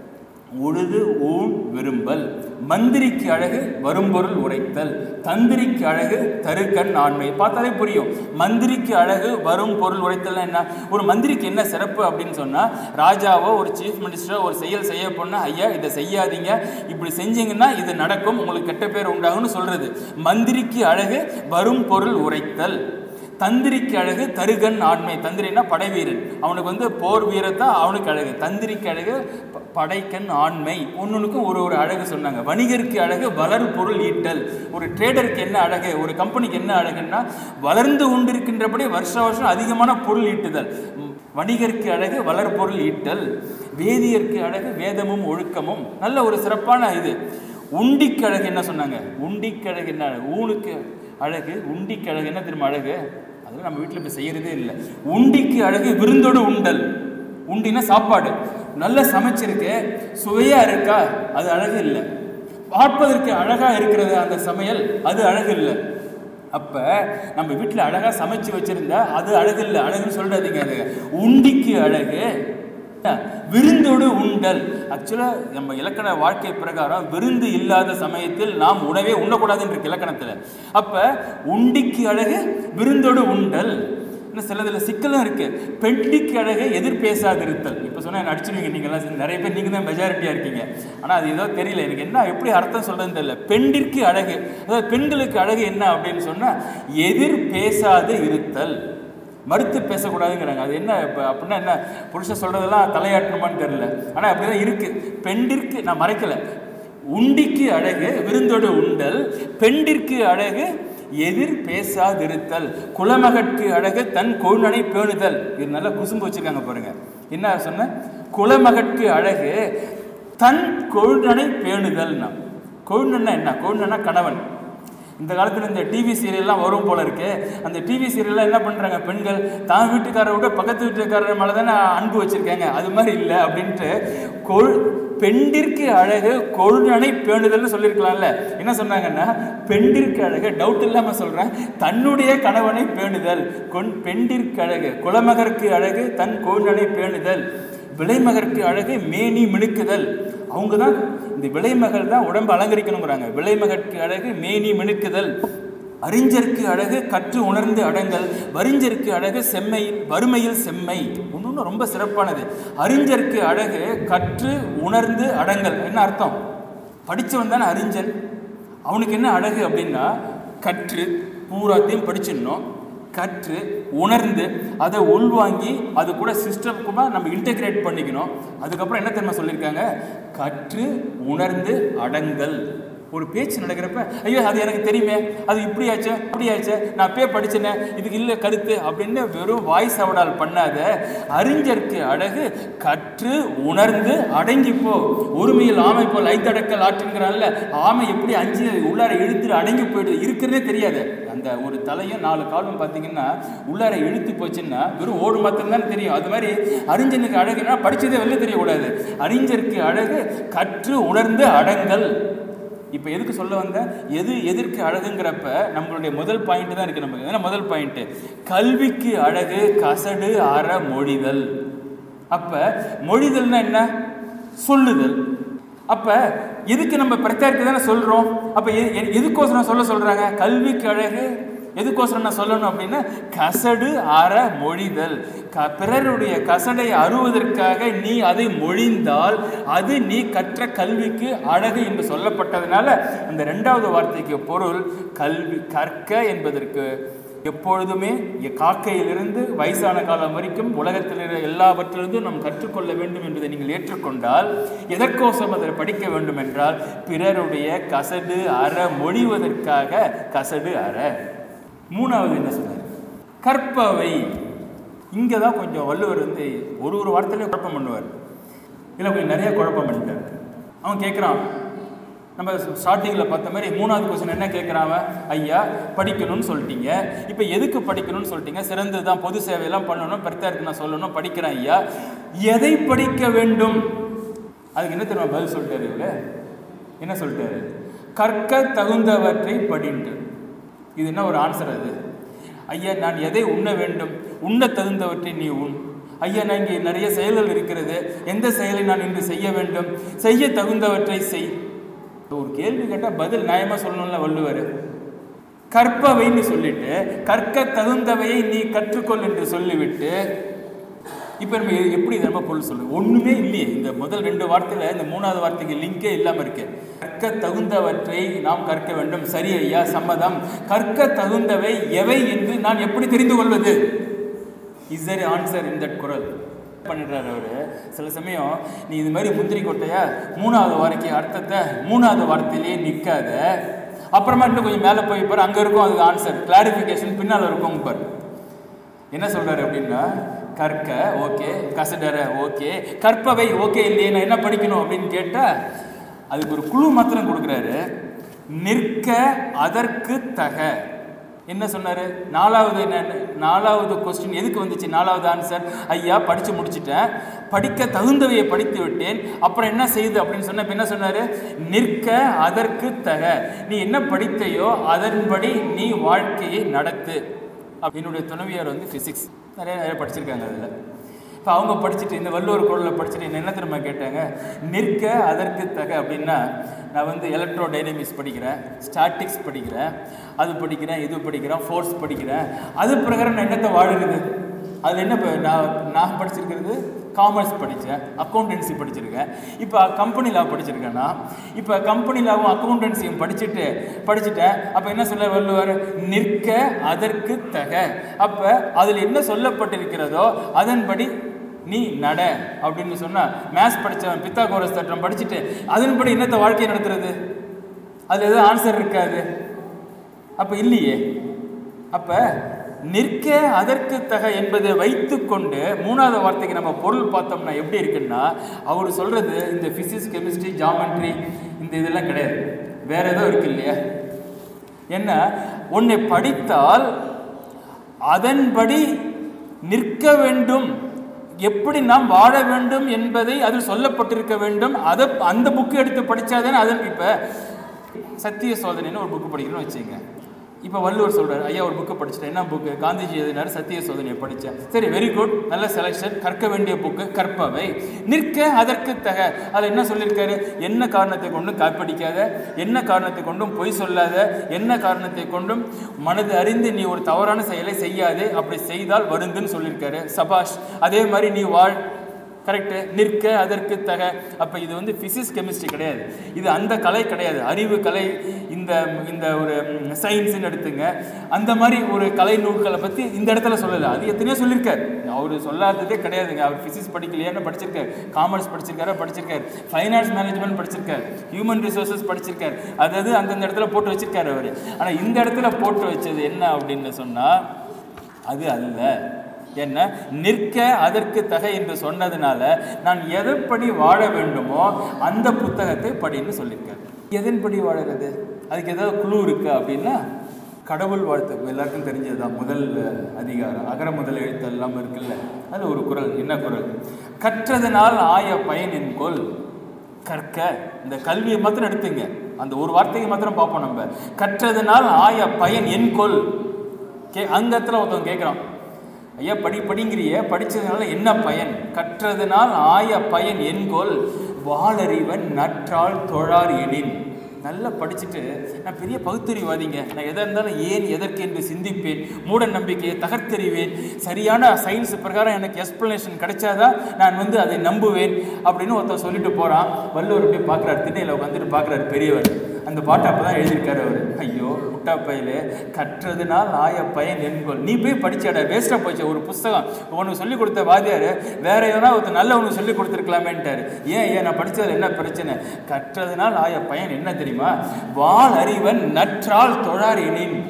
உழுது ஊன் விரும்பல் மந்திரிக்கு அழகு வரும்பொருள் உரைத்தல் தந்திரிக்கு அழகு தருக்கண் ஆண்மை பார்த்தாலே புரியும் மந்திரிக்கு அழகு வரும் பொருள் உரைத்தல்னா என்ன ஒரு மந்திரிக்கு என்ன சிறப்பு அப்படின்னு சொன்னால் ராஜாவோ ஒரு சீஃப் மினிஸ்டரோ ஒரு செயல் செய்ய போனால் ஐயா இதை செய்யாதீங்க இப்படி செஞ்சீங்கன்னா இது நடக்கும் உங்களுக்கு கெட்ட பேர் உண்டாகும்னு சொல்றது மந்திரிக்கு அழகு வரும் பொருள் உரைத்தல் தந்திரிக்கு அழகு தருகன் ஆண்மை தந்திரினா படைவீரன் அவனுக்கு வந்து போர் வீரத்தான் அவனுக்கு அழகு தந்திரிக்கு அழகு ப- படைக்கண் ஆண்மை ஒன்னொன்றுக்கும் ஒரு ஒரு அழகு சொன்னாங்க வணிகருக்கு அழகு வளர் பொருள் ஈட்டல் ஒரு ட்ரேடருக்கு என்ன அழகு ஒரு கம்பெனிக்கு என்ன அழகுன்னா வளர்ந்து கொண்டிருக்கின்றபடி வருஷ வருஷம் அதிகமான பொருள் ஈட்டுதல் ம், வணிகருக்கு அழகு வளர் பொருள் ஈட்டல் வேதியருக்கு அழகு வேதமும் ஒழுக்கமும் நல்ல ஒரு சிறப்பான இது உண்டிக்கு அழகு என்ன சொன்னாங்க உண்டிக்கு அழகு என்ன அழகு ஊனுக்கு அழகு உண்டிக்கு அழகு என்ன திரும்ப அழகு அதெல்லாம் நம்ம வீட்டில் இப்போ செய்யறதே இல்லை உண்டிக்கு அழகு விருந்தோடு உண்டல் உண்டினா சாப்பாடு நல்லா சமைச்சிருக்கு சுவையாக இருக்கா அது அழகு இல்லை பார்ப்பதற்கு அழகாக இருக்கிறது அந்த சமையல் அது அழகு இல்லை அப்போ நம்ம வீட்டில் அழகாக சமைச்சு வச்சிருந்தா அது அழகு இல்லை அழகுன்னு சொல்றாதீங்க அது உண்டிக்கு அழகு விருந்தோடு உண்டல் ஆக்சுவலாக நம்ம இலக்கண வாழ்க்கை பிரகாரம் விருந்து இல்லாத சமயத்தில் நாம் உணவே உண்ணக்கூடாதுன்னு இருக்கு இலக்கணத்தில் அப்போ உண்டிக்கு அழகு விருந்தோடு உண்டல் இன்னும் சிலதில் சிக்கலும் இருக்கு பெண்டிக்கு அழகை எதிர் பேசாதிருத்தல் இப்போ சொன்னா என்ன அடிச்சிருவீங்க நீங்களாம் நிறைய பேர் நீங்கள் தான் மெஜாரிட்டியாக இருக்கீங்க ஆனால் அது ஏதோ தெரியல எனக்கு என்ன எப்படி அர்த்தம் சொல்றதுன்னு தெரியல பெண்டிற்கு அழகு அதாவது பெண்களுக்கு அழகு என்ன அப்படின்னு சொன்னால் எதிர் பேசாது இருத்தல் மறுத்து பேசக்கூடாதுங்கிறாங்க அது என்ன இப்போ அப்படின்னா என்ன புருஷன் சொல்கிறதெல்லாம் தலையாட்டணுமான்னு தெரியல ஆனால் அப்படி தான் இருக்குது பெண்டிற்கு நான் மறைக்கலை உண்டிக்கு அழகு விருந்தோடு உண்டல் பெண்டிற்கு அழகு எதிர் பேசாதிருத்தல் குலமகற்கு அழகு தன் கொழுநனை பேணுதல் இது நல்லா குசும்பு வச்சிருக்காங்க பாருங்க என்ன சொன்ன குலமகற்கு அழகு தன் கொழுநனை பேணுதல்னா கொழுநன்னா என்ன கொழுநன்னா கணவன் இந்த காலத்தில் இந்த டிவி சீரியல்லாம் வரும் போல இருக்கு அந்த டிவி சீரியல்லாம் என்ன பண்ணுறாங்க பெண்கள் தான் வீட்டுக்காரரை விட பக்கத்து வீட்டுக்காரர் மேலே தானே அன்பு வச்சுருக்காங்க அது மாதிரி இல்லை அப்படின்ட்டு கொள் பெண்டிற்கு அழகு கொழுநனை பேணுதல்னு சொல்லியிருக்கலாம்ல என்ன சொன்னாங்கன்னா பெண்டிற்கு அழகு டவுட் இல்லாமல் சொல்கிறேன் தன்னுடைய கணவனை பேணுதல் கொன் பெண்டிற்கு அழகு குலமகருக்கு அழகு தன் கொழுநனை பேணுதல் விலைமகருக்கு அழகு மேனி மினுக்குதல் அவங்க தான் இந்த விலைமகள் தான் உடம்பு அலங்கரிக்கணுங்கிறாங்க விலைமகற்கு அழகு மேனி மினுக்குதல் அறிஞருக்கு அழகு கற்று உணர்ந்து அடங்கல் வரிஞ்சருக்கு அழகு செம்மையில் வறுமையில் செம்மை ஒன்று ரொம்ப சிறப்பானது அறிஞருக்கு அழகு கற்று உணர்ந்து அடங்கல் என்ன அர்த்தம் படித்தவன் தானே அறிஞன் அவனுக்கு என்ன அழகு அப்படின்னா கற்று பூராத்தையும் படிச்சிடணும் கற்று உணர்ந்து அதை உள்வாங்கி அது கூட சிஸ்டம்க்குமா நம்ம இன்டெகிரேட் பண்ணிக்கணும் அதுக்கப்புறம் என்ன தெரியுமா சொல்லியிருக்காங்க கற்று உணர்ந்து அடங்கல் ஒரு பேச்சு நடக்கிறப்ப ஐயோ அது எனக்கு தெரியுமே அது இப்படி ஆச்சு அப்படி ஆச்சு நான் அப்பயே படிச்சேனே இதுக்கு இல்லை கருத்து அப்படின்னு வெறும் வாய்ஸ் அவடால் பண்ணாத அறிஞருக்கு அழகு கற்று உணர்ந்து அடங்கி போ ஒருமையில் ஆமை போல் ஐத்தடக்கல் ஆற்றுங்கிறான்ல ஆமை எப்படி அஞ்சு உள்ளார இழுத்துட்டு அடங்கி போயிடுது இருக்கிறதே தெரியாது அந்த ஒரு தலையும் நாலு காலும் பார்த்தீங்கன்னா உள்ளார இழுத்து போச்சுன்னா வெறும் ஓடு மாத்திரம் தான் தெரியும் அது மாதிரி அறிஞனுக்கு அழகுனா படிச்சதே வெளில தெரியக்கூடாது அறிஞருக்கு அழகு கற்று உணர்ந்து அடங்கல் இப்போ எதுக்கு சொல்ல வந்த எது எதற்கு அழகுங்கிறப்ப நம்மளுடைய முதல் பாயிண்ட் தான் இருக்கு நமக்கு ஏன்னா முதல் பாயிண்ட் கல்விக்கு அழகு கசடு அற மொழிதல் அப்ப மொழிதல்னா என்ன சொல்லுதல் அப்ப எதுக்கு நம்ம பிரச்சாரத்தை தானே சொல்றோம் அப்ப எ- எ- எதுக்கோசரம் சொல்ல சொல்றாங்க கல்விக்கு அழகு எதுக்கோசரம் நான் சொல்லணும் அப்படின்னா கசடு அற மொழிதல் க பிறருடைய கசடை அறுவதற்காக நீ அதை மொழிந்தால் அது நீ கற்ற கல்விக்கு அழகு என்று சொல்லப்பட்டதுனால அந்த ரெண்டாவது வார்த்தைக்கு பொருள் கல்வி கற்க என்பதற்கு எப்பொழுதுமே இ- காக்கையிலிருந்து வயசான காலம் வரைக்கும் உலகத்தில் இருக்கிற எல்லாவற்றிலிருந்தும் நாம் கற்றுக்கொள்ள வேண்டும் என்பதை நீங்கள் ஏற்றுக்கொண்டால் எதற்கோசம் அதை படிக்க வேண்டும் என்றால் பிறருடைய கசடு அற மொழிவதற்காக கசடு அற மூணாவது என்ன சொன்னார் கற்பவை இங்கே தான் கொஞ்சம் வள்ளுவர் வந்து ஒரு ஒரு வார்த்தையிலையும் குழப்பம் பண்ணுவார் இல்லை கொஞ்சம் நிறைய குழப்பம் பண்ணிட்டார் அவன் கேட்குறான் நம்ம ஸ்டார்டிங்கில் பார்த்த மாதிரி மூணாவது கொஸ்டின் என்ன கேட்குறான் அவன் ஐயா படிக்கணும்னு சொல்லிட்டீங்க இப்போ எதுக்கு படிக்கணும்னு சொல்லிட்டீங்க சிறந்தது தான் பொது சேவையெல்லாம் பண்ணணும் பெருத்தாருக்கு நான் சொல்லணும் படிக்கிறேன் ஐயா எதை படிக்க வேண்டும் அதுக்கு என்ன தெரியுமா பதில் சொல்லிட்டாரு இவரு என்ன சொல்லிட்டாரு கற்க தகுந்தவற்றை படின்று இது என்ன ஒரு ஆன்சர் அது ஐயா நான் எதை உண்ண வேண்டும் உண்ண தகுந்தவற்றை நீ உண் ஐயா நான் இங்கே நிறைய செயல்கள் இருக்கிறது எந்த செயலை நான் இன்று செய்ய வேண்டும் செய்ய தகுந்தவற்றை செய் ஒரு கேள்வி கேட்டால் பதில் நியாயமா சொல்லணும்ல வள்ளுவர் கற்பவைன்னு சொல்லிட்டு கற்க தகுந்தவையை நீ கற்றுக்கொள் என்று சொல்லிவிட்டு இப்போ நம்ம எ- எப்படி இதை நம்ம பொருள் சொல்லு ஒன்றுமே இல்லையே இந்த முதல் ரெண்டு வார்த்தையில் இந்த மூணாவது வார்த்தைக்கு லிங்கே இல்லாமல் இருக்கு கற்க தகுந்தவற்றை நாம் கற்க வேண்டும் சரி ஐயா சம்மதம் கற்க தகுந்தவை எவை என்று நான் எப்படி தெரிந்து கொள்வது is there answer in that குரல் பண்ணிடுறாரு அவரு சில சமயம் நீ இது மாதிரி முந்திரி கொட்டையா மூணாவது வார்த்தை அர்த்தத்தை மூணாவது வார்த்தையிலேயே நிற்காத அப்புறமா இன்னும் கொஞ்சம் மேலே போய் பாரு அங்கே இருக்கும் அதுக்கு ஆன்சர் கிளாரிஃபிகேஷன் பின்னால் இருக்கும் பாரு என்ன சொல்றாரு அப்படின்னா கற்க ஓகே கசடர ஓகே கற்பவை ஓகே இல்லையே நான் என்ன படிக்கணும் அப்படின்னு கேட்டா அதுக்கு ஒரு குழு மாத்திரம் கொடுக்குறாரு நிற்க அதற்கு தக என்ன சொன்னாரு நாலாவது என்ன நாலாவது கொஸ்டின் எதுக்கு வந்துச்சு நாலாவது ஆன்சர் ஐயா படிச்சு முடிச்சிட்டேன் படிக்க தகுந்தவையை படித்து விட்டேன் அப்புறம் என்ன செய்யுது அப்படின்னு சொன்ன என்ன சொன்னாரு நிற்க அதற்கு தக நீ என்ன படித்தையோ அதன்படி நீ வாழ்க்கையை நடத்து அப்ப என்னுடைய துணைவியார் வந்து ஃபிசிக்ஸ் நிறைய நிறைய படிச்சிருக்காங்க அதில் இப்போ அவங்க படிச்சுட்டு இந்த வள்ளுவர் குரலில் படிச்சுட்டு என்ன என்ன தெரியுமா கேட்டாங்க நிற்க அதற்கு தக அப்படின்னா நான் வந்து எலக்ட்ரோ டைனமிக்ஸ் படிக்கிறேன் ஸ்டாட்டிக்ஸ் படிக்கிறேன் அது படிக்கிறேன் இது படிக்கிறேன் ஃபோர்ஸ் படிக்கிறேன் அது பிரகாரம் நான் என்னத்தை வாழுறது அதில் என்ன இப்போ நான் நான் படிச்சிருக்கிறது காமர்ஸ் படித்தேன் அக்கௌண்டன்சி படிச்சிருக்கேன் இப்போ கம்பெனி லா படிச்சிருக்கேன்னா இப்போ கம்பெனி லாவும் அக்கௌண்டன்சியும் படிச்சுட்டு படிச்சுட்டேன் அப்போ என்ன சொல்ல வள்ளுவார் நிற்க அதற்கு தக அப்போ அதில் என்ன சொல்லப்பட்டிருக்கிறதோ அதன்படி நீ நட அப்படின்னு சொன்னா மேத்ஸ் படித்தவன் பித்தாகோரஸ் தட்டம் படிச்சுட்டு அதன்படி என்னத்த வாழ்க்கையை நடத்துறது அது எதுவும் ஆன்சர் இருக்காது அப்போ இல்லையே அப்போ நிற்க அதற்கு தக என்பதை வைத்துக்கொண்டு மூணாவது வார்த்தைக்கு நம்ம பொருள் பார்த்தோம்னா எப்படி இருக்குன்னா அவர் சொல்றது இந்த ஃபிசிக்ஸ் கெமிஸ்ட்ரி ஜாமெட்ரி இந்த இதெல்லாம் கிடையாது வேற ஏதோ இருக்கு இல்லையா என்ன உன்னை படித்தால் அதன்படி நிற்க வேண்டும் எப்படி நாம் வாழ வேண்டும் என்பதை அதில் சொல்லப்பட்டிருக்க வேண்டும் அதை அந்த புக்கு எடுத்து படித்தாதானே அதன் இப்போ சத்திய சோதனைன்னு ஒரு புக்கு படிக்கணும்னு வச்சுங்க இப்போ வள்ளுவர் சொல்றாரு ஐயா ஒரு புக்கு படிச்சிட்டேன் என்ன புக்கு காந்திஜி எழுதினார் சத்திய சோதனையை படித்தேன் சரி வெரி குட் நல்ல செலெக்ஷன் கற்க வேண்டிய புக்கு கற்பவை நிற்க அதற்கு தக அதில் என்ன சொல்லியிருக்காரு என்ன காரணத்தை கொண்டும் காப்பிடிக்காத என்ன காரணத்தை கொண்டும் பொய் சொல்லாத என்ன காரணத்தை கொண்டும் மனது அறிந்து நீ ஒரு தவறான செயலை செய்யாதே அப்படி செய்தால் வருந்துன்னு சொல்லியிருக்காரு சபாஷ் அதே மாதிரி நீ வாழ் கரெக்டு நிற்க அதற்கு தக அப்போ இது வந்து ஃபிசிக்ஸ் கெமிஸ்ட்ரி கிடையாது இது அந்த கலை கிடையாது அறிவு கலை இந்த இந்த ஒரு சயின்ஸ்னு எடுத்துங்க அந்த மாதிரி ஒரு கலை நூல்களை பற்றி இந்த இடத்துல சொல்லலை அது எத்தனையோ சொல்லியிருக்காரு அவர் சொல்லாததே கிடையாதுங்க அவர் ஃபிசிக்ஸ் படிக்கலையான்னு படிச்சிருக்காரு காமர்ஸ் படிச்சிருக்காரு படிச்சிருக்காரு ஃபைனான்ஸ் மேனேஜ்மெண்ட் படிச்சிருக்காரு ஹியூமன் ரிசோர்சஸ் படிச்சிருக்காரு அதாவது அந்தந்த இடத்துல போட்டு வச்சிருக்காரு அவர் ஆனால் இந்த இடத்துல போட்டு வச்சது என்ன அப்படின்னு சொன்னால் அது அல்ல என்ன நிற்க அதற்கு தகை என்று சொன்னதுனால நான் எதன்படி வாழ வேண்டுமோ அந்த புத்தகத்தை படின்னு சொல்லியிருக்காரு எதன்படி வாழறது அதுக்கு ஏதாவது குழு இருக்கா அப்படின்னா கடவுள் வாழ்த்து எல்லாருக்கும் தெரிஞ்சதுதான் முதல் அதிகாரம் அகர முதல் எழுத்தெல்லாம் இருக்குல்ல அது ஒரு குரல் என்ன குரல் கற்றதனால் ஆய பயன் என்கொள் கற்க இந்த கல்வியை மாத்திரம் எடுத்துங்க அந்த ஒரு வார்த்தையை மாத்திரம் பார்ப்போம் நம்ம கற்றதனால் ஆய பயன் என்கொள் கே அங்கத்தில் ஒருத்தவங்க கேட்குறான் ஐயா படி படிங்கிறிய படித்ததுனால என்ன பயன் கற்றதுனால் ஆய பயன் என்கொள் வாளறிவன் நற்றால் தொழார் எனின் நல்லா படிச்சுட்டு நான் பெரிய பகுத்தறிவாதிங்க நான் எதாக இருந்தாலும் ஏன் எதற்கு என்று சிந்திப்பேன் மூட நம்பிக்கையை தகர்த்தெறிவேன் சரியான சயின்ஸ் பிரகாரம் எனக்கு எக்ஸ்பிளனேஷன் கிடைச்சாதான் நான் வந்து அதை நம்புவேன் அப்படின்னு ஒருத்தர் சொல்லிட்டு போகிறான் வள்ளுவர் அப்படியே பார்க்குறாரு திண்ணையில் உட்காந்துட்டு பார்க்குறாரு பெரியவர் அந்த பாட்டை அப்போ தான் எழுதியிருக்காரு அவர் ஐயோ முட்டா பையில கற்றதுனால் ஆய பயன் என்கொள் நீ போய் படிச்சாட வேஸ்ட்டாக போச்சு ஒரு புஸ்தகம் உனக்கு சொல்லி கொடுத்த வாத்தியார் வேற எதனா ஒருத்தர் நல்ல உனக்கு சொல்லி கொடுத்துருக்கலாமேன்ட்டாரு ஏன் ஏன் நான் படித்ததில் என்ன பிரச்சனை கற்றதுனால் ஆய பயன் என்ன தெரியுமா வாள் அறிவன் நற்றால் தொழார் எனின்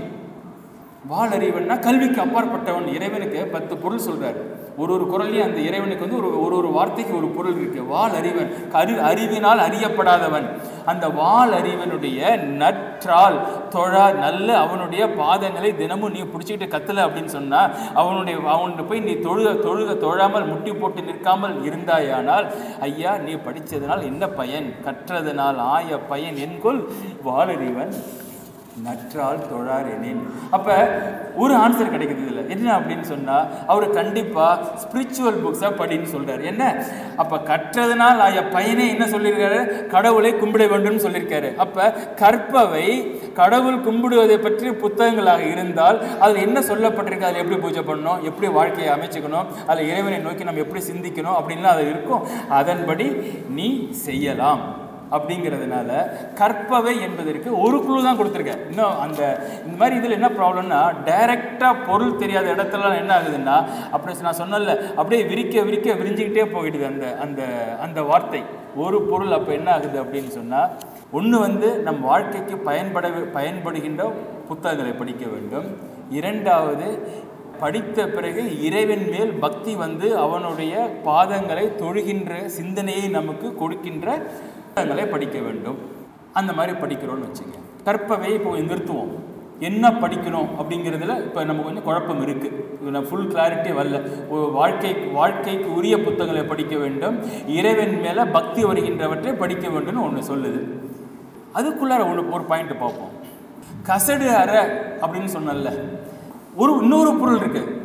வாள் அறிவன்னா கல்விக்கு அப்பாற்பட்டவன் இறைவனுக்கு பத்து பொருள் சொல்றாரு ஒரு ஒரு குரல்லையும் அந்த இறைவனுக்கு வந்து ஒரு ஒரு ஒரு வார்த்தைக்கு ஒரு பொருள் இருக்கு வாள் அறிவன் அறி அறிவினால் அறியப்படாதவன் அந்த வாள் அறிவனுடைய நற்றால் தொழா நல்ல அவனுடைய பாதங்களை தினமும் நீ பிடிச்சிக்கிட்டு கத்தல அப்படின்னு சொன்னா அவனுடைய அவனுடைய போய் நீ தொழுக தொழுக தொழாமல் முட்டி போட்டு நிற்காமல் இருந்தாயானால் ஐயா நீ படித்ததனால் என்ன பயன் கற்றதனால் ஆய பயன் என்கொள் வாளறிவன் நற்றால் தொழார் எனின் அப்போ ஒரு ஆன்சர் கிடைக்குது இதில் என்ன அப்படின்னு சொன்னால் அவர் கண்டிப்பாக ஸ்பிரிச்சுவல் புக்ஸாக படின்னு சொல்கிறார் என்ன அப்போ கற்றதுனால் ஆய பையனே என்ன சொல்லியிருக்காரு கடவுளை கும்பிட வேண்டும்னு சொல்லியிருக்காரு அப்போ கற்பவை கடவுள் கும்பிடுவதை பற்றி புத்தகங்களாக இருந்தால் அதில் என்ன சொல்லப்பட்டிருக்கு அதில் எப்படி பூஜை பண்ணணும் எப்படி வாழ்க்கையை அமைச்சுக்கணும் அதில் இறைவனை நோக்கி நம்ம எப்படி சிந்திக்கணும் அப்படின்லாம் அது இருக்கும் அதன்படி நீ செய்யலாம் அப்படிங்கிறதுனால கற்பவை என்பதற்கு ஒரு குழு தான் கொடுத்துருக்கேன் இன்னும் அந்த இந்த மாதிரி இதில் என்ன ப்ராப்ளம்னா டைரெக்டாக பொருள் தெரியாத இடத்துல என்ன ஆகுதுன்னா அப்படி நான் சொன்னல அப்படியே விரிக்க விரிக்க விரிஞ்சிக்கிட்டே போயிடுது அந்த அந்த அந்த வார்த்தை ஒரு பொருள் அப்போ என்ன ஆகுது அப்படின்னு சொன்னால் ஒன்று வந்து நம் வாழ்க்கைக்கு பயன்பட பயன்படுகின்ற புத்தகங்களை படிக்க வேண்டும் இரண்டாவது படித்த பிறகு இறைவன் மேல் பக்தி வந்து அவனுடைய பாதங்களை தொழுகின்ற சிந்தனையை நமக்கு கொடுக்கின்ற புத்தகங்களை படிக்க வேண்டும் அந்த மாதிரி படிக்கிறோம்னு வச்சுங்க கற்பவை இப்போ நிறுத்துவோம் என்ன படிக்கணும் அப்படிங்கிறதுல இப்போ நம்ம கொஞ்சம் குழப்பம் இருக்குது நான் ஃபுல் கிளாரிட்டி வரல ஒரு வாழ்க்கை வாழ்க்கைக்கு உரிய புத்தகங்களை படிக்க வேண்டும் இறைவன் மேலே பக்தி வருகின்றவற்றை படிக்க வேண்டும்னு ஒன்று சொல்லுது அதுக்குள்ளார ஒன்று ஒரு பாயிண்ட் பார்ப்போம் கசடு அற அப்படின்னு சொன்னல ஒரு இன்னொரு பொருள் இருக்கு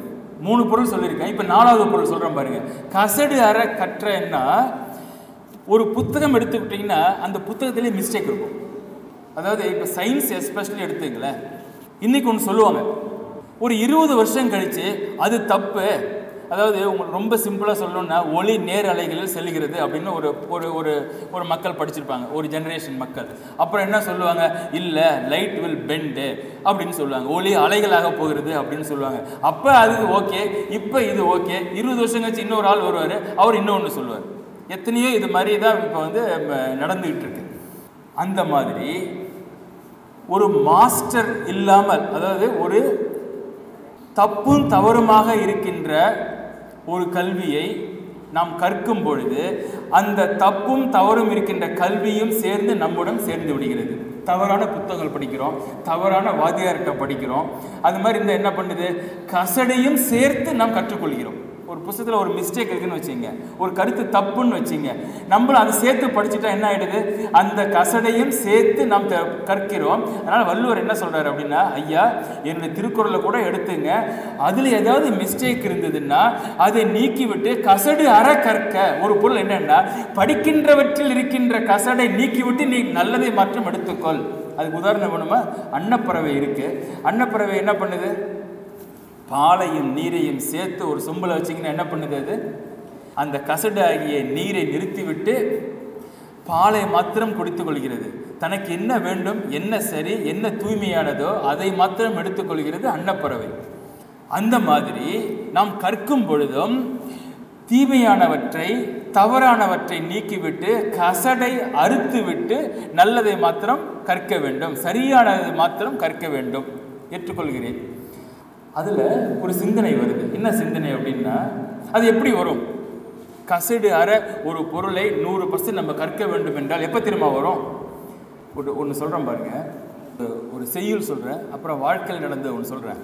மூணு பொருள் சொல்லியிருக்கேன் இப்போ நாலாவது பொருள் சொல்கிறேன் பாருங்க கசடு அற கற்றன்னா ஒரு புத்தகம் எடுத்துக்கிட்டிங்கன்னா அந்த புத்தகத்திலே மிஸ்டேக் இருக்கும் அதாவது இப்போ சயின்ஸ் எஸ்பெஷலி எடுத்துங்களேன் இன்னைக்கு ஒன்று சொல்லுவாங்க ஒரு இருபது வருஷம் கழித்து அது தப்பு அதாவது உங்களுக்கு ரொம்ப சிம்பிளாக சொல்லணும்னா ஒளி நேர் அலைகளில் செல்கிறது அப்படின்னு ஒரு ஒரு ஒரு ஒரு மக்கள் படிச்சிருப்பாங்க ஒரு ஜெனரேஷன் மக்கள் அப்புறம் என்ன சொல்லுவாங்க இல்லை லைட் வில் பெண்டு அப்படின்னு சொல்லுவாங்க ஒளி அலைகளாக போகிறது அப்படின்னு சொல்லுவாங்க அப்போ அது ஓகே இப்போ இது ஓகே இருபது வருஷம் கழிச்சு இன்னொரு ஆள் வருவார் அவர் இன்னொன்று சொல்லுவார் எத்தனையோ இது மாதிரி தான் இப்போ வந்து ம, நடந்துகிட்டு இருக்கு அந்த மாதிரி ஒரு மாஸ்டர் இல்லாமல் அதாவது ஒரு தப்பும் தவறுமாக இருக்கின்ற ஒரு கல்வியை நாம் கற்கும் பொழுது அந்த தப்பும் தவறும் இருக்கின்ற கல்வியும் சேர்ந்து நம்முடன் சேர்ந்து விடுகிறது தவறான புத்தகங்கள் படிக்கிறோம் தவறான வாத்தியார்கிட்ட படிக்கிறோம் அது மாதிரி இந்த என்ன பண்ணுது கசடையும் சேர்த்து நாம் கற்றுக்கொள்கிறோம் ஒரு புத்தகத்தில் ஒரு மிஸ்டேக் இருக்குன்னு வச்சுங்க ஒரு கருத்து தப்புன்னு வச்சுங்க நம்மளும் அதை சேர்த்து படிச்சுட்டா என்ன ஆயிடுது அந்த கசடையும் சேர்த்து நாம் த- கற்கிறோம் அதனால் வள்ளுவர் என்ன சொல்றாரு அப்படின்னா ஐயா என்னுடைய திருக்குறளை கூட எடுத்துங்க அதில் ஏதாவது மிஸ்டேக் இருந்ததுன்னா அதை நீக்கிவிட்டு கசடு அற கற்க ஒரு பொருள் என்னன்னா படிக்கின்றவற்றில் இருக்கின்ற கசடை நீக்கிவிட்டு நீ நல்லதை மாற்றம் எடுத்துக்கொள் அதுக்கு உதாரணம் வேணுமா அன்னப்பறவை இருக்கு அன்னப்பறவை என்ன பண்ணுது பாலையும் நீரையும் சேர்த்து ஒரு சொம்பில் வச்சிங்கன்னா என்ன பண்ணுது அது அந்த கசடு ஆகிய நீரை நிறுத்திவிட்டு பாலை மாத்திரம் குடித்துக் கொள்கிறது தனக்கு என்ன வேண்டும் என்ன சரி என்ன தூய்மையானதோ அதை மாத்திரம் எடுத்துக்கொள்கிறது அன்னப்பறவை அந்த மாதிரி நாம் கற்கும் பொழுதும் தீமையானவற்றை தவறானவற்றை நீக்கிவிட்டு கசடை அறுத்துவிட்டு நல்லதை மாத்திரம் கற்க வேண்டும் சரியானதை மாத்திரம் கற்க வேண்டும் ஏற்றுக்கொள்கிறேன் அதில் ஒரு சிந்தனை வருது என்ன சிந்தனை அப்படின்னா அது எப்படி வரும் கசடு அற ஒரு பொருளை நூறு பர்சன்ட் நம்ம கற்க வேண்டும் என்றால் எப்போ திரும்ப வரும் ஒரு ஒன்று சொல்கிறேன் பாருங்க ஒரு- ஒரு செய்யுள் சொல்கிறேன் அப்புறம் வாழ்க்கையில் நடந்த ஒன்று சொல்கிறேன்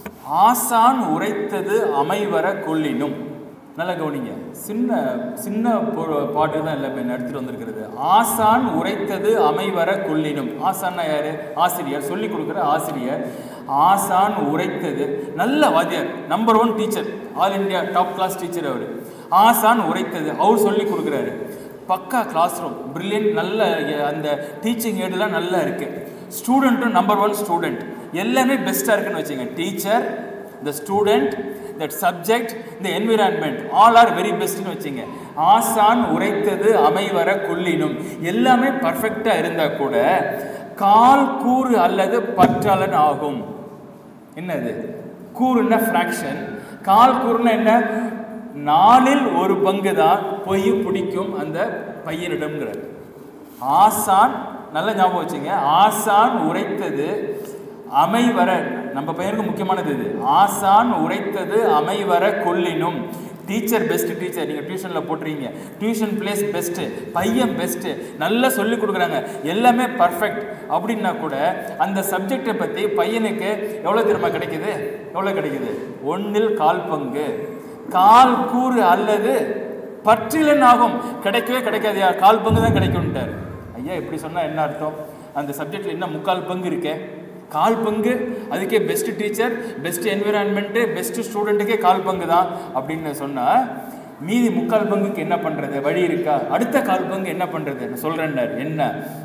ஆசான் உரைத்தது அமைவர கொள்ளினும் நல்லா கவனிங்க சின்ன சின்ன பொரு- பாட்டு தான் எல்லாமே எடுத்துகிட்டு வந்திருக்கிறது ஆசான் உரைத்தது அமைவர கொள்ளினும் ஆசான்னா யாரு ஆசிரியர் சொல்லி கொடுக்குற ஆசிரியர் ஆசான் உரைத்தது நல்ல வாத்தியார் number one teacher all India top class teacher அவர் ஆசான் உரைத்தது அவர் சொல்லி கொடுக்குறாரு பக்கா கிளாஸ் ரூம் பிரில்லியன்ட் நல்ல அஹ், அந்த டீச்சிங் ஏடுலாம் நல்லா இருக்கு ஸ்டூடெண்ட்டும் நம்பர் ஒன் ஸ்டூடெண்ட் எல்லாமே பெஸ்ட்டாக இருக்குன்னு வச்சுங்க teacher the student that subject இந்த என்விரான்மெண்ட் ஆல் ஆர் வெரி பெஸ்ட்னு வச்சுங்க ஆசான் உரைத்தது அமைவர கொள்ளினும் எல்லாமே பர்ஃபெக்டாக இருந்தால் கூட கால் கூறு அல்லது பற்றலன் ஆகும் என்னது கூறுன்னா ஃப்ராக்ஷன் கால் கூறுனா என்ன நாலில் ஒரு பங்கு தான் பொய் பிடிக்கும் அந்த பையனிடம்ங்கிறார் ஆசான் நல்ல ஞாபகம் வச்சுங்க ஆசான் உரைத்தது அமைவர நம்ம பையனுக்கு முக்கியமானது இது ஆசான் உரைத்தது அமைவர கொள்ளினும் டீச்சர் பெஸ்ட் டீச்சர் நீங்கள் டியூஷனில் போட்டுறீங்க டியூஷன் பிளேஸ் பெஸ்ட்டு பையன் பெஸ்ட்டு நல்லா சொல்லி கொடுக்குறாங்க எல்லாமே பர்ஃபெக்ட் அப்படின்னா கூட அந்த சப்ஜெக்டை பற்றி பையனுக்கு எவ்வளோ திரும்ப கிடைக்குது எவ்வளோ கிடைக்குது ஒன்றில் கால் பங்கு கால் கூறு அல்லது பற்றிலன் ஆகும் கிடைக்கவே கிடைக்காதுயா கால் பங்கு தான் கிடைக்கும்ட்டார் ஐயா இப்படி சொன்னால் என்ன அர்த்தம் அந்த சப்ஜெக்டில் என்ன முக்கால் பங்கு இருக்கே கால் பங்கு அதுக்கே best teacher best environment best ஸ்டூடெண்ட்டுக்கே கால் பங்கு தான் அப்படின்னு சொன்னால் மீதி முக்கால் பங்குக்கு என்ன பண்ணுறது வழி இருக்கா அடுத்த கால் பங்கு என்ன பண்ணுறது நான் சொல்கிறேன்னார் என்ன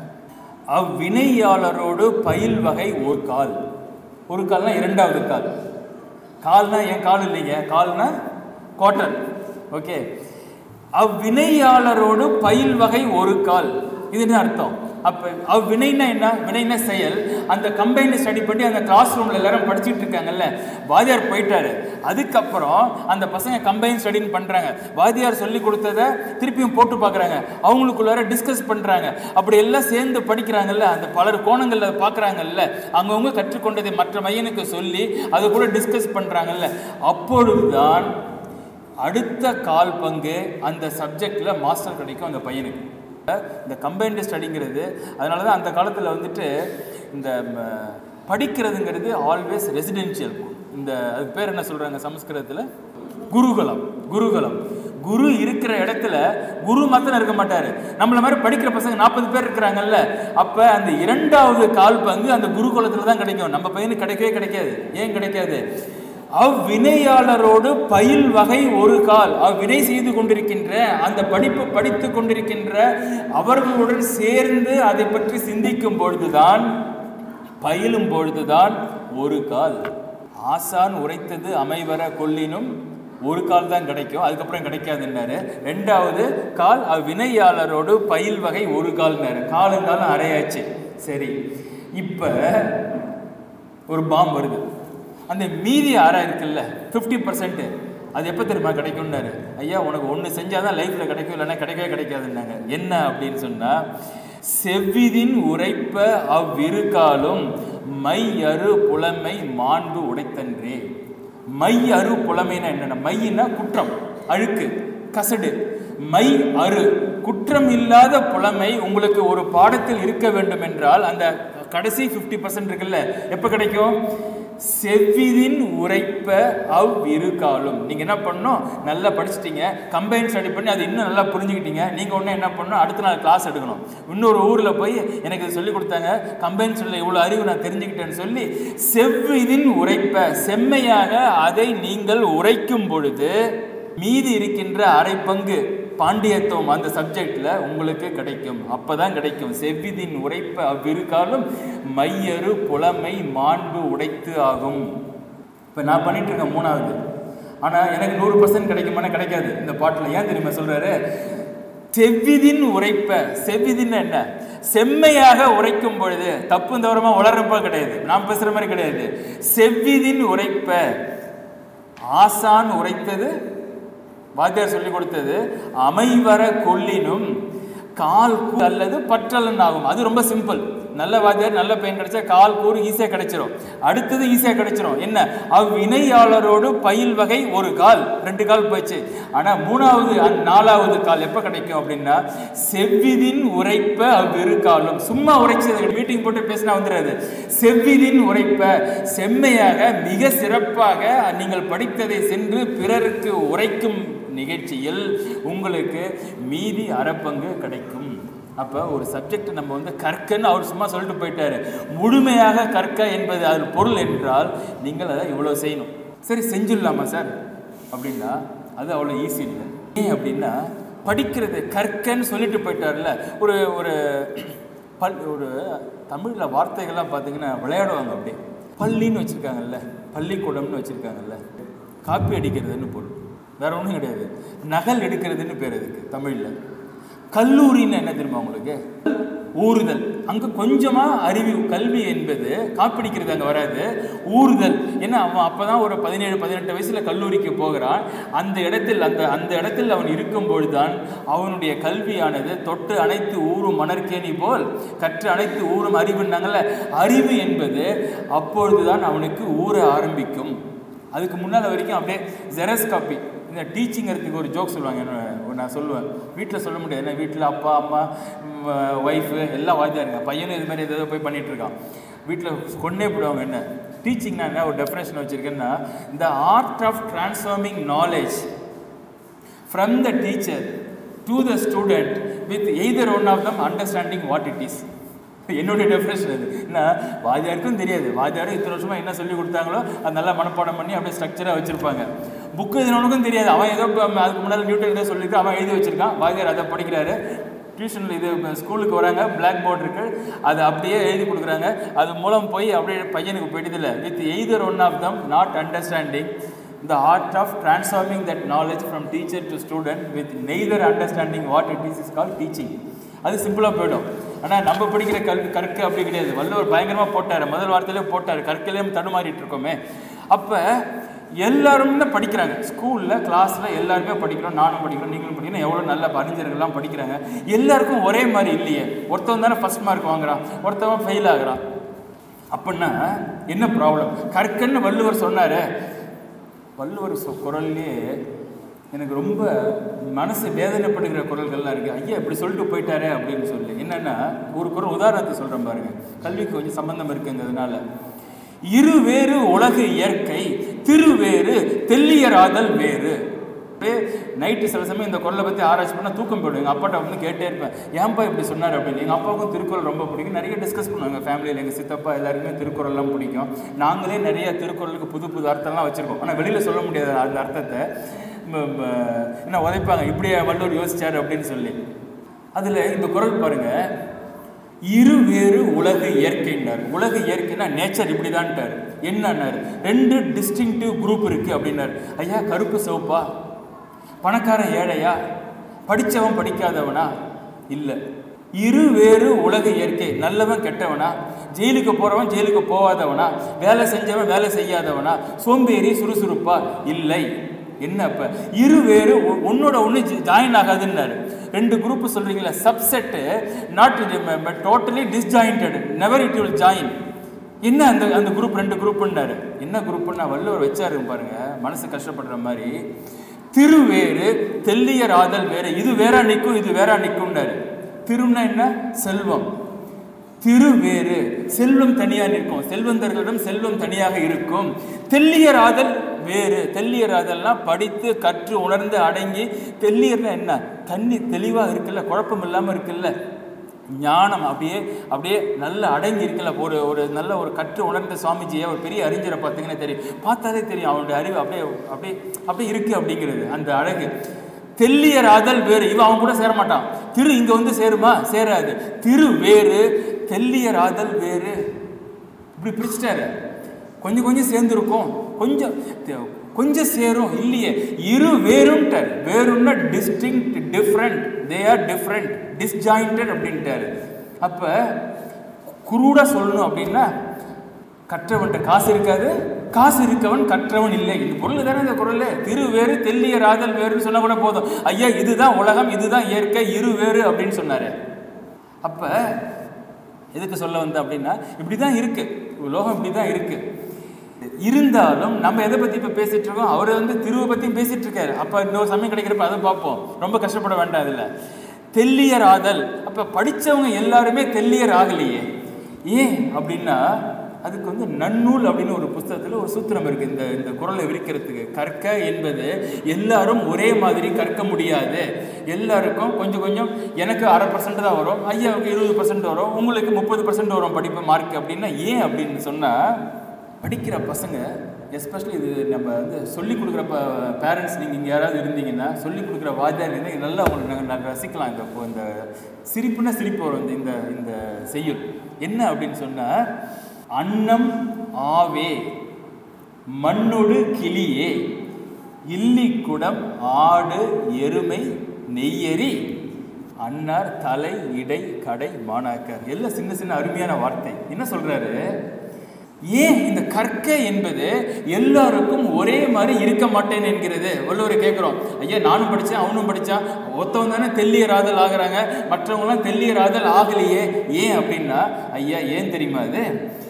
அவ்வினையாளரோடு பயில் வகை ஓர் கால் ஒரு கால்னா இரண்டாவது கால் கால்னா என் கால் இல்லைங்க கால்னா குவார்டர் ஓகே அவ்வினையாளரோடு பயில் வகை ஒரு கால் இது என்ன அர்த்தம் அப்போ அவ்வினைனா என்ன வினைனா செயல் அந்த கம்பைனை ஸ்டடி பண்ணி அந்த கிளாஸ் ரூமில் எல்லாரும் படிச்சுட்டு இருக்காங்கல்ல வாத்தியார் போயிட்டாரு அதுக்கப்புறம் அந்த பசங்க கம்பைன் ஸ்டடின்னு பண்ணுறாங்க வாத்தியார் சொல்லி கொடுத்ததை திருப்பியும் போட்டு பார்க்குறாங்க அவங்களுக்குள்ளார டிஸ்கஸ் பண்ணுறாங்க அப்படி எல்லாம் சேர்ந்து படிக்கிறாங்கல்ல அந்த பலர் கோணங்களில் பார்க்குறாங்கல்ல அவங்கவுங்க கற்றுக்கொண்டதை மற்ற மையனுக்கு சொல்லி அது கூட டிஸ்கஸ் பண்ணுறாங்கல்ல அப்பொழுதுதான் அடுத்த கால் பங்கு அந்த சப்ஜெக்டில் மாஸ்டர் கிடைக்கும் அந்த பையனுக்கு இந்த கம்பைன்டு ஸ்டடிங்கிறது அதனால தான் அந்த காலத்தில் வந்துட்டு இந்த ம, படிக்கிறதுங்கிறது ஆல்வேஸ் ரெசிடென்ஷியல் இந்த அதுக்கு பேர் என்ன சொல்கிறாங்க சமஸ்கிருதத்தில் குருகுலம் குருகுலம் குரு இருக்கிற இடத்துல குரு மாத்திரம் இருக்க மாட்டார் நம்மள மாதிரி படிக்கிற பசங்க நாற்பது பேர் இருக்கிறாங்கல்ல அப்போ அந்த இரண்டாவது கால் பங்கு அந்த குருகுலத்தில் தான் கிடைக்கும் நம்ம பையனுக்கு கிடைக்கவே கிடைக்காது ஏன் கிடைக்காது அவ்வினையாளரோடு பயில் வகை ஒரு கால் அவ்வினை செய்து கொண்டிருக்கின்ற அந்த படிப்பு படித்து கொண்டிருக்கின்ற அவர்களுடன் சேர்ந்து அதை பற்றி சிந்திக்கும் பொழுதுதான் பயிலும் பொழுதுதான் ஒரு கால் ஆசான் உரைத்தது அமைவர கொள்ளினும் ஒரு கால் தான் கிடைக்கும் அதுக்கப்புறம் கிடைக்காதுன்னாரு ரெண்டாவது கால் அவ்வினையாளரோடு பயில் வகை ஒரு கால்னாரு காலுங்காலம் அரையாச்சு சரி இப்போ ஒரு பாம் வருது அந்த மீதி அரை இருக்குல்ல ஃபிஃப்டி பர்சன்ட் அது எப்போ தெரியுமா கிடைக்கும்னாரு ஐயா உனக்கு ஒன்று செஞ்சால் தான் லைஃப்பில் கிடைக்கும் இல்லைன்னா கிடைக்கவே கிடைக்காதுன்னாங்க என்ன அப்படின்னு சொன்னால் செவ்விதின் உரைப்ப அவ்விருக்காலும் மை அரு புலமை மாண்பு உடைத்தன்றே மை அரு புலமைனா என்னென்ன மையினா குற்றம் அழுக்கு கசடு மை அரு குற்றம் இல்லாத புலமை உங்களுக்கு ஒரு பாடத்தில் இருக்க வேண்டும் என்றால் அந்த கடைசி ஃபிஃப்டி பர்சன்ட் இருக்குல்ல எப்போ கிடைக்கும் செவ்விதின் உரைப்ப அவ் இருக்காலும் நீங்கள் என்ன பண்ணணும் நல்லா படிச்சிட்டீங்க கம்பைன் ஸ்டடி பண்ணி அதை இன்னும் நல்லா புரிஞ்சுக்கிட்டீங்க நீங்கள் ஒன்று என்ன பண்ணணும் அடுத்த நாள் கிளாஸ் எடுக்கணும் இன்னொரு ஊரில் போய் எனக்கு இது சொல்லி கொடுத்தாங்க கம்பைன் ஸ்டடியில் இவ்வளோ அறிவு நான் தெரிஞ்சுக்கிட்டேன்னு சொல்லி செவ்விதின் உரைப்ப செம்மையாக அதை நீங்கள் உரைக்கும் பொழுது மீதி இருக்கின்ற அரை பங்கு பாண்டியத்துவம் அந்த சப்ஜெக்டில் உங்களுக்கு கிடைக்கும் அப்போ தான் கிடைக்கும் செவ்விதின் உரைப்ப அவ்விருக்காலும் மையரு புலமை மாண்பு உடைத்து ஆகும் இப்போ நான் பண்ணிட்டு இருக்கேன் மூணாவது ஆனால் எனக்கு நூறு பர்சன்ட் கிடைக்குமானா கிடைக்காது இந்த பாட்டில் ஏன் தெரியுமா சொல்கிறாரு செவ்விதின் உரைப்ப செவ்விதின் என்ன செம்மையாக உரைக்கும் பொழுது தப்பு தவறமாக வளர்றப்ப கிடையாது நான் பேசுகிற மாதிரி கிடையாது செவ்விதின் உரைப்ப ஆசான் உரைத்தது வாத்தியார் சொல்லி கொடுத்தது அமைவர கொல்லினும் கால் கூ அல்லது பற்றலன் ஆகும் அது ரொம்ப சிம்பிள் நல்ல வாத்தியார் நல்ல பையன் கிடைச்சா கால் கூறு ஈஸியாக கிடைச்சிரும் அடுத்தது ஈஸியாக கிடைச்சிரும் என்ன அவ்வினையாளரோடு பயில் வகை ஒரு கால் ரெண்டு கால் போயிடுச்சு ஆனால் மூணாவது அந்த நாலாவது கால் எப்போ கிடைக்கும் அப்படின்னா செவ்விதின் உரைப்ப அவ்விரு காலும் சும்மா உரைச்சது மீட்டிங் போட்டு பேசினா வந்துடாது செவ்விதின் உரைப்ப செம்மையாக மிக சிறப்பாக நீங்கள் படித்ததை சென்று பிறருக்கு உரைக்கும் நிகழ்ச்சியில் உங்களுக்கு மீதி அரைப்பங்கு கிடைக்கும் அப்போ ஒரு சப்ஜெக்ட் நம்ம வந்து கற்கன்னு அவர் சும்மா சொல்லிட்டு போயிட்டாரு முழுமையாக கற்க என்பது அது பொருள் என்றால் நீங்கள் அதை இவ்வளோ செய்யணும் சரி செஞ்சிடலாமா சார் அப்படின்னா அது அவ்வளோ ஈஸி இல்லை ஏன் அப்படின்னா படிக்கிறது கற்கன்னு சொல்லிட்டு போயிட்டார்ல ஒரு ஒரு பல் ஒரு தமிழில் வார்த்தைகள்லாம் பார்த்தீங்கன்னா விளையாடுவாங்க அப்படியே பள்ளின்னு வச்சுருக்காங்கல்ல பள்ளிக்கூடம்னு வச்சுருக்காங்கல்ல காப்பி அடிக்கிறதுன்னு பொருள் வேற ஒன்றும் கிடையாது நகல் எடுக்கிறதுன்னு பேர் அதுக்கு தமிழில் கல்லூரின்னு என்ன தெரியுமா உங்களுக்கு ஊறுதல் அங்கே கொஞ்சமாக அறிவு கல்வி என்பது காப்பிடிக்கிறது அங்கே வராது ஊறுதல் ஏன்னா அவன் அப்போ தான் ஒரு பதினேழு பதினெட்டு வயசில் கல்லூரிக்கு போகிறான் அந்த இடத்தில் அந்த அந்த இடத்தில் அவன் இருக்கும் பொழுதுதான் அவனுடைய கல்வியானது தொட்டு அனைத்து ஊறும் மணற்கேணி போல் கற்று அனைத்து ஊறும் அறிவுன்னாங்கல்ல அறிவு என்பது அப்பொழுதுதான் அவனுக்கு ஊற ஆரம்பிக்கும் அதுக்கு முன்னால் வரைக்கும் அப்படியே ஜெரஸ் காப்பி இந்த டீச்சிங்கிறதுக்கு ஒரு ஜோக் சொல்லுவாங்க என்ன நான் சொல்லுவேன் வீட்டில் சொல்ல முடியாது ஏன்னா வீட்டில் அப்பா அம்மா ஒய்ஃபு எல்லாம் வாத்தியாருங்க பையனும் இது மாதிரி ஏதோ போய் பண்ணிட்டு இருக்கான் வீட்டில் கொண்டே போடுவாங்க என்ன டீச்சிங்னா என்ன ஒரு டெஃபினேஷன் வச்சுருக்கேன்னா இந்த art of transforming knowledge from the teacher to the student with either one of them understanding what it is என்னுடைய டெஃபினேஷன் அது என்ன வாத்தியாருக்கும் தெரியாது வாத்தியாரும் இத்தனை வருஷமா என்ன சொல்லி கொடுத்தாங்களோ அது நல்லா மனப்பாடம் பண்ணி அப்படியே ஸ்ட்ரக்சராக வச்சிருப்பாங்க புக்கு எழுதினவனுக்கும் தெரியாது அவன் ஏதோ அதுக்கு முன்னால் நியூட்டன் ஏதோ சொல்லியிருக்கான் அவன் எழுதி வச்சிருக்கான் வாத்தியார் அதை படிக்கிறாரு டியூஷனில் இது ஸ்கூலுக்கு வராங்க பிளாக் போர்டு இருக்கு அது அப்படியே எழுதி கொடுக்குறாங்க அது மூலம் போய் அப்படியே பையனுக்கு போயிட்டதில்ல with either one of them not understanding the art of transforming that knowledge from teacher to student with neither understanding what it is is called teaching அது சிம்பிளாக போயிடும் ஆனால் நம்ம படிக்கிற கல்வி கற்க அப்படி கிடையாது வள்ளுவர் பயங்கரமாக போட்டார் முதல் வார்த்தையிலே போட்டார் கற்கலையும் தடுமாறிட்டு இருக்கோமே அப்போ எல்லாரும் தான் படிக்கிறாங்க ஸ்கூலில் கிளாஸில் எல்லாருமே படிக்கிறோம் நானும் படிக்கிறோம் நீங்களும் படிக்கிறோம் எவ்வளோ நல்ல அறிஞர்கள்லாம் படிக்கிறாங்க எல்லாருக்கும் ஒரே மாதிரி இல்லையே ஒருத்தவன் தானே ஃபஸ்ட் மார்க் வாங்குறான் ஒருத்தவன் ஃபெயில் ஆகுறான் அப்படின்னா என்ன ப்ராப்ளம் கற்கன்னு வள்ளுவர் சொன்னார் வள்ளுவர் சொ குரல்லே எனக்கு ரொம்ப மனசு வேதனைப்படுகிற குரல்கள்லாம் இருக்குது ஐயா இப்படி சொல்லிட்டு போயிட்டாரே அப்படின்னு சொல்லி என்னென்னா ஒரு குரல் உதாரணத்தை சொல்கிறேன் பாருங்க கல்விக்கு கொஞ்சம் சம்பந்தம் இருக்குங்கிறதுனால இருவேறு உலகு இயற்கை திருவேறு தெல்லியராதல் வேறு அப்படியே நைட்டு சில சமயம் இந்த குரலை பற்றி ஆராய்ச்சி பண்ணால் தூக்கம் போயிடும் எங்கள் அப்பாட்ட வந்து கேட்டே இருப்பேன் ஏன்பா இப்படி சொன்னார் அப்படின்னு எங்கள் அப்பாவுக்கும் திருக்குறள் ரொம்ப பிடிக்கும் நிறைய டிஸ்கஸ் பண்ணுவாங்க ஃபேமிலியில் எங்கள் சித்தப்பா எல்லாருக்குமே திருக்குறள்லாம் பிடிக்கும் நாங்களே நிறைய திருக்குறளுக்கு புது புது அர்த்தம்லாம் வச்சுருக்கோம் ஆனால் வெளியில் சொல்ல முடியாது அந்த அர்த்தத்தை ம- ம- என்ன உதைப்பாங்க இப்படியே வள்ளுவர் யோசிச்சார் அப்படின்னு சொல்லி அதில் இந்த குரல் பாருங்கள் இரு வேறு உலக இயற்கைன்னார் உலக இயற்கைனா நேச்சர் இப்படிதான்ட்டார் என்னன்னார் ரெண்டு டிஸ்டிங்டிவ் குரூப் இருக்கு அப்படின்னார் ஐயா கருப்பு சிவப்பா பணக்காரன் ஏழையா படிச்சவன் படிக்காதவனா இல்லை இரு வேறு உலக இயற்கை நல்லவன் கெட்டவனா ஜெயிலுக்கு போறவன் ஜெயிலுக்கு போகாதவனா வேலை செஞ்சவன் வேலை செய்யாதவனா சோம்பேறி சுறுசுறுப்பா இல்லை என்ன அப்ப இரு வேறு ஒ- ஒன்னோட ஒன்று ஜாயின் ஆகாதுன்னாரு ரெண்டு குரூப் சொல்றீங்களா subset not totally disjointed never it will join என்ன அந்த அந்த குரூப் ரெண்டு குரூப்னாரு என்ன குரூப்னா வள்ளுவர் வச்சாரு பாருங்க மனசு கஷ்டப்படுற மாதிரி திருவேறு தெல்லியர் ஆதல் வேறு இது வேற நிற்கும் இது வேற நிற்கும்னாரு திருன்னா என்ன செல்வம் திரு வேறு செல்வம் தனியாக நிற்கும் செல்வந்தர்களிடம் செல்வம் தனியாக இருக்கும் தெல்லியர் ஆதல் வேறு தெல்லியர் ஆதல்னா படித்து கற்று உணர்ந்து அடங்கி தெல்லியர்னா என்ன தண்ணி தெளிவாக இருக்குல்ல குழப்பம் இல்லாமல் இருக்குல்ல ஞானம் அப்படியே அப்படியே நல்ல அடங்கி இருக்குல்ல ஒரு ஒரு நல்ல ஒரு கற்று உணர்ந்த சுவாமிஜியை ஒரு பெரிய அறிஞரை பார்த்தீங்கன்னா தெரியும் பார்த்தாலே தெரியும் அவனுடைய அறிவு அப்படியே அப்படியே அப்படியே இருக்கு அப்படிங்கிறது அந்த அழகு தெல்லியர் ஆதல் வேறு இவன் அவன் கூட சேர மாட்டான் திரு இங்க வந்து சேருமா சேராது திரு வேறு தெல்லியர் ஆதல் வேறு இப்படி பிரிச்சுட்டாரு கொஞ்சம் கொஞ்சம் சேர்ந்துருக்கும் கொஞ்சம் தெ- கொஞ்சம் சேரும் இல்லையே இரு வேறுன்ட்டார் வேறுன்னா distinct different they are different disjointed அப்படின்ட்டாரு அப்ப குருடா சொல்லணும் அப்படின்னா கற்றவன்ட்ட காசு இருக்காது காசு இருக்கவன் கற்றவன் இல்லை இந்த பொருள் தானே இந்த குரல் திரு வேறு தெல்லிய ராதல் வேறுன்னு சொன்னா கூட போதும் ஐயா இதுதான் உலகம் இதுதான் இயற்கை இரு வேறு அப்படின்னு சொன்னாரு அப்ப எதுக்கு சொல்ல வந்த அப்படின்னா இப்படி தான் இருக்கு உலோகம் இப்படி தான் இருக்கு இருந்தாலும் நம்ம எதை பத்தி இப்ப பேசிட்டு இருக்கோம் அவர் வந்து திருவை பத்தியும் பேசிட்டு இருக்காரு அப்ப இன்னொரு சமயம் கிடைக்கிறப்ப அதை பார்ப்போம் ரொம்ப கஷ்டப்பட வேண்டாம் அதுல தெல்லியர் ஆதல் அப்ப படிச்சவங்க எல்லாருமே தெல்லியர் ஆகலையே ஏன் அப்படின்னா அதுக்கு வந்து நன்னூல் அப்படின்னு ஒரு புஸ்தகத்தில் ஒரு சூத்திரம் இருக்கு இந்த இந்த குரலை விரிக்கிறதுக்கு கற்க என்பது எல்லாரும் ஒரே மாதிரி கற்க முடியாது எல்லாருக்கும் கொஞ்சம் கொஞ்சம் எனக்கு அரை பர்சன்ட் தான் வரும் ஐயாவுக்கு இருபது பர்சன்ட் வரும் உங்களுக்கு முப்பது பர்சன்ட் வரும் படிப்பு மார்க் அப்படின்னா ஏன் அப்படின்னு சொன்னால் படிக்கிற பசங்க எஸ்பெஷலி இது நம்ம வந்து சொல்லிக் கொடுக்குற ப பேரண்ட்ஸ் நீங்கள் இங்கே யாராவது இருந்தீங்கன்னா சொல்லிக் கொடுக்குற வாத்தியார் இருந்தால் இது நல்லா உங்களுக்கு நாங்கள் நாங்கள் ரசிக்கலாம் இந்த இப்போ இந்த சிரிப்புனா சிரிப்பு வரும் இந்த இந்த இந்த செய்யுள் என்ன அப்படின்னு சொன்னால் அன்னம் ஆவே மண்ணொடு கிளியே இல்லிக்குடம் ஆடு எருமை நெய்யரி அன்னார் தலை இடை கடை மாணாக்கர் எல்லாம் சின்ன சின்ன அருமையான வார்த்தை என்ன சொல்றாரு ஏன் இந்த கற்க என்பது எல்லாருக்கும் ஒரே மாதிரி இருக்க மாட்டேன் என்கிறது வள்ளுவரை கேட்குறோம் ஐயா நானும் படித்தேன் அவனும் படித்தான் ஒருத்தவங்க தானே தெல்லியர் ஆதல் ஆகுறாங்க மற்றவங்களாம் தெல்லியர் ஆதல் ஆகலையே ஏன் அப்படின்னா ஐயா ஏன் தெரியுமா அது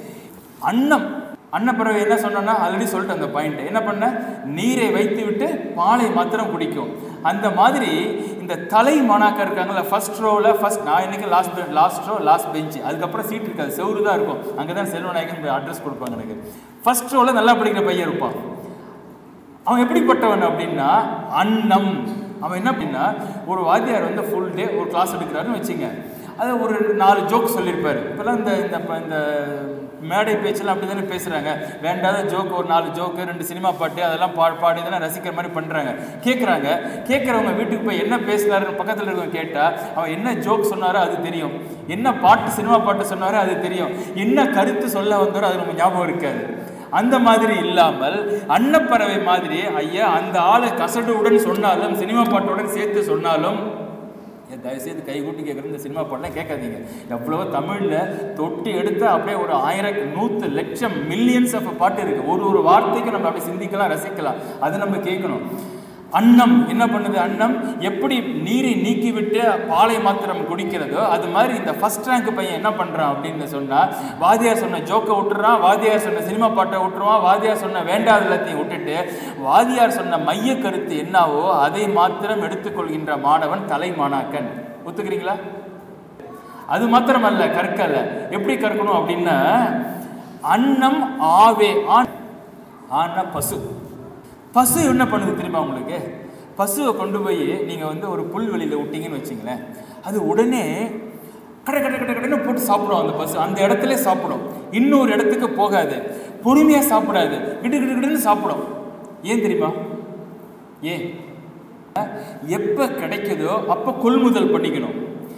அன்னம் அன்னப்பறவை என்ன சொன்னா ஆல்ரெடி சொல்லிட்டு அந்த பாயிண்ட் என்ன பண்ண நீரை வைத்து விட்டு பாலை மாத்திரம் குடிக்கும் அந்த மாதிரி இந்த தலை மாணாக்கர் இருக்காங்கல்ல ஃபர்ஸ்ட் ரோவில் ஃபர்ஸ்ட் நான் இன்னைக்கு last last row last bench அதுக்கப்புறம் சீட் இருக்காது செவுரு தான் இருக்கும் அங்கே தான் செல்வநாயகன் அட்ரஸ் கொடுப்பாங்க எனக்கு ஃபர்ஸ்ட் ரோவில் நல்லா படிக்கிற பையன் இருப்பான் அவன் எப்படிப்பட்டவன் அப்படின்னா அன்னம் அவன் என்ன அப்படின்னா ஒரு வாத்தியார் வந்து ஃபுல் டே ஒரு கிளாஸ் எடுக்கிறாருன்னு வச்சுங்க அது ஒரு நாலு ஜோக் சொல்லியிருப்பாரு இப்போல்லாம் இந்த இந்த இப்ப இந்த மேடை பேச்செல்லாம் அப்படி தானே பேசுகிறாங்க வேண்டாத ஜோக் ஒரு நாலு ஜோக்கு ரெண்டு சினிமா பாட்டு அதெல்லாம் பா பாடி இதெல்லாம் ரசிக்கிற மாதிரி பண்ணுறாங்க கேட்குறாங்க கேட்குறவங்க வீட்டுக்கு போய் என்ன பேசுனாருன்னு பக்கத்தில் இருக்கவங்க கேட்டால் அவன் என்ன ஜோக் சொன்னாரோ அது தெரியும் என்ன பாட்டு சினிமா பாட்டு சொன்னாரோ அது தெரியும் என்ன கருத்து சொல்ல வந்தாரோ அது நம்ம ஞாபகம் இருக்காது அந்த மாதிரி இல்லாமல் அன்னப்பறவை மாதிரி ஐயா அந்த ஆளை கசடுவுடன் சொன்னாலும் சினிமா பாட்டுடன் சேர்த்து சொன்னாலும் ஏன் தயவுசெய்து கை கூட்டி கேட்குற இந்த சினிமா பாட்டெலாம் கேட்காதீங்க எவ்வளவோ தமிழில் தொட்டு எடுத்து அப்படியே ஒரு ஆயிரம் நூற்று லட்சம் மில்லியன்ஸ் ஆஃப் பாட்டு இருக்குது ஒரு ஒரு வார்த்தைக்கு நம்ம அப்படி சிந்திக்கலாம் ரசிக்கலாம் அது நம்ம கேட்கணும் அன்னம் என்ன பண்ணுது அன்னம் எப்படி நீரை நீக்கிவிட்டு பாலை மாத்திரம் குடிக்கிறதோ அது மாதிரி இந்த ஃபர்ஸ்ட் ரேங்க் பையன் என்ன பண்ணுறான் அப்படின்னு சொன்னால் வாதியார் சொன்ன ஜோக்கை விட்டுறான் வாதியார் சொன்ன சினிமா பாட்டை விட்டுருவான் வாதியார் சொன்ன வேண்டாத எல்லாத்தையும் விட்டுட்டு வாதியார் சொன்ன மைய கருத்து என்னவோ அதை மாத்திரம் எடுத்துக்கொள்கின்ற மாணவன் தலை மாணாக்கன் ஒத்துக்கிறீங்களா அது மாத்திரமல்ல கற்கல எப்படி கற்கணும் அப்படின்னா அன்னம் ஆவே ஆண் ஆனா பசு பசு என்ன பண்ணுது தெரியுமா உங்களுக்கு பசுவை கொண்டு போய் நீங்கள் வந்து ஒரு புல்வெளியில் விட்டீங்கன்னு வச்சிங்களேன் அது உடனே கடை கடை கடை கடைன்னு போட்டு சாப்பிடும் அந்த பசு அந்த இடத்துல சாப்பிடும் இன்னொரு இடத்துக்கு போகாது பொறுமையாக சாப்பிடாது கிடு கிடு கிடுன்னு சாப்பிடும் ஏன் தெரியுமா ஏன் எப்போ கிடைக்குதோ அப்போ கொள்முதல் பண்ணிக்கணும்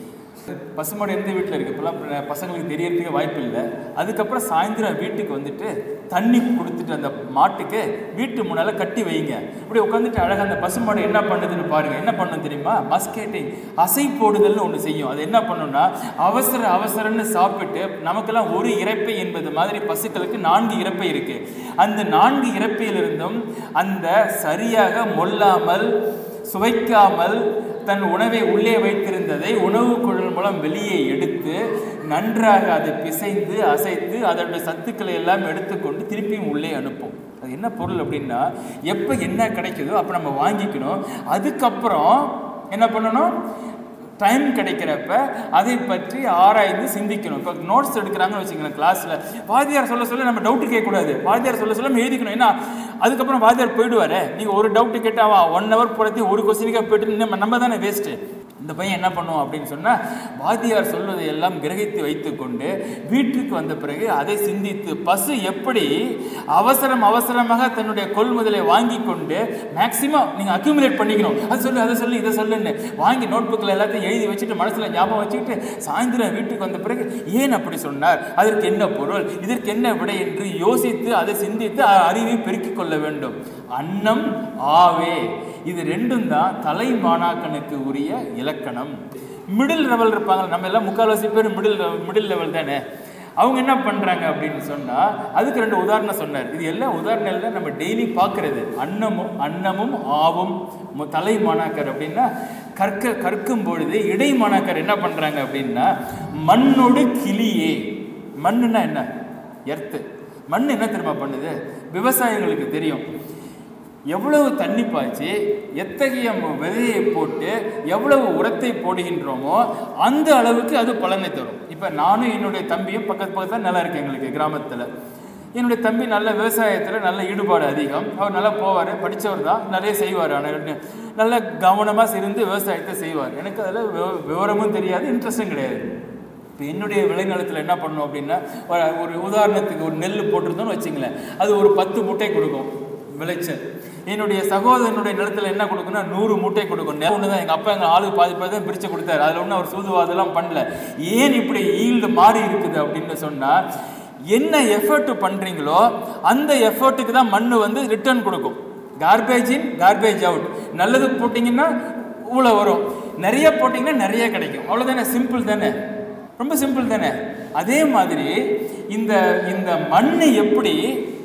பசுமாடு எந்த வீட்டில் இருக்குது இப்போலாம் ப- பசங்களுக்கு தெரியறதுக்கு வாய்ப்பு இல்லை அதுக்கப்புறம் சாயந்தரம் வீட்டுக்கு வந்துட்டு தண்ணி கொடுத்துட்டு அந்த மாட்டுக்கு வீட்டு முன்னால் கட்டி வைங்க இப்படி உட்காந்துட்டு அழகாக அந்த பசுமாடு என்ன பண்ணுதுன்னு பாருங்கள் என்ன பண்ணும் தெரியுமா மஸ்கேட்டிங் அசை போடுதல்னு ஒன்று செய்யும் அது என்ன பண்ணுன்னா அவசர அவசரம்னு சாப்பிட்டு நமக்கெல்லாம் ஒரு இறப்பை என்பது மாதிரி பசுக்களுக்கு நான்கு இறப்பை இருக்கு அந்த நான்கு இறப்பையிலிருந்தும் அந்த சரியாக மொல்லாமல் சுவைக்காமல் தன் உணவை உள்ளே வைத்திருந்ததை உணவு குழல் மூலம் வெளியே எடுத்து நன்றாக அதை பிசைந்து அசைத்து அதோட சத்துக்களை எல்லாம் எடுத்துக்கொண்டு திருப்பியும் உள்ளே அனுப்பும் அது என்ன பொருள் அப்படின்னா எப்போ என்ன கிடைக்குதோ அப்போ நம்ம வாங்கிக்கணும் அதுக்கப்புறம் என்ன பண்ணணும் டைம் கிடைக்கிறப்ப அதை பற்றி ஆராய்ந்து சிந்திக்கணும் இப்போ நோட்ஸ் எடுக்கிறாங்கன்னு வச்சுக்கோங்களேன் கிளாஸில் வாத்தியார் சொல்ல சொல்ல நம்ம டவுட்டு கேட்கக்கூடாது வாத்தியார் சொல்ல சொல்ல நம்ம எழுதிக்கணும் ஏன்னா அதுக்கப்புறம் வாத்தியார் போயிடுவாரு நீங்கள் ஒரு டவுட்டு கேட்டால் அவன் ஒன் ஹவர் போகிறதே ஒரு கொஸ்டினுக்காக போயிட்டு நம்ம நம்ம தானே வேஸ்ட்டு இந்த பையன் என்ன பண்ணுவோம் அப்படின்னு சொன்னால் வாத்தியார் சொல்வதை எல்லாம் கிரகித்து வைத்துக்கொண்டு வீட்டுக்கு வந்த பிறகு அதை சிந்தித்து பசு எப்படி அவசரம் அவசரமாக தன்னுடைய கொள்முதலை வாங்கி கொண்டு மேக்சிமம் நீங்கள் அக்யூமுலேட் பண்ணிக்கணும் அது சொல்லு அதை சொல்லு இதை சொல்லுன்னு வாங்கி நோட் புக்கில் எல்லாத்தையும் எழுதி வச்சுட்டு மனசில் ஞாபகம் வச்சுக்கிட்டு சாயந்தரம் வீட்டுக்கு வந்த பிறகு ஏன் அப்படி சொன்னார் அதற்கு என்ன பொருள் இதற்கு என்ன விடை என்று யோசித்து அதை சிந்தித்து அ- அறிவை பெருக்கிக் கொள்ள வேண்டும் அன்னம் ஆவே இது ரெண்டும் தான் தலை மாணாக்கனுக்கு உரிய இலக்கணம் மிடில் லெவல் இருப்பாங்க நம்ம எல்லாம் முக்கால்வாசி பேர் மிடில் மிடில் லெவல் தானே அவங்க என்ன பண்ணுறாங்க அப்படின்னு சொன்னால் அதுக்கு ரெண்டு உதாரணம் சொன்னார் இது எல்லாம் உதாரணம் இல்லை நம்ம டெய்லி பார்க்குறது அன்னமும் அன்னமும் ஆவும் மு- தலை மாணாக்கர் அப்படின்னா கற்க கற்கும் பொழுது இடை மாணாக்கர் என்ன பண்ணுறாங்க அப்படின்னா மண்ணோடு கிளியே மண்ணுன்னா என்ன எர்த்து மண் என்ன தெரியுமா பண்ணுது விவசாயிகளுக்கு தெரியும் எவ்வளவு தண்ணி பாய்ச்சி எத்தகைய ம- விதையை போட்டு எவ்வளவு உரத்தை போடுகின்றோமோ அந்த அளவுக்கு அது பலனை தரும் இப்போ நானும் என்னுடைய தம்பியும் பக்கத்து பக்கத்தில் நல்லா இருக்கு எங்களுக்கு கிராமத்தில் என்னுடைய தம்பி நல்ல விவசாயத்தில் நல்ல ஈடுபாடு அதிகம் அவர் நல்லா போவார் படித்தவர் தான் நிறைய செய்வார் ஆனால் நல்ல கவனமாக இருந்து விவசாயத்தை செய்வார் எனக்கு அதில் விவ- விவரமும் தெரியாது இன்ட்ரெஸ்டும் கிடையாது இப்போ என்னுடைய விளைநிலத்தில் என்ன பண்ணோம் அப்படின்னா ஒரு ஒரு உதாரணத்துக்கு ஒரு நெல் போட்டிருந்தோம்னு வச்சுங்களேன் அது ஒரு பத்து மூட்டை கொடுக்கும் விளைச்சல் என்னுடைய சகோதரனுடைய நிலத்தில் என்ன கொடுக்குன்னா நூறு மூட்டை கொடுக்கும் நெல் ஒன்று தான் எங்கள் அப்பா எங்கள் ஆளுக்கு பாதி பாதி தான் பிரித்து கொடுத்தாரு அதில் ஒன்றும் அவர் சூதுவாதெல்லாம் பண்ணல ஏன் இப்படி ஈல்டு மாறி இருக்குது அப்படின்னு சொன்னால் என்ன எஃபர்ட் பண்ணுறீங்களோ அந்த எஃபர்ட்டுக்கு தான் மண் வந்து ரிட்டர்ன் கொடுக்கும் கார்பேஜ் இன் கார்பேஜ் அவுட் நல்லது போட்டிங்கன்னா இவ்வளோ வரும் நிறைய போட்டிங்கன்னா நிறைய கிடைக்கும் அவ்வளோதானே சிம்பிள் தானே ரொம்ப சிம்பிள் தானே அதே மாதிரி இந்த இந்த மண் எப்படி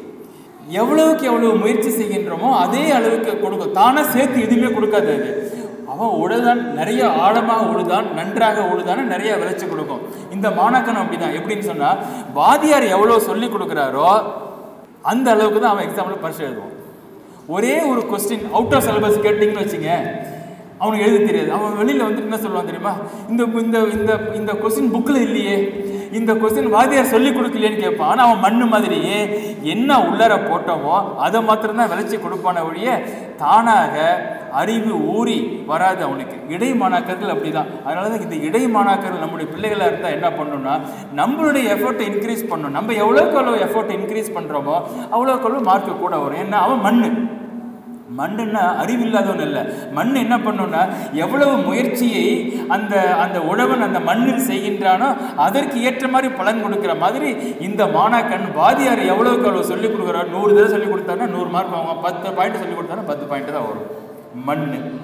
எவ்வளவுக்கு எவ்வளவு முயற்சி செய்கின்றோமோ அதே அளவுக்கு கொடுக்கும் தானே சேர்த்து எதுவுமே கொடுக்காது அது அவன் உழுதான் நிறைய ஆழமாக உழுதான் நன்றாக உழுதான நிறைய விளைச்சி கொடுக்கும் இந்த மாணாக்கனும் அப்படிதான் எப்படின்னு சொன்னா வாதியார் எவ்வளோ சொல்லி கொடுக்குறாரோ அந்த அளவுக்கு தான் அவன் எக்ஸாம்பிள் பரிசு எழுதுவான் ஒரே ஒரு கொஸ்டின் அவுட் ஆஃப் சிலபஸ் கேட்டிங்கன்னு வச்சுங்க அவனுக்கு எழுத தெரியாது அவன் வெளியில் வந்துட்டு என்ன சொல்லுவான் தெரியுமா இந்த இந்த இந்த இந்த கொஸ்டின் புக்கில் இல்லையே இந்த கொஸ்டின் வாத்தியார் சொல்லி கொடுக்கலையேன்னு கேட்பான் ஆனால் அவன் மண்ணு மாதிரியே என்ன உள்ளர போட்டோமோ அதை மாத்திரம்தான் விளைச்சி கொடுப்பான ஒழிய தானாக அறிவு ஊறி வராது அவனுக்கு இடை மாணாக்கர்கள் அப்படிதான் அதனால தான் இந்த இடை மாணாக்கர்கள் நம்முடைய பிள்ளைகளாக இருந்தால் என்ன பண்ணணும்னா நம்மளுடைய எஃபர்ட்டை இன்க்ரீஸ் பண்ணணும் நம்ம எவ்வளோக்கு எவ்வளோ எஃபர்ட் இன்க்ரீஸ் பண்ணுறோமோ அவ்வளோக்கு எவ்வளோ மார்க்கு கூட வரும் ஏன்னா அவன் மண்ணு மண்ணுன்னா அறிவில்லாதவன் இல்லை மண் என்ன பண்ணுன்னா எவ்வளவு முயற்சியை அந்த அந்த உழவன் அந்த மண்ணில் செய்கின்றானோ அதற்கு ஏற்ற மாதிரி பலன் கொடுக்குற மாதிரி இந்த மாணாக்கன் வாதியார் எவ்வளவுக்கு எவ்வளோ சொல்லிக் கொடுக்குறாரு நூறு தடவை சொல்லி கொடுத்தாருன்னா நூறு மார்க் வாங்குவான் பத்து பாயிண்ட் சொல்லி கொடுத்தாருன்னா பத்து பாயிண்ட் தான் வரும் மண்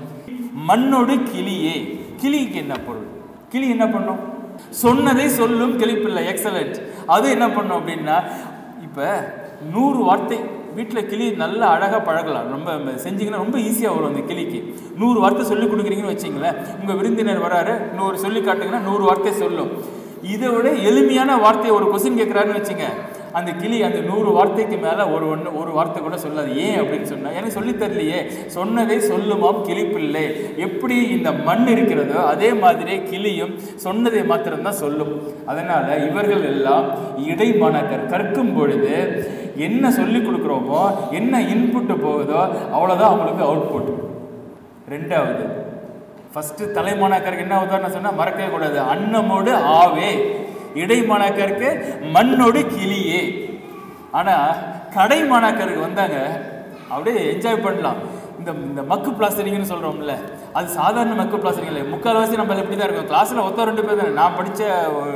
மண்ணோடு கிளியே கிளிக்கு என்ன பொருள் கிளி என்ன பண்ணும் சொன்னதை சொல்லும் கிளிப்பில்லை எக்ஸலண்ட் அது என்ன பண்ணும் அப்படின்னா இப்போ நூறு வார்த்தை வீட்டில் கிளி நல்லா அழகாக பழகலாம் ரொம்ப செஞ்சீங்கன்னா ரொம்ப ஈஸியாக வரும் அந்த கிளிக்கு நூறு வார்த்தை சொல்லி கொடுக்குறீங்கன்னு வச்சிங்களேன் உங்கள் விருந்தினர் வராரு நூறு சொல்லி காட்டுங்கன்னா நூறு வார்த்தை சொல்லும் இதை விட எளிமையான வார்த்தையை ஒரு கொஸ்டின் கேட்குறாருன்னு வச்சுங்க அந்த கிளி அந்த நூறு வார்த்தைக்கு மேலே ஒரு ஒன்று ஒரு வார்த்தை கூட சொல்லாது ஏன் அப்படின்னு சொன்னால் எனக்கு சொல்லித் தரலையே சொன்னதை சொல்லுமாம் கிளிப்பிள்ளை எப்படி இந்த மண் இருக்கிறதோ அதே மாதிரியே கிளியும் சொன்னதை மாத்திரம்தான் சொல்லும் அதனால் இவர்கள் எல்லாம் இடை மாணாக்கர் கற்கும் பொழுது என்ன சொல்லி கொடுக்குறோமோ என்ன இன்புட்டு போகுதோ அவ்வளோதான் அவங்களுக்கு அவுட்புட் ரெண்டாவது ஃபஸ்ட்டு தலைமாணாக்கருக்கு என்ன உதாரணம் சொன்னால் மறக்கவே கூடாது அன்னமோடு ஆவே இடைமாணாக்கருக்கு மண்ணோடு கிளியே ஆனால் கடை மாணாக்கருக்கு வந்தாங்க அப்படியே என்ஜாய் பண்ணலாம் இந்த இந்த மக்கு பிளாஸ்டரிங்னு சொல்கிறோம்ல அது சாதாரண மக்கு பிளாஸ்டரிங் இல்லை முக்கால்வாசி நம்ம எப்படி தான் இருக்கும் கிளாஸில் ஒத்த ரெண்டு பேர் தானே நான் படித்த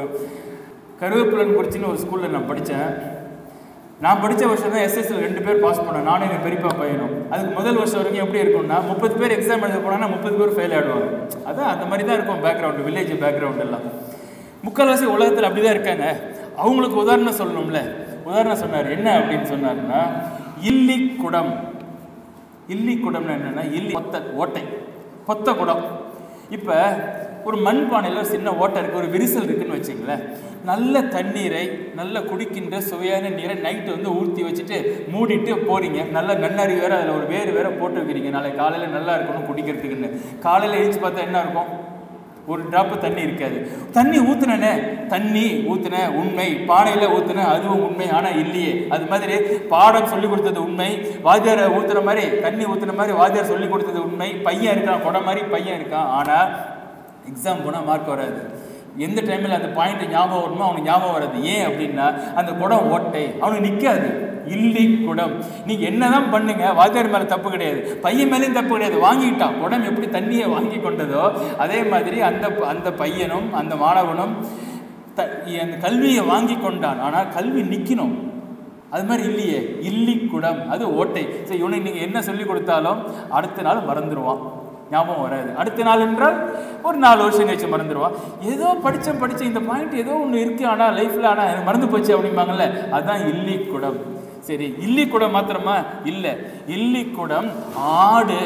கருவேப்பிலன் குறிச்சின்னு ஒரு ஸ்கூலில் நான் படித்தேன் நான் படித்த வருஷம் தான் எஸ்எஸ்சில் ரெண்டு பேர் பாஸ் பண்ணேன் நானும் எங்கள் பெரியப்பா பையனும் அதுக்கு முதல் வருஷம் வரைக்கும் எப்படி இருக்கும்னா முப்பது பேர் எக்ஸாம் எழுத போனாங்கன்னா முப்பது பேர் ஃபெயில் ஆகிடுவாங்க அதான் அந்த மாதிரி தான் இருக்கும் பேக்ரவுண்டு வில்லேஜ் பேக்ரவுண்ட் எல்லாம் முக்கால்வாசி உலகத்தில் அப்படி தான் இருக்காங்க அவங்களுக்கு உதாரணம் சொல்லணும்ல உதாரணம் சொன்னார் என்ன அப்படின்னு சொன்னாருன்னா இல்லி குடம் இல்லி குடம்னா என்னன்னா இல்லி பொத்த ஓட்டை பொத்த குடம் இப்போ ஒரு மண் பானையில் ஒரு சின்ன ஓட்டை இருக்குது ஒரு விரிசல் இருக்குன்னு வச்சுங்களேன் நல்ல தண்ணீரை நல்ல குடிக்கின்ற சுவையான நீரை நைட்டு வந்து ஊற்றி வச்சுட்டு மூடிட்டு போறீங்க நல்ல நன்னறி வேற அதில் ஒரு வேறு வேற போட்டு வைக்கிறீங்க நாளை காலையில் நல்லா இருக்கணும் குடிக்கிறதுக்குன்னு காலையில் எழுச்சி பார்த்தா என்ன இருக்கும் ஒரு டிராப்பு தண்ணி இருக்காது தண்ணி ஊத்துனனே தண்ணி ஊத்துன உண்மை பானையில் ஊத்துன அதுவும் உண்மை ஆனால் இல்லையே அது மாதிரி பாடம் சொல்லி கொடுத்தது உண்மை வாத்தியாரை ஊத்துற மாதிரி தண்ணி ஊத்துன மாதிரி வாத்தியார் சொல்லி கொடுத்தது உண்மை பையன் இருக்கான் குடம் மாதிரி பையன் இருக்கான் ஆனால் எக்ஸாம் போனால் மார்க் வராது எந்த டைமில் அந்த பாயிண்ட் ஞாபகம் வருமோ அவனுக்கு ஞாபகம் வராது ஏன் அப்படின்னா அந்த குடம் ஓட்டை அவனுக்கு நிற்காது இல்லி குடம் நீங்க என்னதான் பண்ணுங்க வாத்தியார் மேல தப்பு கிடையாது பையன் மேலேயும் தப்பு கிடையாது வாங்கிட்டான் குடம் எப்படி தண்ணியை வாங்கி கொண்டதோ அதே மாதிரி அந்த அந்த பையனும் அந்த மாணவனும் த அந்த கல்வியை வாங்கி கொண்டான் ஆனால் கல்வி நிற்கணும் அது மாதிரி இல்லையே இல்லி குடம் அது ஓட்டை சரி இவனுக்கு நீங்கள் என்ன சொல்லி கொடுத்தாலும் அடுத்த நாள் மறந்துடுவான் ஞாபகம் வராது அடுத்த நாள் என்றால் ஒரு நாலு வருஷம் கழிச்சு மறந்துடுவான் ஏதோ படித்தேன் படித்தேன் இந்த பாயிண்ட் ஏதோ ஒன்று இருக்குது ஆனால் லைஃப்பில் ஆனால் எனக்கு மறந்து போச்சு அப்படிம்பாங்கல்ல அதுதான் இல்லி குடம் சரி இல்லி குடம் மாத்திரமா இல்லை இல்லி குடம் ஆடு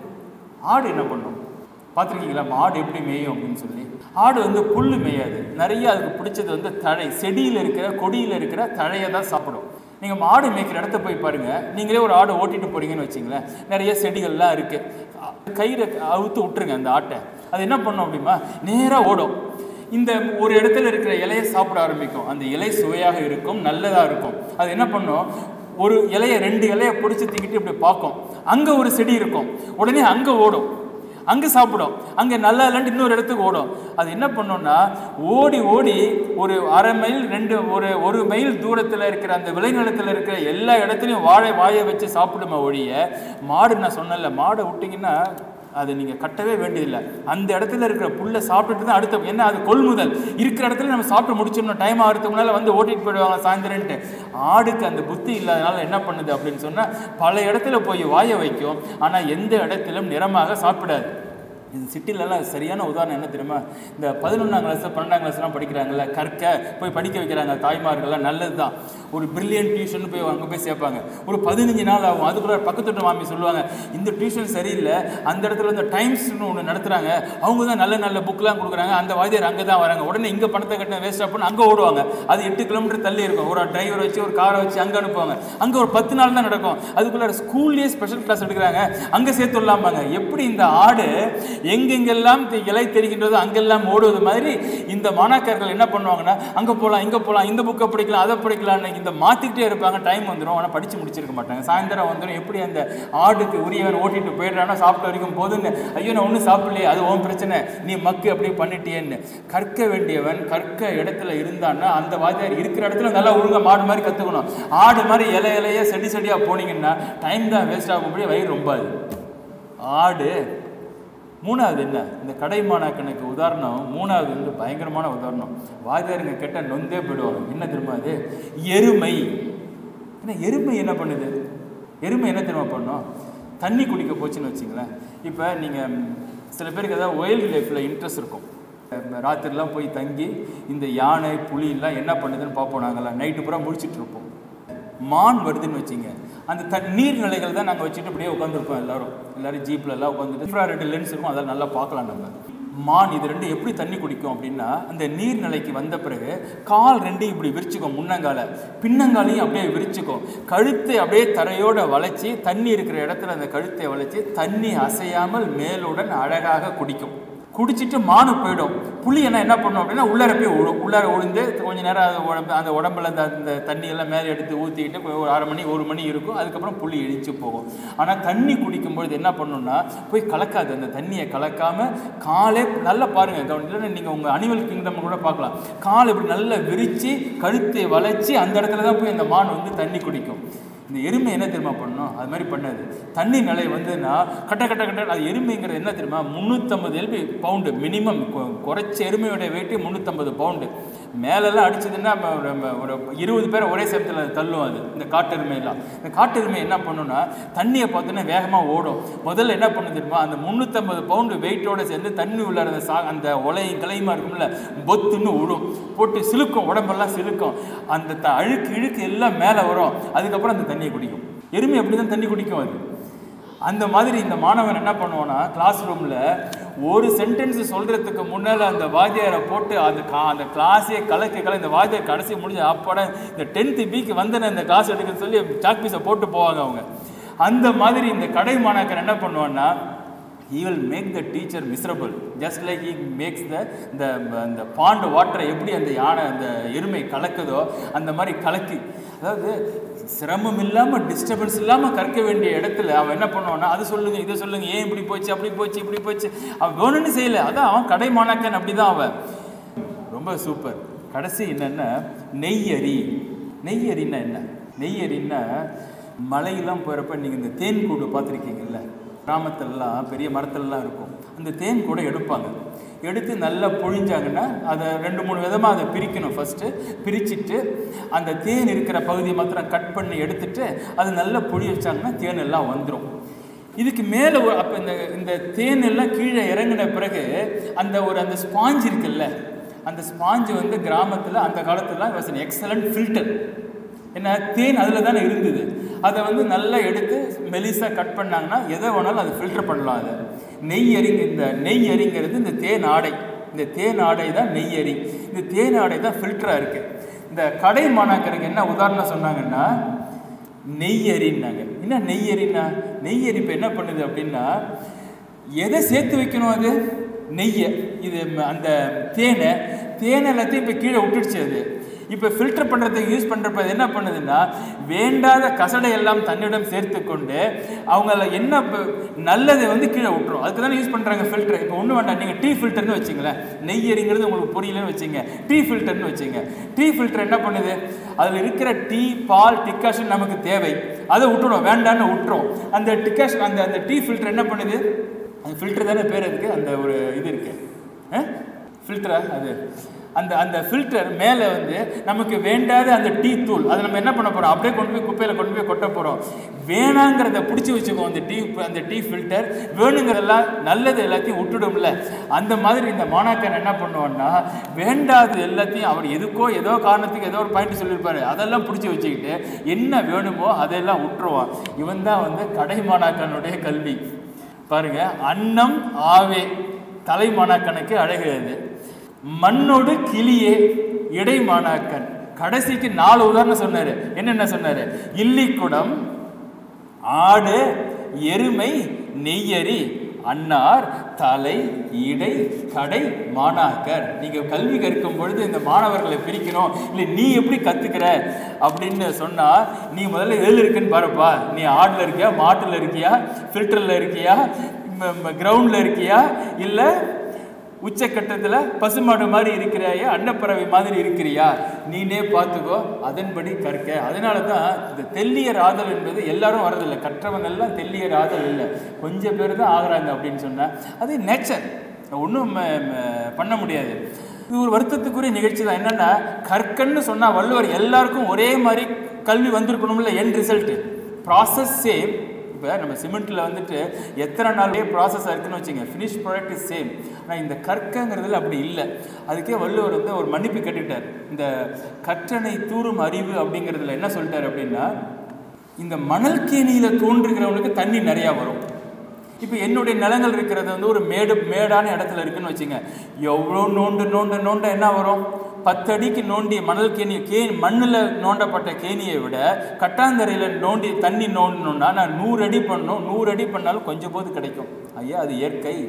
ஆடு என்ன பண்ணும் பார்த்துருக்கீங்களா மாடு எப்படி மேயும் அப்படின்னு சொல்லி ஆடு வந்து புல் மேயாது நிறைய அதுக்கு பிடிச்சது வந்து தழை செடியில் இருக்கிற கொடியில் இருக்கிற தழையை தான் சாப்பிடும் நீங்கள் மாடு மேய்க்கிற இடத்த போய் பாருங்கள் நீங்களே ஒரு ஆடை ஓட்டிட்டு போறீங்கன்னு வச்சிங்களேன் நிறைய செடிகள்லாம் இருக்குது கயிறை அவுத்து விட்டுருங்க அந்த ஆட்டை அது என்ன பண்ணும் அப்படிமா நேராக ஓடும் இந்த ஒரு இடத்துல இருக்கிற இலையை சாப்பிட ஆரம்பிக்கும் அந்த இலை சுவையாக இருக்கும் நல்லதாக இருக்கும் அது என்ன பண்ணும் ஒரு இலையை ரெண்டு இலையை பிடிச்சி தூக்கிட்டு இப்படி பார்க்கும் அங்கே ஒரு செடி இருக்கும் உடனே அங்கே ஓடும் அங்கே சாப்பிடும் அங்கே நல்லா இல்லைன்ட்டு இன்னொரு இடத்துக்கு ஓடும் அது என்ன பண்ணும்னா ஓடி ஓடி ஒரு அரை மைல் ரெண்டு ஒரு ஒரு மைல் தூரத்தில் இருக்கிற அந்த விளைநிலத்தில் இருக்கிற எல்லா இடத்துலையும் வாழை வாயை வச்சு சாப்பிடுமா ஒழிய மாடு நான் சொன்னேன்ல மாடை விட்டிங்கன்னா அது நீங்கள் கட்டவே வேண்டியதில்லை அந்த இடத்துல இருக்கிற புல்லை சாப்பிட்டுட்டு தான் அடுத்த ஏன்னா அது கொள்முதல் இருக்கிற இடத்துல நம்ம சாப்பிட்டு முடிச்சிடணும் டைம் ஆகிறதுக்கு முன்னால் வந்து ஓட்டிட்டு போயிடுவாங்க சாயந்தரன்ட்டு ஆடுக்கு அந்த புத்தி இல்லாதனால என்ன பண்ணுது அப்படின்னு சொன்னால் பல இடத்துல போய் வாய வைக்கும் ஆனால் எந்த இடத்திலும் நிறமாக சாப்பிடாது இது சிட்டிலலாம் சரியான உதாரணம் என்ன தெரியுமா இந்த பதினொன்றாம் கிளாஸ் பன்னெண்டாம் கிளாஸ்லாம் படிக்கிறாங்கல்ல கற்க போய் படிக்க வைக்கிறாங்க தாய்மார்கள்லாம் நல்லது தான் ஒரு பிரில்லியன்ட் டியூஷன் போய் அங்கே போய் சேர்ப்பாங்க ஒரு பதினஞ்சு நாள் ஆகும் அதுக்குள்ள பக்கத்து வீட்டு மாமி சொல்லுவாங்க இந்த டியூஷன் சரியில்லை அந்த இடத்துல இந்த டைம்ஸ்னு ஒன்று நடத்துகிறாங்க அவங்க தான் நல்ல நல்ல புக்கெலாம் கொடுக்குறாங்க அந்த வாத்தியார் அங்கே தான் வராங்க உடனே இங்கே பணத்தை கட்டின வேஸ்ட்டாக பண்ணி அங்கே ஓடுவாங்க அது எட்டு கிலோமீட்டர் தள்ளி இருக்கும் ஒரு டிரைவர் வச்சு ஒரு காரை வச்சு அங்கே அனுப்புவாங்க அங்கே ஒரு பத்து நாள் தான் நடக்கும் அதுக்குள்ள ஸ்கூல்லேயே ஸ்பெஷல் கிளாஸ் எடுக்கிறாங்க அங்கே சேர்த்து விடலாமாங்க எப்படி இந்த ஆடு எங்கெங்கெல்லாம் தி- இலை தெரிகின்றதோ அங்கெல்லாம் ஓடுவது மாதிரி இந்த மாணாக்கர்கள் என்ன பண்ணுவாங்கன்னா அங்கே போகலாம் இங்கே போகலாம் இந்த புக்கை படிக்கலாம் அதை படிக்கலாம்னு இந்த மாற்றிக்கிட்டே இருப்பாங்க டைம் வந்துடும் ஆனால் படித்து முடிச்சிருக்க மாட்டாங்க சாயந்தரம் வந்துடும் எப்படி அந்த ஆடுக்கு உரியவன் ஓட்டிட்டு போயிடுறானோ சாப்பிட்ட வரைக்கும் போதுன்னு ஐயோ நான் ஒன்றும் சாப்பிடலையே அது உன் பிரச்சனை நீ மக்கு அப்படியே பண்ணிட்டியேன்னு கற்க வேண்டியவன் கற்க இடத்துல இருந்தான்னா அந்த வாத்தியார் இருக்கிற இடத்துல நல்லா ஒழுங்கா மாடு மாதிரி கற்றுக்கணும் ஆடு மாதிரி இலை இலைய செடி செடியாக போனீங்கன்னா டைம் தான் வேஸ்ட் ஆகும்படி வயிறு ரொம்பாது ஆடு மூணாவது என்ன இந்த கடைமானாக்கனுக்கு உதாரணம் மூணாவது வந்து பயங்கரமான உதாரணம் வாத்தியாருங்க கெட்ட நொந்தே போயிடுவாங்க என்ன தெரியுமா அது எருமை ஏன்னா எருமை என்ன பண்ணுது எருமை என்ன தெரியுமா பண்ணும் தண்ணி குடிக்க போச்சுன்னு வச்சுங்களேன் இப்போ நீங்கள் சில பேருக்கு ஏதாவது ஒயில்ட் லைஃப்பில் இன்ட்ரெஸ்ட் இருக்கும் ராத்திரிலாம் போய் தங்கி இந்த யானை புலிலாம் என்ன பண்ணுதுன்னு பார்ப்போம் நாங்கள்லாம் நைட்டு பூரா முடிச்சிட்டு இருப்போம் மான் வருதுன்னு வச்சுங்க அந்த த நீர்நிலைகள் தான் நாங்கள் வச்சுட்டு அப்படியே உட்காந்துருப்போம் எல்லாரும் எல்லாரும் ஜீப்ல எல்லாம் உட்காந்துட்டு இன்ஃப்ராரெட் லென்ஸ் இருக்கும் அதெல்லாம் நல்லா பார்க்கலாம் நம்ம மான் இது ரெண்டு எப்படி தண்ணி குடிக்கும் அப்படின்னா அந்த நீர்நிலைக்கு வந்த பிறகு கால் ரெண்டு இப்படி விரிச்சுக்கும் முன்னங்கால பின்னங்காலையும் அப்படியே விரிச்சுக்கும் கழுத்தை அப்படியே தரையோட வளைச்சி தண்ணி இருக்கிற இடத்துல அந்த கழுத்தை வளைச்சி தண்ணி அசையாமல் மேலுடன் அழகாக குடிக்கும் குடிச்சிட்டு மானு போயிடும் புளி என்ன என்ன பண்ணும் அப்படின்னா உள்ளார போய் விழும் உள்ளார விழுந்து கொஞ்ச நேரம் அது உடம்பு அந்த உடம்புல அந்த அந்த தண்ணி எல்லாம் மேலே எடுத்து ஊற்றிக்கிட்டு ஒரு அரை மணி ஒரு மணி இருக்கும் அதுக்கப்புறம் புளி இழிச்சு போகும் ஆனால் தண்ணி குடிக்கும்பொழுது என்ன பண்ணுன்னா போய் கலக்காது அந்த தண்ணியை கலக்காம காலே நல்லா பாருங்க கவனி இல்லைன்னா நீங்கள் உங்கள் அனிமல் கிங்டம் கூட பார்க்கலாம் கால் இப்படி நல்லா விரித்து கழுத்தை வளைச்சி அந்த இடத்துல தான் போய் அந்த மான் வந்து தண்ணி குடிக்கும் இந்த எருமை என்ன தெரியுமா பண்ணணும் அது மாதிரி பண்ணாது தண்ணி நிலை வந்துன்னா கட்ட கட்ட கட்ட அது எருமைங்கிறது என்ன தெரியுமா முந்நூற்றம்பது எல்பி பவுண்டு மினிமம் குறைச்ச எருமையோட வெயிட்டு முந்நூற்றம்பது பவுண்டு மேலெல்லாம் அடிச்சதுன்னா நம்ம ஒரு நம்ம ஒரு இருபது பேரை ஒரே சமயத்தில் தள்ளும் அது இந்த காட்டெருமையெல்லாம் இந்த காட்டெருமை என்ன பண்ணுன்னா தண்ணியை பார்த்தோன்னா வேகமாக ஓடும் முதல்ல என்ன பண்ணு தெரியுமா அந்த முந்நூற்றம்பது பவுண்டு வெயிட்டோட சேர்ந்து தண்ணி உள்ள அந்த சா அந்த உலையும் கிளையுமா இருக்கும்ல பொத்துன்னு விடும் போட்டு சிலுக்கும் உடம்பெல்லாம் சிலுக்கும் அந்த த அழுக்கு இழுக்கு எல்லாம் மேலே வரும் அதுக்கப்புறம் அந்த தண்ணியை குடிக்கும் எருமை அப்படி தான் தண்ணி குடிக்கும் அது அந்த மாதிரி இந்த மாணவன் என்ன பண்ணுவான்னா கிளாஸ் ரூமில் ஒரு சென்டென்ஸ் சொல்கிறதுக்கு முன்னால் அந்த வாத்தியாரை போட்டு அந்த கா அந்த கிளாஸே கலக்க கல இந்த வாத்தியார் கடைசி முடிஞ்ச அப்பட இந்த டென்த்து பிக்கு வந்தன இந்த கிளாஸ் எடுக்கன்னு சொல்லி சாக் பீஸை போட்டு போவாங்க அவங்க அந்த மாதிரி இந்த கடை மாணாக்கர் என்ன பண்ணுவான்னா he will make the teacher miserable just like he makes the the அந்த பாண்ட் வாட்டரை எப்படி அந்த யானை அந்த எருமை கலக்குதோ அந்த மாதிரி கலக்கி அதாவது சிரமம் இல்லாமல் டிஸ்டர்பன்ஸ் இல்லாமல் கற்க வேண்டிய இடத்துல அவன் என்ன பண்ணுவான்னா அது சொல்லுங்க இதை சொல்லுங்க ஏன் இப்படி போச்சு அப்படி போச்சு இப்படி போச்சு அவன் வேணும்னு செய்யலை அதான் அவன் கடை மாணாக்கன் அப்படி தான் அவன் ரொம்ப சூப்பர் கடைசி என்னென்னா நெய்யரி நெய்யரின்னா என்ன நெய்யரின்னா மலையெல்லாம் போகிறப்ப நீங்கள் இந்த தேன் கூடு பார்த்துருக்கீங்கல்ல கிராமத்திலலாம் பெரிய மரத்துலலாம் இருக்கும் அந்த தேன் கூட எடுப்பாங்க எடுத்து நல்லா புழிஞ்சாங்கன்னா அதை ரெண்டு மூணு விதமாக அதை பிரிக்கணும் ஃபஸ்ட்டு பிரிச்சுட்டு அந்த தேன் இருக்கிற பகுதியை மாத்திரம் கட் பண்ணி எடுத்துட்டு அது நல்லா புழி வச்சாங்கன்னா தேன் எல்லாம் வந்துடும் இதுக்கு மேலே ஒரு அப்போ இந்த இந்த தேன் எல்லாம் கீழே இறங்கின பிறகு அந்த ஒரு அந்த ஸ்பாஞ்ச் இருக்குல்ல அந்த ஸ்பாஞ்சு வந்து கிராமத்தில் அந்த காலத்தில் வாஸ் an எக்ஸலண்ட் ஃபில்டர் என்ன தேன் அதில் தானே இருந்தது அதை வந்து நல்லா எடுத்து மெலிசாக கட் பண்ணாங்கன்னா எதை வேணாலும் அதை ஃபில்டர் பண்ணலாம் அதை நெய் அரிங்க இந்த நெய் அரிங்கிறது இந்த தேன் ஆடை இந்த தேன் ஆடை தான் நெய் அரி இந்த தேன் ஆடை தான் ஃபில்டராக இருக்குது இந்த கடை மாணாக்கருக்கு என்ன உதாரணம் சொன்னாங்கன்னா நெய்யரின்னாங்க என்ன நெய்யரின்னா நெய்யரி இப்போ என்ன பண்ணுது அப்படின்னா எதை சேர்த்து வைக்கணும் அது நெய்யை இது ம- அந்த தேனை தேனை எல்லாத்தையும் இப்போ கீழே விட்டுடுச்சு அது இப்போ ஃபில்டர் பண்ணுறதுக்கு யூஸ் பண்ணுறப்ப அது என்ன பண்ணுதுன்னா வேண்டாத கசடை எல்லாம் தன்னிடம் சேர்த்து கொண்டு அவங்கள என்ன ப- நல்லதை வந்து கீழே விட்டுரும் அதுக்கு தானே யூஸ் பண்ணுறாங்க ஃபில்டர் இப்போ ஒன்றும் வேண்டாம் நீங்கள் டீ ஃபில்டர்னு வச்சுங்களேன் நெய்யரிங்கிறது உங்களுக்கு புரியலன்னு வச்சுங்க டீ ஃபில்டர்னு வச்சுங்க டீ ஃபில்டர் என்ன பண்ணுது அதில் இருக்கிற டீ பால் டிக்காஷன் நமக்கு தேவை அதை விட்டுடும் வேண்டான்னு விட்டுரும் அந்த டிக்காஷன் அந்த அந்த டீ ஃபில்டர் என்ன பண்ணுது அந்த ஃபில்டர் தானே பேர் அதுக்கு அந்த ஒரு இது இருக்கு ஃபில்டரா அது அந்த அந்த ஃபில்டர் மேலே வந்து நமக்கு வேண்டாத அந்த டீ தூள் அதை நம்ம என்ன பண்ண போகிறோம் அப்படியே கொண்டு போய் குப்பையில் கொண்டு போய் கொட்ட போகிறோம் வேணாங்கிறத பிடிச்சி வச்சுக்கோ அந்த டீ அந்த டீ ஃபில்டர் வேணுங்கிறதெல்லாம் நல்லது எல்லாத்தையும் விட்டுடும்ல அந்த மாதிரி இந்த மாணாக்கன் என்ன பண்ணுவான்னா வேண்டாதது எல்லாத்தையும் அவர் எதுக்கோ ஏதோ காரணத்துக்கு ஏதோ ஒரு பாயிண்ட் சொல்லியிருப்பாரு அதெல்லாம் பிடிச்சி வச்சுக்கிட்டு என்ன வேணுமோ அதெல்லாம் விட்டுருவான் இவன் தான் வந்து கடை மாணாக்கனுடைய கல்வி பாருங்க அன்னம் ஆவே தலை மாணாக்கனுக்கு அழகிறது மண்ணோடு கிளியே இடை மாணாக்கன் கடைசிக்கு நாலு உதாரணம் சொன்னாரு என்னென்ன சொன்னாரு இல்லிக்குடம் ஆடு எருமை நெய்யரி அன்னார் தலை இடை கடை மாணாக்கர் நீங்க கல்வி கற்கும் பொழுது இந்த மாணவர்களை பிரிக்கணும் இல்லை நீ எப்படி கத்துக்கிற அப்படின்னு சொன்னா நீ முதல்ல எதில் இருக்குன்னு பாருப்பா நீ ஆடுல இருக்கியா மாட்டுல இருக்கியா ஃபில்டர்ல இருக்கியா கிரவுண்ட்ல இருக்கியா இல்லை உச்சக்கட்டத்தில் பசுமாடு மாதிரி இருக்கிறாயா அன்னப்பறவை மாதிரி இருக்கிறியா நீனே பார்த்துக்கோ அதன்படி கற்க அதனால தான் இந்த தெல்லியர் ஆதல் என்பது எல்லாரும் வரதில்லை கற்றவங்க எல்லாம் தெல்லியர் ஆதல் இல்லை கொஞ்சம் பேர் தான் ஆகுறாங்க அப்படின்னு சொன்னால் அது நேச்சர் ஒன்றும் பண்ண முடியாது இது ஒரு வருத்தத்துக்குரிய நிகழ்ச்சி தான் என்னென்னா கற்கன்னு சொன்னால் வள்ளுவர் எல்லாருக்கும் ஒரே மாதிரி கல்வி வந்திருக்கணும்ல என் ரிசல்ட்டு ப்ராசஸ் சேம் இப்போ நம்ம சிமெண்ட்டில் வந்துட்டு எத்தனை நாளே ப்ராசஸ் இருக்குன்னு வச்சுங்க ஃபினிஷ் ப்ராடக்ட் இஸ் சேம் ஆனால் இந்த கற்கங்கிறதுல அப்படி இல்லை அதுக்கே வள்ளுவர் வந்து ஒரு மன்னிப்பு கேட்டுட்டார் இந்த கற்றனை தூரும் அறிவு அப்படிங்கிறதுல என்ன சொல்லிட்டார் அப்படின்னா இந்த மணல் கேணியில் தோன்றுகிறவனுக்கு தண்ணி நிறையா வரும் இப்போ என்னுடைய நிலங்கள் இருக்கிறது வந்து ஒரு மேடு மேடான இடத்துல இருக்குன்னு வச்சுங்க எவ்வளோ நோண்டு நோண்டு நோண்ட என்ன வரும் பத்து அடிக்கு நோண்டி மணல் கேணி கே மண்ணில் நோண்டப்பட்ட கேணியை விட கட்டாந்தரையில் நோண்டி தண்ணி நோண்டணும்னா நான் நூறு அடி பண்ணணும் நூறு அடி பண்ணாலும் கொஞ்சம் போது கிடைக்கும் ஐயா அது இயற்கை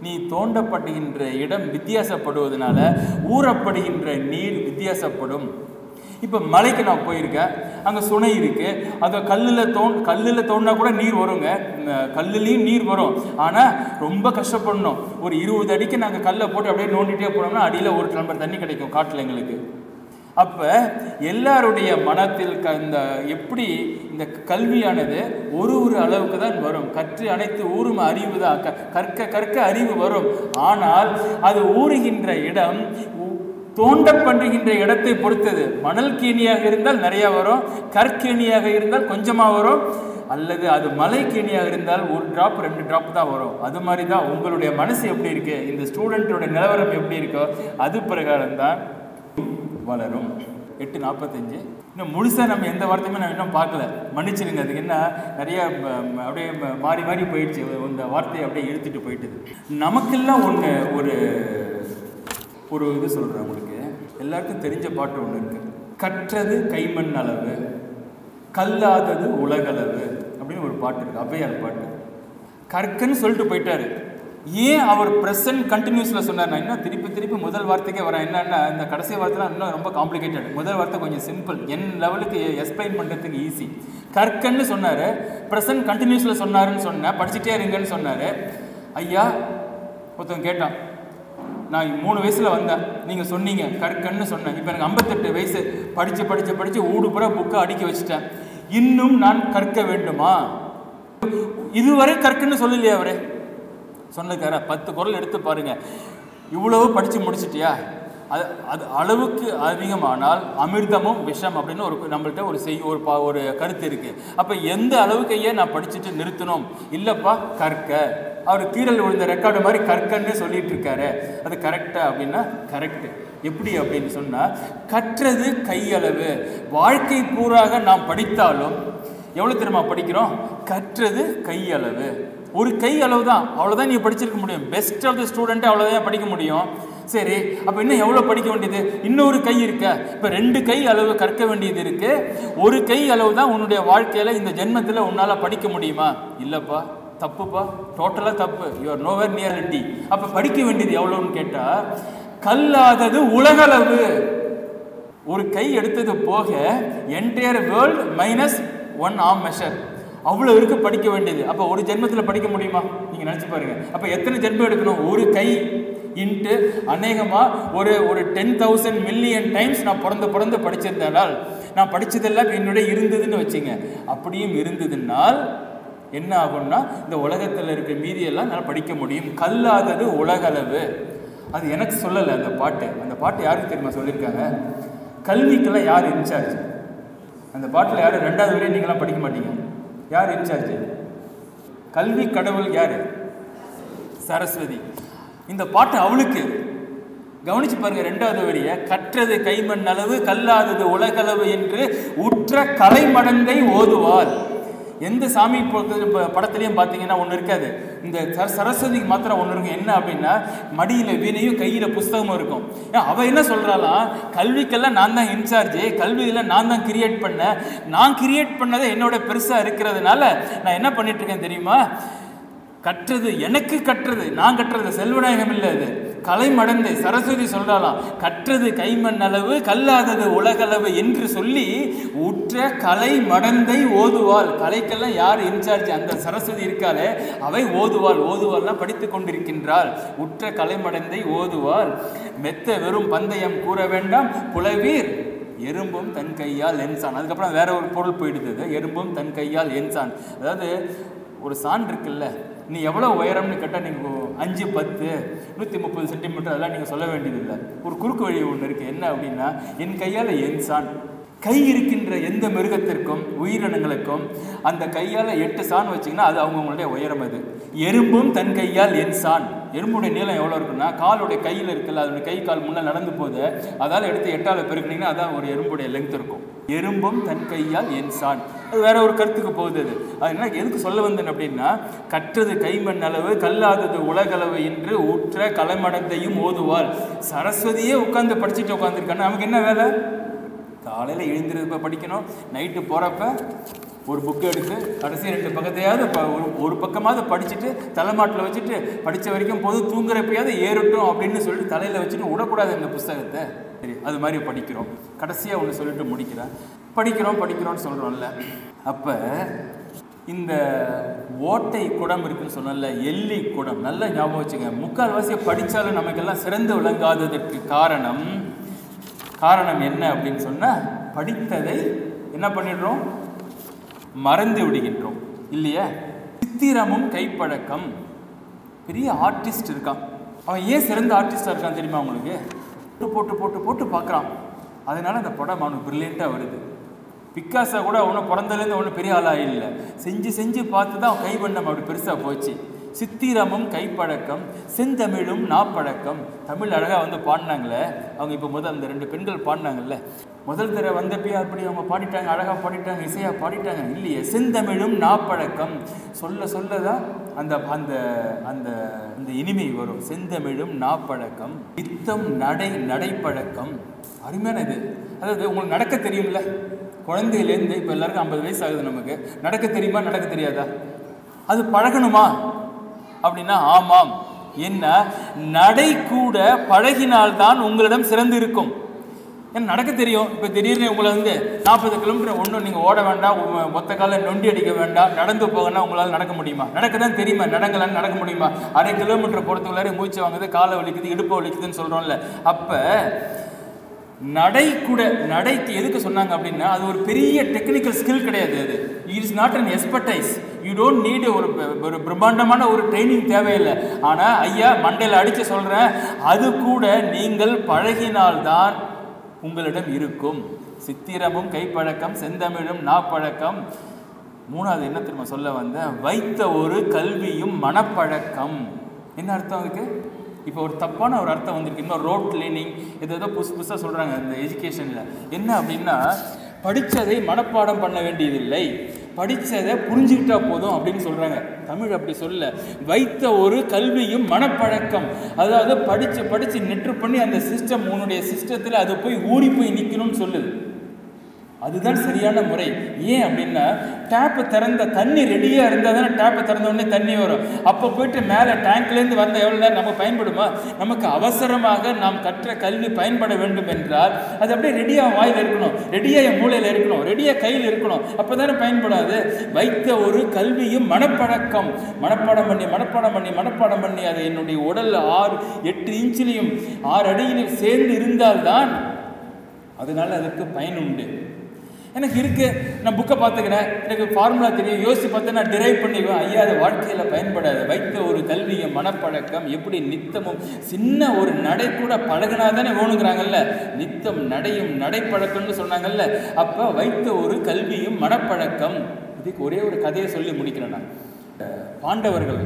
நீ தோண்டப்படுகின்ற இடம் வித்தியாசப்படுவதனால ஊறப்படுகின்ற நீர் வித்தியாசப்படும் இப்போ மலைக்கு நான் போயிருக்கேன் அங்கே சுனை இருக்கு அங்கே கல்லில் தோன் கல்லில் தோண்டினா கூட நீர் வருங்க ம, கல்லுலேயும் நீர் வரும் ஆனால் ரொம்ப கஷ்டப்படணும் ஒரு இருபது அடிக்கு நாங்கள் கல்லை போட்டு அப்படியே நோண்டிட்டே போனோம்னா அடியில் ஒரு டம்ளர் தண்ணி கிடைக்கும் காட்டில் எங்களுக்கு அப்போ எல்லாருடைய மனத்தில் க இந்த எப்படி இந்த கல்வியானது ஒரு ஒரு அளவுக்கு தான் வரும் கற்று அனைத்து ஊரும் அறிவு தான் க- கற்க கற்க அறிவு வரும் ஆனால் அது ஊறுகின்ற இடம் ஊ- தோண்டப்படுகின்ற இடத்தை பொறுத்தது மணல் கேணியாக இருந்தால் நிறைய வரும் கற்கேணியாக இருந்தால் கொஞ்சமாக வரும் அல்லது அது மலை கேணியாக இருந்தால் ஒரு டிராப் ரெண்டு டிராப் தான் வரும் அது மாதிரி தான் உங்களுடைய மனசு எப்படி இருக்கு இந்த ஸ்டூடெண்ட்டோட நிலவரம் எப்படி இருக்கோ அது பிரகாரம் தான் வளரும் எட்டு நாற்பத்தஞ்சு இன்னும் முழுசாக நம்ம எந்த வார்த்தையுமே நான் இன்னும் பார்க்கல மன்னிச்சிருங்க அதுக்கு என்ன நிறைய ம, ம, அப்படியே ம- மாறி மாறி போயிடுச்சு இந்த வார்த்தையை அப்படியே இழுத்துட்டு போயிட்டுது நமக்கெல்லாம் ஒன்று ஒரு ஒரு இது சொல்கிறேன் உங்களுக்கு எல்லாருக்கும் தெரிஞ்ச பாட்டு ஒன்று இருக்கு கற்றது கைமண் அளவு கல்லாதது உலகளவு அப்படின்னு ஒரு பாட்டு இருக்கு ஔவையார் பாட்டு கற்கன்னு சொல்லிட்டு போயிட்டாரு ஏன் அவர் ப்ரெசன்ட் கண்டினியூஸில் சொன்னார் நான் இன்னும் திருப்பி திருப்பி முதல் வார்த்தைக்கே வரேன் என்னன்னா இந்த கடைசி வார்த்தைலாம் இன்னும் ரொம்ப காம்ப்ளிகேட்டட் முதல் வார்த்தை கொஞ்சம் சிம்பிள் என் லெவலுக்கு எக்ஸ்பிளைன் பண்ணுறதுக்கு ஈஸி கற்கன்னு சொன்னார் ப்ரெசன்ட் கண்டினியூஸில் சொன்னாருன்னு சொன்னேன் படிச்சுட்டே இருங்கன்னு சொன்னார் ஐயா ஒருத்தன் கேட்டான் நான் மூணு வயசில் வந்தேன் நீங்கள் சொன்னீங்க கற்கன்னு சொன்னேன் இப்போ எனக்கு ஐம்பத்தெட்டு வயசு படித்து படித்து படித்து ஊடு பூரா புக்கை அடுக்கி வச்சுட்டேன் இன்னும் நான் கற்க வேண்டுமா இதுவரை கற்கன்னு சொல்லலையே அவரே சொன்னதுக்கார பத்து குரல் எடுத்து பாருங்க இவ்வளவு படித்து முடிச்சிட்டியா அது அது அளவுக்கு அதிகமானால் அமிர்தமும் விஷம் அப்படின்னு ஒரு நம்மள்ட்ட ஒரு செய் ஒரு பா ஒரு கருத்து இருக்குது அப்போ எந்த அளவுக்கு ஐயா நான் படிச்சுட்டு நிறுத்தணும் இல்லைப்பா கற்க அவர் கீரல் விழுந்த ரெக்கார்டு மாதிரி கற்கன்னு சொல்லிட்டு இருக்காரு அது கரெக்டா அப்படின்னா கரெக்ட் எப்படி அப்படின்னு சொன்னால் கற்றது கையளவு வாழ்க்கை பூராக நாம் படித்தாலும் எவ்வளோ தெரியுமா படிக்கிறோம் கற்றது கையளவு ஒரு கை அளவு தான் அவ்வளோதான் நீ படிச்சிருக்க முடியும் பெஸ்ட் ஆஃப் த ஸ்டூடெண்ட்டை அவ்வளோதான் படிக்க முடியும் சரி அப்போ இன்னும் எவ்வளோ படிக்க வேண்டியது இன்னொரு கை இருக்க இப்போ ரெண்டு கை அளவு கற்க வேண்டியது இருக்கு ஒரு கை அளவு தான் உன்னுடைய வாழ்க்கையில் இந்த ஜென்மத்தில் உன்னால் படிக்க முடியுமா இல்லைப்பா தப்புப்பா டோட்டலாக தப்பு யூஆர் நோவர் நியரிட்டி அப்போ படிக்க வேண்டியது எவ்வளோன்னு கேட்டால் கல்லாதது உலகளவு ஒரு கை எடுத்தது போக என்டையர் வேர்ல்டு மைனஸ் ஒன் ஆம் மெஷர் அவ்வளோ இருக்கு படிக்க வேண்டியது அப்போ ஒரு ஜென்மத்தில் படிக்க முடியுமா நீங்கள் நினச்சி பாருங்க அப்போ எத்தனை ஜென்மம் எடுக்கணும் ஒரு கை இன்ட்டு அநேகமாக ஒரு ஒரு டென் தௌசண்ட் மில்லியன் டைம்ஸ் நான் பிறந்து பிறந்து படிச்சிருந்தால் நான் படித்ததெல்லாம் என்னுடைய இருந்ததுன்னு வச்சுங்க அப்படியும் இருந்ததுனால் என்ன ஆகும்னா இந்த உலகத்தில் இருக்க மீதியெல்லாம் நான் படிக்க முடியும் கல்லாதது உலகளவு அது எனக்கு சொல்லலை அந்த பாட்டு அந்த பாட்டு யாருக்கு தெரியுமா சொல்லியிருக்காங்க கல்விக்கெல்லாம் யார் இன்சார்ஜ் அந்த பாட்டில் யார் ரெண்டாவது வரையும் நீங்களாம் படிக்க மாட்டீங்க யார் இன்சார்ஜ் கல்வி கடவுள் யார் சரஸ்வதி இந்த பாட்டு அவளுக்கு கவனிச்சு பாருங்க ரெண்டாவது வரிய கற்றது கைமண் அளவு கல்லாதது உலகளவு என்று உற்ற கலைமடந்தை ஓதுவாள் எந்த சாமி படத்துல- ப- படத்துலையும் பார்த்தீங்கன்னா ஒன்று இருக்காது இந்த சர- சரஸ்வதிக்கு மாத்திரம் ஒன்று இருக்கும் என்ன அப்படின்னா மடியில் வீணையும் கையில் புஸ்தகமும் இருக்கும் ஏன் அவ என்ன சொல்கிறாளாம் கல்விக்கெல்லாம் நான் தான் இன்சார்ஜ் கல்வியில் நான் தான் கிரியேட் பண்ணேன் நான் கிரியேட் பண்ணதை என்னோட பெருசாக இருக்கிறதுனால நான் என்ன பண்ணிட்டு இருக்கேன் தெரியுமா கற்றது எனக்கு கற்றது நான் கற்றது செல்வநாயகம் இல்லை அது கலைமடந்தை சரஸ்வதி சொல்றாளாம் கற்றது கைமண் அளவு கல்லாதது உலகளவு என்று சொல்லி உற்ற கலை மடந்தை ஓதுவாள் கலைக்கெல்லாம் யார் இன்சார்ஜ் அந்த சரஸ்வதி இருக்காளே அவை ஓதுவாள் ஓதுவாள்னா படித்து கொண்டிருக்கின்றாள் உற்ற கலைமடந்தை ஓதுவாள் மெத்த வெறும் பந்தயம் கூற வேண்டாம் புலவீர் எறும்பும் தன் கையால் என்சான் அதுக்கப்புறம் வேற ஒரு பொருள் போயிடுது அது. எறும்பும் தன் கையால் என்சான் அதாவது ஒரு சான் இருக்குல்ல நீ எவ்வளோ உயரம்னு கேட்டால் நீங்கள் அஞ்சு பத்து நூற்றி முப்பது சென்டிமீட்டர் அதெல்லாம் நீங்கள் சொல்ல வேண்டியதில்லை ஒரு குறுக்கு வழி ஒன்று இருக்குது என்ன அப்படின்னா என் கையால் என் சான் கை இருக்கின்ற எந்த மிருகத்திற்கும் உயிரினங்களுக்கும் அந்த கையால் எட்டு சான் வச்சிங்கன்னா அது அவங்கவுங்களுடைய உயரம் அது எறும்பும் தன் கையால் என் சான் எறும்புடைய நீளம் எவ்வளோ இருக்குன்னா காலுடைய கையில் இருக்குல்ல அதோட கை கால் முன்னே நடந்து போது அதால் எடுத்து எட்டால் பெருக்குனீங்கன்னா அதான் ஒரு எறும்புடைய லெங்த் இருக்கும் எறும்பும் தன் கையால் என் சான் அது வேற ஒரு கருத்துக்கு போகுது அது அது என்ன எதுக்கு சொல்ல வந்தேன் அப்படின்னா கற்றது கைமண் அளவு கல்லாதது உலகளவு என்று ஊற்ற கலைமடந்தையும் ஓதுவாள் சரஸ்வதியே உட்காந்து படிச்சுட்டு உட்காந்துருக்காங்க நமக்கு என்ன வேலை காலையில் எழுந்திருப்ப படிக்கணும் நைட்டு போகிறப்ப ஒரு புக்கு எடுத்து கடைசி ரெண்டு பக்கத்தையாவது ப- ஒரு ஒரு பக்கமாவது படிச்சுட்டு தலைமாட்டில் வச்சுட்டு படித்த வரைக்கும் போது தூங்குறப்பயாவது ஏறட்டும் அப்படின்னு சொல்லிட்டு தலையில் வச்சுட்டு விடக்கூடாது இந்த புஸ்தகத்தை சரி அது மாதிரி படிக்கிறோம் கடைசியாக ஒன்று சொல்லிட்டு முடிக்கிறேன் படிக்கிறோம் படிக்கிறோம்னு சொல்கிறோம்ல அப்போ இந்த ஓட்டை குடம் இருக்குன்னு சொன்னல எள்ளி குடம் நல்லா ஞாபகம் வச்சுங்க முக்கால்வாசி படித்தாலும் நமக்கெல்லாம் சிறந்து விளங்காததற்கு காரணம் காரணம் என்ன அப்படின்னு சொன்னால் படித்ததை என்ன பண்ணிடுறோம் மறந்து விடுகின்றோம் இல்லையா சித்திரமும் கைப்பழக்கம் பெரிய ஆர்டிஸ்ட் இருக்கான் அவன் ஏன் சிறந்த ஆர்டிஸ்டாக இருக்கான் தெரியுமா உங்களுக்கு போட்டு போட்டு போட்டு போட்டு பார்க்குறான் அதனால அந்த படம் அவனுக்கு ப்ரில்லியண்ட்டாக வருது பிக்காசா கூட ஒன்றும் பிறந்ததுலேருந்து ஒன்றும் பெரிய ஆளாக இல்லை செஞ்சு செஞ்சு பார்த்து தான் அவன் கைவண்ணம் அப்படி பெருசாக போச்சு சித்திரமும் கைப்பழக்கம் செந்தமிழும் நாப்பழக்கம் தமிழ் அழகாக வந்து பாடினாங்களே அவங்க இப்போ முதல் அந்த ரெண்டு பெண்கள் பாடினாங்கல்ல முதல் தடவை வந்தப்பயே அப்படி அவங்க பாடிட்டாங்க அழகாக பாடிட்டாங்க இசையாக பாடிட்டாங்க இல்லையே செந்தமிழும் நாப்பழக்கம் சொல்ல சொல்ல தான் அந்த அந்த அந்த அந்த இனிமை வரும் செந்தமிழும் நாப்பழக்கம் நித்தம் நடை நடைப்பழக்கம் அருமையான இது அதாவது உங்களுக்கு நடக்க தெரியும்ல குழந்தையிலேருந்து இப்போ எல்லாருக்கும் ஐம்பது வயசு ஆகுது நமக்கு நடக்க தெரியுமா நடக்க தெரியாதா அது பழகணுமா அப்படின்னா ஆமாம் என்ன நடை கூட பழகினால்தான் உங்களிடம் சிறந்து இருக்கும் ஏன்னா நடக்க தெரியும் இப்போ திடீர்னு உங்களை வந்து நாற்பது கிலோமீட்டர் ஒன்றும் நீங்கள் ஓட வேண்டாம் உ- மொத்த காலில் நொண்டி அடிக்க வேண்டாம் நடந்து போகனா உங்களால் நடக்க முடியுமா நடக்க தான் தெரியுமா நடங்கலான்னு நடக்க முடியுமா அரை கிலோமீட்டர் போகிறதுக்குள்ளாரே மூச்சு வாங்குது காலை வலிக்குது இடுப்பு வலிக்குதுன்னு சொல்கிறோம்ல அப்போ நடை கூட நடைக்கு எதுக்கு சொன்னாங்க அப்படின்னா அது ஒரு பெரிய டெக்னிக்கல் ஸ்கில் கிடையாது அது it's not an expertise you don't need ஒரு ப- ஒரு பிரம்மாண்டமான ஒரு ட்ரைனிங் தேவையில்லை ஆனால் ஐயா மண்டையில் அடித்து சொல்கிறேன் அது கூட நீங்கள் பழகினால்தான் உங்களிடம் இருக்கும் சித்திரமும் கைப்பழக்கம் செந்தமிழும் நாப்பழக்கம் மூணாவது என்ன தெரியுமா சொல்ல வந்தேன் வைத்த ஒரு கல்வியும் மனப்பழக்கம் என்ன அர்த்தம் அதுக்கு இப்போ ஒரு தப்பான ஒரு அர்த்தம் வந்திருக்கு இன்னும் ரோட் கிளீனிங் இது ஏதோ புதுசு புதுசாக சொல்கிறாங்க இந்த எஜுகேஷனில் என்ன அப்படின்னா படித்ததை மனப்பாடம் பண்ண வேண்டியதில்லை படித்ததை புரிஞ்சுக்கிட்டா போதும் அப்படின்னு சொல்கிறாங்க தமிழ் அப்படி சொல்ல வைத்த ஒரு கல்வியும் மனப்பழக்கம் அதாவது படித்து படித்து நெற்று பண்ணி அந்த சிஸ்டம் உன்னுடைய சிஸ்டத்தில் அது போய் ஊறி போய் நிற்கணும்னு சொல்லுது அதுதான் சரியான முறை ஏன் அப்படின்னா டேப்பு திறந்த தண்ணி ரெடியாக இருந்தால் தானே டேப்பை திறந்த உடனே தண்ணி வரும் அப்போ போயிட்டு மேலே டேங்க்லேருந்து வந்த எவ்வளோ நேரம் நம்ம பயன்படுமா நமக்கு அவசரமாக நாம் கற்ற கல்வி பயன்பட வேண்டும் என்றால் அது அப்படியே ரெடியாக வாயில் இருக்கணும் ரெடியாக என் மூளையில் இருக்கணும் ரெடியாக கையில் இருக்கணும் அப்போ தானே பயன்படாது வைத்த ஒரு கல்வியும் மனப்பழக்கம் மனப்பாடம் பண்ணி மனப்பாடம் பண்ணி மனப்பாடம் பண்ணி அதை என்னுடைய உடல் ஆறு எட்டு இன்ச்சிலையும் ஆறு அடியிலும் சேர்ந்து இருந்தால்தான் அதனால அதுக்கு பயன் உண்டு எனக்கு இருக்கு நான் புக்கை பார்த்துக்கிறேன் எனக்கு ஃபார்முலா தெரியும் யோசிச்சு பார்த்து நான் டிரைவ் பண்ணிடுவேன் ஐயா அது வாழ்க்கையில் பயன்படாது வைத்த ஒரு கல்வியை மனப்பழக்கம் எப்படி நித்தமும் சின்ன ஒரு நடை கூட பழகினா தானே வேணுங்கிறாங்கல்ல நித்தம் நடையும் நடைப்பழக்கம்னு சொன்னாங்கல்ல அப்போ வைத்த ஒரு கல்வியும் மனப்பழக்கம் இதுக்கு ஒரே ஒரு கதையை சொல்லி முடிக்கிறேன் நான் அஹ் பாண்டவர்கள்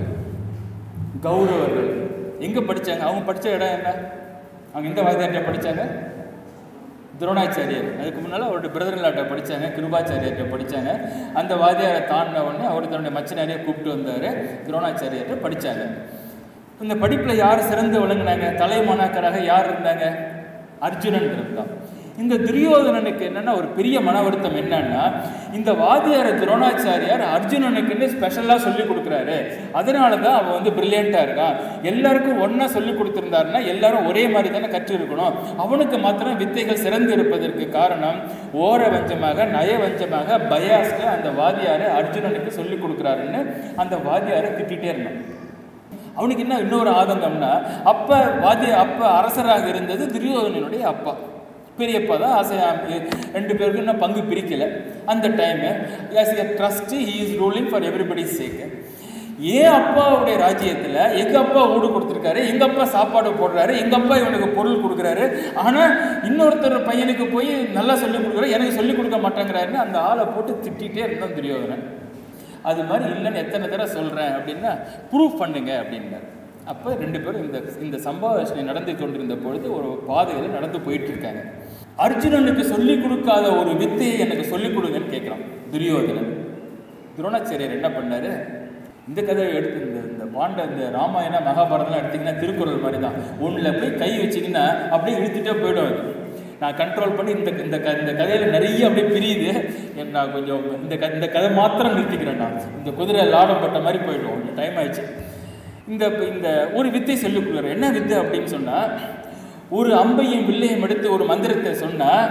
கௌரவர்கள் எங்கே படிச்சாங்க அவங்க படிச்ச இடம் என்ன அவங்க எந்த வாத்தியார்கிட்ட படிச்சாங்க துரோணாச்சாரியர் அதுக்கு முன்னால் அவருடைய பிரதர்லாட்ட படிச்சாங்க கிருபாச்சாரியர்கிட்ட படிச்சாங்க அந்த வாத்தியாரை தாண்டின உடனே அவர் தன்னுடைய மச்சனாரியை கூப்பிட்டு வந்தார் துரோணாச்சாரியர்கிட்ட படிச்சாங்க இந்த படிப்பில் யார் சிறந்து விளங்குனாங்க தலைமாணாக்கராக யார் இருந்தாங்க அர்ஜுனன் இருந்தான் இந்த துரியோதனனுக்கு என்னன்னா ஒரு பெரிய மன வருத்தம் என்னன்னா இந்த வாத்தியார் துரோணாச்சாரியார் அர்ஜுனனுக்குன்னு ஸ்பெஷலாக சொல்லி கொடுக்குறாரு அதனால தான் அவன் வந்து பிரில்லியண்ட்டாக இருக்கான் எல்லாருக்கும் ஒன்றா சொல்லி கொடுத்துருந்தாருன்னா எல்லாரும் ஒரே மாதிரி தானே கற்றிருக்கணும் அவனுக்கு மாத்திரம் வித்தைகள் சிறந்து இருப்பதற்கு காரணம் ஓர வஞ்சமாக நயவஞ்சமாக பயாஸ்ல அந்த வாத்தியாரை அர்ஜுனனுக்கு சொல்லி கொடுக்குறாருன்னு அந்த வாத்தியாரை திட்டிகிட்டே இருந்தான் அவனுக்கு என்ன இன்னொரு ஆதங்கம்னா அப்ப வாத்திய அப்ப அரசராக இருந்தது துரியோதனனுடைய அப்பா பெரியப்பா தான் ஆசையா ரெண்டு பேருக்கும் இன்னும் பங்கு பிரிக்கல அந்த time as a trust he is ruling for everybody sake ஏன் அப்பாவுடைய ராஜ்யத்தில் எங்கள் அப்பா ஊடு கொடுத்துருக்காரு எங்கள் அப்பா சாப்பாடு போடுறாரு எங்கள் அப்பா இவனுக்கு பொருள் கொடுக்குறாரு ஆனால் இன்னொருத்தர் பையனுக்கு போய் நல்லா சொல்லிக் கொடுக்குறாரு எனக்கு சொல்லிக் கொடுக்க மாட்டேங்கிறாருன்னு அந்த ஆளை போட்டு திட்டிகிட்டே இருந்தான் துரியோதனன் அது மாதிரி இல்லைன்னு எத்தனை தடவை சொல்கிறேன் அப்படின்னா ப்ரூவ் பண்ணுங்க அப்படின்னாரு அப்போ ரெண்டு பேரும் இந்த இந்த சம்பாஷணை நடந்து கொண்டிருந்த பொழுது ஒரு பாதையில் நடந்து போயிட்டு இருக்காங்க அர்ஜுனனுக்கு சொல்லிக் கொடுக்காத ஒரு வித்தையை எனக்கு சொல்லிக் கொடுங்கன்னு கேட்குறான் துரியோதனன் துரோணாச்சாரியர் என்ன பண்ணாரு இந்த கதையை எடுத்து இந்த இந்த பாண்ட இந்த ராமாயணம் மகாபாரதம்லாம் எடுத்தீங்கன்னா திருக்குறள் மாதிரி தான் ஒன்றில் போய் கை வச்சிங்கன்னா அப்படியே இழுத்துட்டே போயிடும் அது நான் கண்ட்ரோல் பண்ணி இந்த இந்த க இந்த கதையில் நிறைய அப்படியே பிரியுது என் நான் கொஞ்சம் இந்த க இந்த கதை மாத்திரம் நிறுத்திக்கிறேன் நான் இந்த குதிரை லாடம் பட்ட மாதிரி போயிடும் கொஞ்சம் டைம் ஆயிடுச்சு இந்த இந்த ஒரு வித்தை சொல்லிக் கொடுக்குறாரு என்ன வித்தை அப்படின்னு சொன்னால் ஒரு அம்பையும் வில்லையும் எடுத்து ஒரு மந்திரத்தை சொன்னால்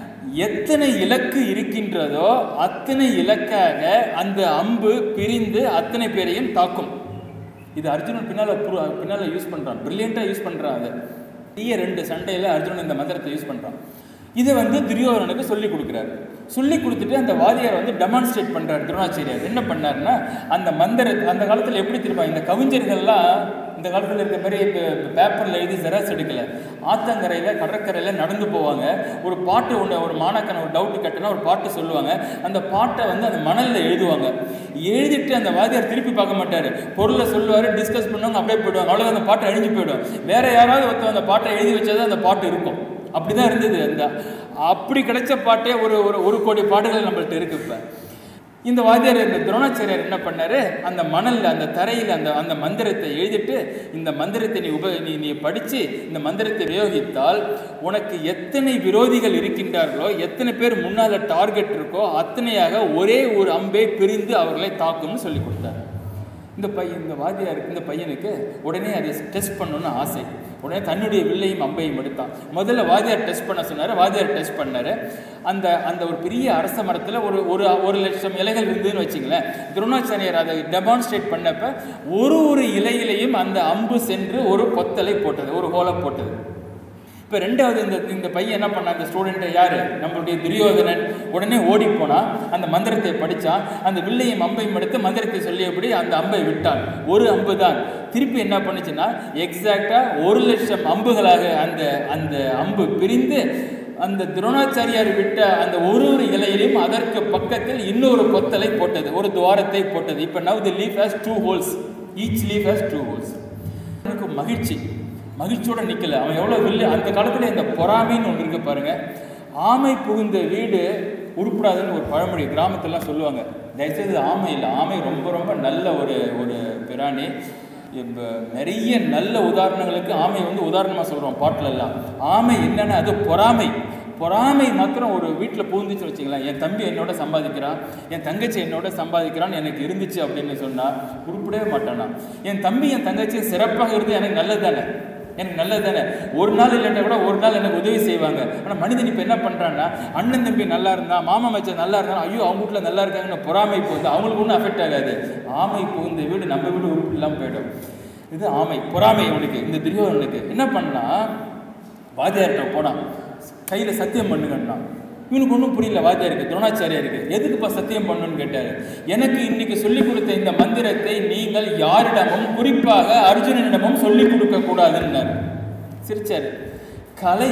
எத்தனை இலக்கு இருக்கின்றதோ அத்தனை இலக்காக அந்த அம்பு பிரிந்து அத்தனை பேரையும் தாக்கும் இது அர்ஜுனன் பின்னால் பின்னால் யூஸ் பண்ணுறான் ப்ரில்லியண்ட்டாக யூஸ் பண்ணுறான் அதை தீய ரெண்டு சண்டையில் அர்ஜுனன் இந்த மந்திரத்தை யூஸ் பண்ணுறான் இதை வந்து துரியோதனனுக்கு சொல்லி கொடுக்குறாரு சொல்லி கொடுத்துட்டு அந்த வாதியார் வந்து டெமான்ஸ்ட்ரேட் பண்ணுறாரு துரோணாச்சாரியார் என்ன பண்ணாருன்னா அந்த மந்திர அந்த காலத்தில் எப்படி திரும்ப இந்த கவிஞர்கள்லாம் இந்த காலத்தில் இருக்க மாதிரி இப்போ பேப்பரில் எழுதி ஜெராக்ஸ் எடுக்கல ஆத்தங்கரையில் கடற்கரையில் நடந்து போவாங்க ஒரு பாட்டு ஒன்று ஒரு மாணாக்கன ஒரு டவுட் கட்டினா ஒரு பாட்டு சொல்லுவாங்க அந்த பாட்டை வந்து அந்த மணலில் எழுதுவாங்க எழுதிட்டு அந்த வாதியார் திருப்பி பார்க்க மாட்டார் பொருளை சொல்லுவார் டிஸ்கஸ் பண்ணுவாங்க அப்படியே போயிடுவாங்க அவ்வளோ அந்த பாட்டு அழிஞ்சு போயிடும் வேற யாராவது ஒருத்தர் அந்த பாட்டை எழுதி வச்சாதான் அந்த பாட்டு இருக்கும் அப்படிதான் இருந்தது அந்த அப்படி கிடைச்ச பாட்டே ஒரு ஒரு ஒரு கோடி பாட்டுகள் நம்மள்ட்ட இருக்கு இப்போ இந்த வாத்தியார் இந்த துரோணாச்சாரியார் என்ன பண்ணாரு அந்த மணல்ல அந்த தரையில் அந்த அந்த மந்திரத்தை எழுதிட்டு இந்த மந்திரத்தை நீ உப நீ நீ படித்து இந்த மந்திரத்தை பிரயோகித்தால் உனக்கு எத்தனை விரோதிகள் இருக்கின்றார்களோ எத்தனை பேர் முன்னால் டார்கெட் இருக்கோ அத்தனையாக ஒரே ஒரு அம்பே பிரிந்து அவர்களை தாக்கும்னு சொல்லி கொடுத்தாரு இந்த பையன் இந்த வாத்தியாருக்கு இந்த பையனுக்கு உடனே அதை டெஸ்ட் பண்ணணும்னு ஆசை உடனே தன்னுடைய வில்லையும் அம்பையும் எடுத்தான் முதல்ல வாத்தியார் டெஸ்ட் பண்ண சொன்னார் வாத்தியார் டெஸ்ட் பண்ணார் அந்த அந்த ஒரு பெரிய அரச மரத்தில் ஒரு ஒரு ஒரு லட்சம் இலைகள் இருந்ததுன்னு வச்சுங்களேன் துரோணாச்சாரியார் அதை டெமான்ஸ்ட்ரேட் பண்ணப்ப ஒரு ஒரு இலையிலையும் அந்த அம்பு சென்று ஒரு பொத்தலை போட்டது ஒரு ஹோலை போட்டது இப்போ ரெண்டாவது இந்த இந்த பையன் என்ன பண்ணான் இந்த ஸ்டூடெண்ட்டை யார் நம்மளுடைய துரியோதனன் உடனே ஓடி போனான் அந்த மந்திரத்தை படித்தான் அந்த வில்லையும் அம்பையும் எடுத்து மந்திரத்தை சொல்லியபடி அந்த அம்பை விட்டான் ஒரு அம்பு தான் திருப்பி என்ன பண்ணுச்சுன்னா எக்ஸாக்டாக ஒரு லட்சம் அம்புகளாக அந்த அந்த அம்பு பிரிந்து அந்த துரோணாச்சாரியார் விட்ட அந்த ஒரு ஒரு இலையிலையும் அதற்கு பக்கத்தில் இன்னொரு கொத்தலை போட்டது ஒரு துவாரத்தை போட்டது இப்போ now the leaf has two holes each leaf has two holes எனக்கு மகிழ்ச்சி மகிழ்ச்சியோட நிற்கல அவன் எவ்வளோ வில்லு அந்த காலத்தில் இந்த பொறாமைன்னு ஒன்று இருக்கு பாருங்க ஆமை புகுந்த வீடு உருப்படாதுன்னு ஒரு பழமொழி கிராமத்துலலாம் சொல்லுவாங்க தயவுசெய்து ஆமை இல்லை ஆமை ரொம்ப ரொம்ப நல்ல ஒரு ஒரு பிராணி இப்போ நிறைய நல்ல உதாரணங்களுக்கு ஆமை வந்து உதாரணமாக சொல்கிறோம் பாட்டிலெல்லாம் ஆமை என்னென்னா அது பொறாமை பொறாமை மாத்திரம் ஒரு வீட்டில் புகுந்துச்சு வச்சுக்கலாம் என் தம்பி என்னோட சம்பாதிக்கிறான் என் தங்கச்சி என்னோட சம்பாதிக்கிறான்னு எனக்கு இருந்துச்சு அப்படின்னு சொன்னால் உருப்பிடவே மாட்டானா என் தம்பி என் தங்கச்சி சிறப்பாக இருந்து எனக்கு நல்லது தானே எனக்கு நல்லது தானே ஒரு நாள் இல்லைன்னா கூட ஒரு நாள் எனக்கு உதவி செய்வாங்க ஆனால் மனிதன் இப்போ என்ன பண்ணுறான்னா அண்ணன் தம்பி நல்லா இருந்தா மாமா மச்சான் நல்லா இருந்தா ஐயோ அவங்க வீட்டில் நல்லா இருக்காங்கன்னு பொறாமை போகுது அவங்களுக்கு ஒன்றும் அஃபெக்ட் ஆகாது ஆமை புகுந்த வீடு நம்ம வீடு உறுப்பு இல்லாமல் போயிடும் இது ஆமை பொறாமை அவனுக்கு இந்த துரியோதனுக்கு என்ன பண்ணா வாத்தியார்கிட்ட போனான் கையில் சத்தியம் பண்ணுங்கன்னா இவனுக்கு ஒன்றும் புரியல வாத்தியாருக்கு துரோணாச்சாரியாருக்கு எதுக்குப்பா சத்தியம் பண்ணணும்னு கேட்டார் எனக்கு இன்னைக்கு சொல்லிக் கொடுத்த இந்த மந்திரத்தை நீங்கள் யாரிடமும் குறிப்பாக அர்ஜுனனிடமும் சொல்லிக் கொடுக்க கூடாதுன்னாரு சிரிச்சாரு கலை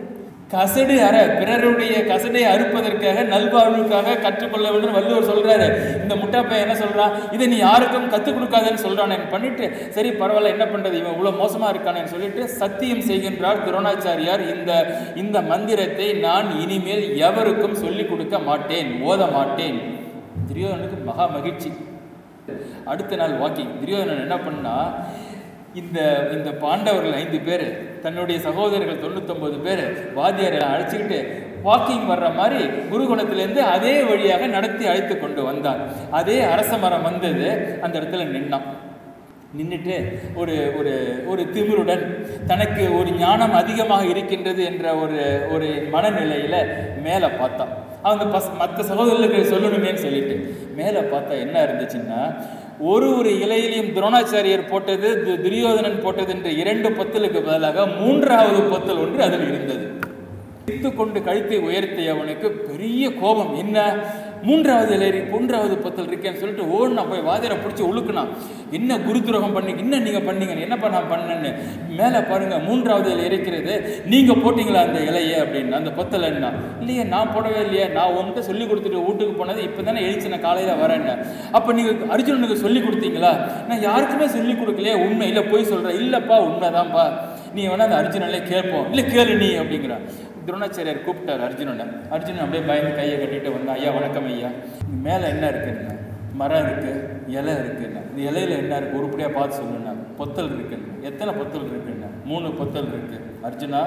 கசடு அற பிறருடைய கசடை அறுப்பதற்காக நல்வாழ்வுக்காக கற்றுக்கொள்ள வேண்டும் வள்ளுவர் சொல்றாரு இந்த முட்டாப்பை என்ன சொல்றான் இதை நீ யாருக்கும் கற்றுக் கொடுக்காதன்னு சொல்றான் பண்ணிட்டு சரி பரவாயில்ல என்ன பண்றது இவன் இவ்வளவு மோசமா இருக்கானேன்னு சொல்லிட்டு சத்தியம் செய்கின்றார் துரோணாச்சாரியார் இந்த இந்த மந்திரத்தை நான் இனிமேல் எவருக்கும் சொல்லிக் கொடுக்க மாட்டேன் ஓத மாட்டேன் துரியோதனுக்கு மகா மகிழ்ச்சி அடுத்த நாள் வாக்கிங் துரியோதனன் என்ன பண்ணா இந்த இந்த பாண்டவர்கள் ஐந்து பேர் தன்னுடைய சகோதரர்கள் தொண்ணூத்தொம்பது பேர் வாத்தியாரை அழைச்சிக்கிட்டு வாக்கிங் வர்ற மாதிரி குருகுலத்திலேருந்து அதே வழியாக நடத்தி அழைத்து கொண்டு வந்தான் அதே அரச மரம் வந்தது அந்த இடத்துல நின்னான் நின்றுட்டு ஒரு ஒரு ஒரு திமிருடன் தனக்கு ஒரு ஞானம் அதிகமாக இருக்கின்றது என்ற ஒரு ஒரு மனநிலையில் மேலே பார்த்தான் அவங்க பஸ் மற்ற சகோதரர்களுக்கு சொல்லணுமேன்னு சொல்லிட்டு மேலே பார்த்தா என்ன இருந்துச்சுன்னா ஒரு ஒரு இலையிலையும் துரோணாச்சாரியர் போட்டது து- துரியோதனன் போட்டது என்ற இரண்டு பொத்தலுக்கு பதிலாக மூன்றாவது பொத்தல் ஒன்று அதில் இருந்தது பிடித்து கொண்டு கழுத்தை உயர்த்தியவனுக்கு பெரிய கோபம் என்ன மூன்றாவது இலையரி மூன்றாவது பொத்தல் இருக்கேன்னு சொல்லிட்டு ஓடுனா போய் வாதியரை பிடிச்சி உழுக்குனான் என்ன குரு துரோகம் பண்ணி என்ன நீங்கள் பண்ணீங்க என்னப்பா நான் பண்ணேன்னு மேலே பாருங்க மூன்றாவது இலை இருக்கிறது நீங்கள் போட்டீங்களா அந்த இலையை அப்படின்னு அந்த பொத்தல் என்ன இல்லையே நான் போடவே இல்லையே நான் உன்கிட்ட சொல்லி கொடுத்துட்டு வீட்டுக்கு போனது இப்போ தானே எழுச்சி நான் காலையில் வரேன்னு அப்போ நீங்கள் அர்ஜுனனுக்கு சொல்லி கொடுத்தீங்களா நான் யாருக்குமே சொல்லி கொடுக்கலையே உண்மை இல்லை போய் சொல்கிறேன் இல்லைப்பா உண்மைதான்ப்பா நீ வேணா அந்த அர்ஜுனன்லே கேட்போம் இல்லை கேளு நீ அப்படிங்கிறான் துரோணாச்சாரியார் கூப்பிட்டார் அர்ஜுனனை அர்ஜுனன் அப்படியே பயந்து கையை கட்டிட்டு வந்தான் ஐயா வணக்கம் ஐயா இங்க மேலே என்ன இருக்குன்னு மரம் இருக்கு இலை இருக்குன்னு இந்த இலையில என்ன இருக்கு உருப்படியாக பார்த்து சொல்லுண்ணா பொத்தல் இருக்குன்னு எத்தனை பொத்தல் இருக்குன்னு மூணு பொத்தல் இருக்கு அர்ஜுனா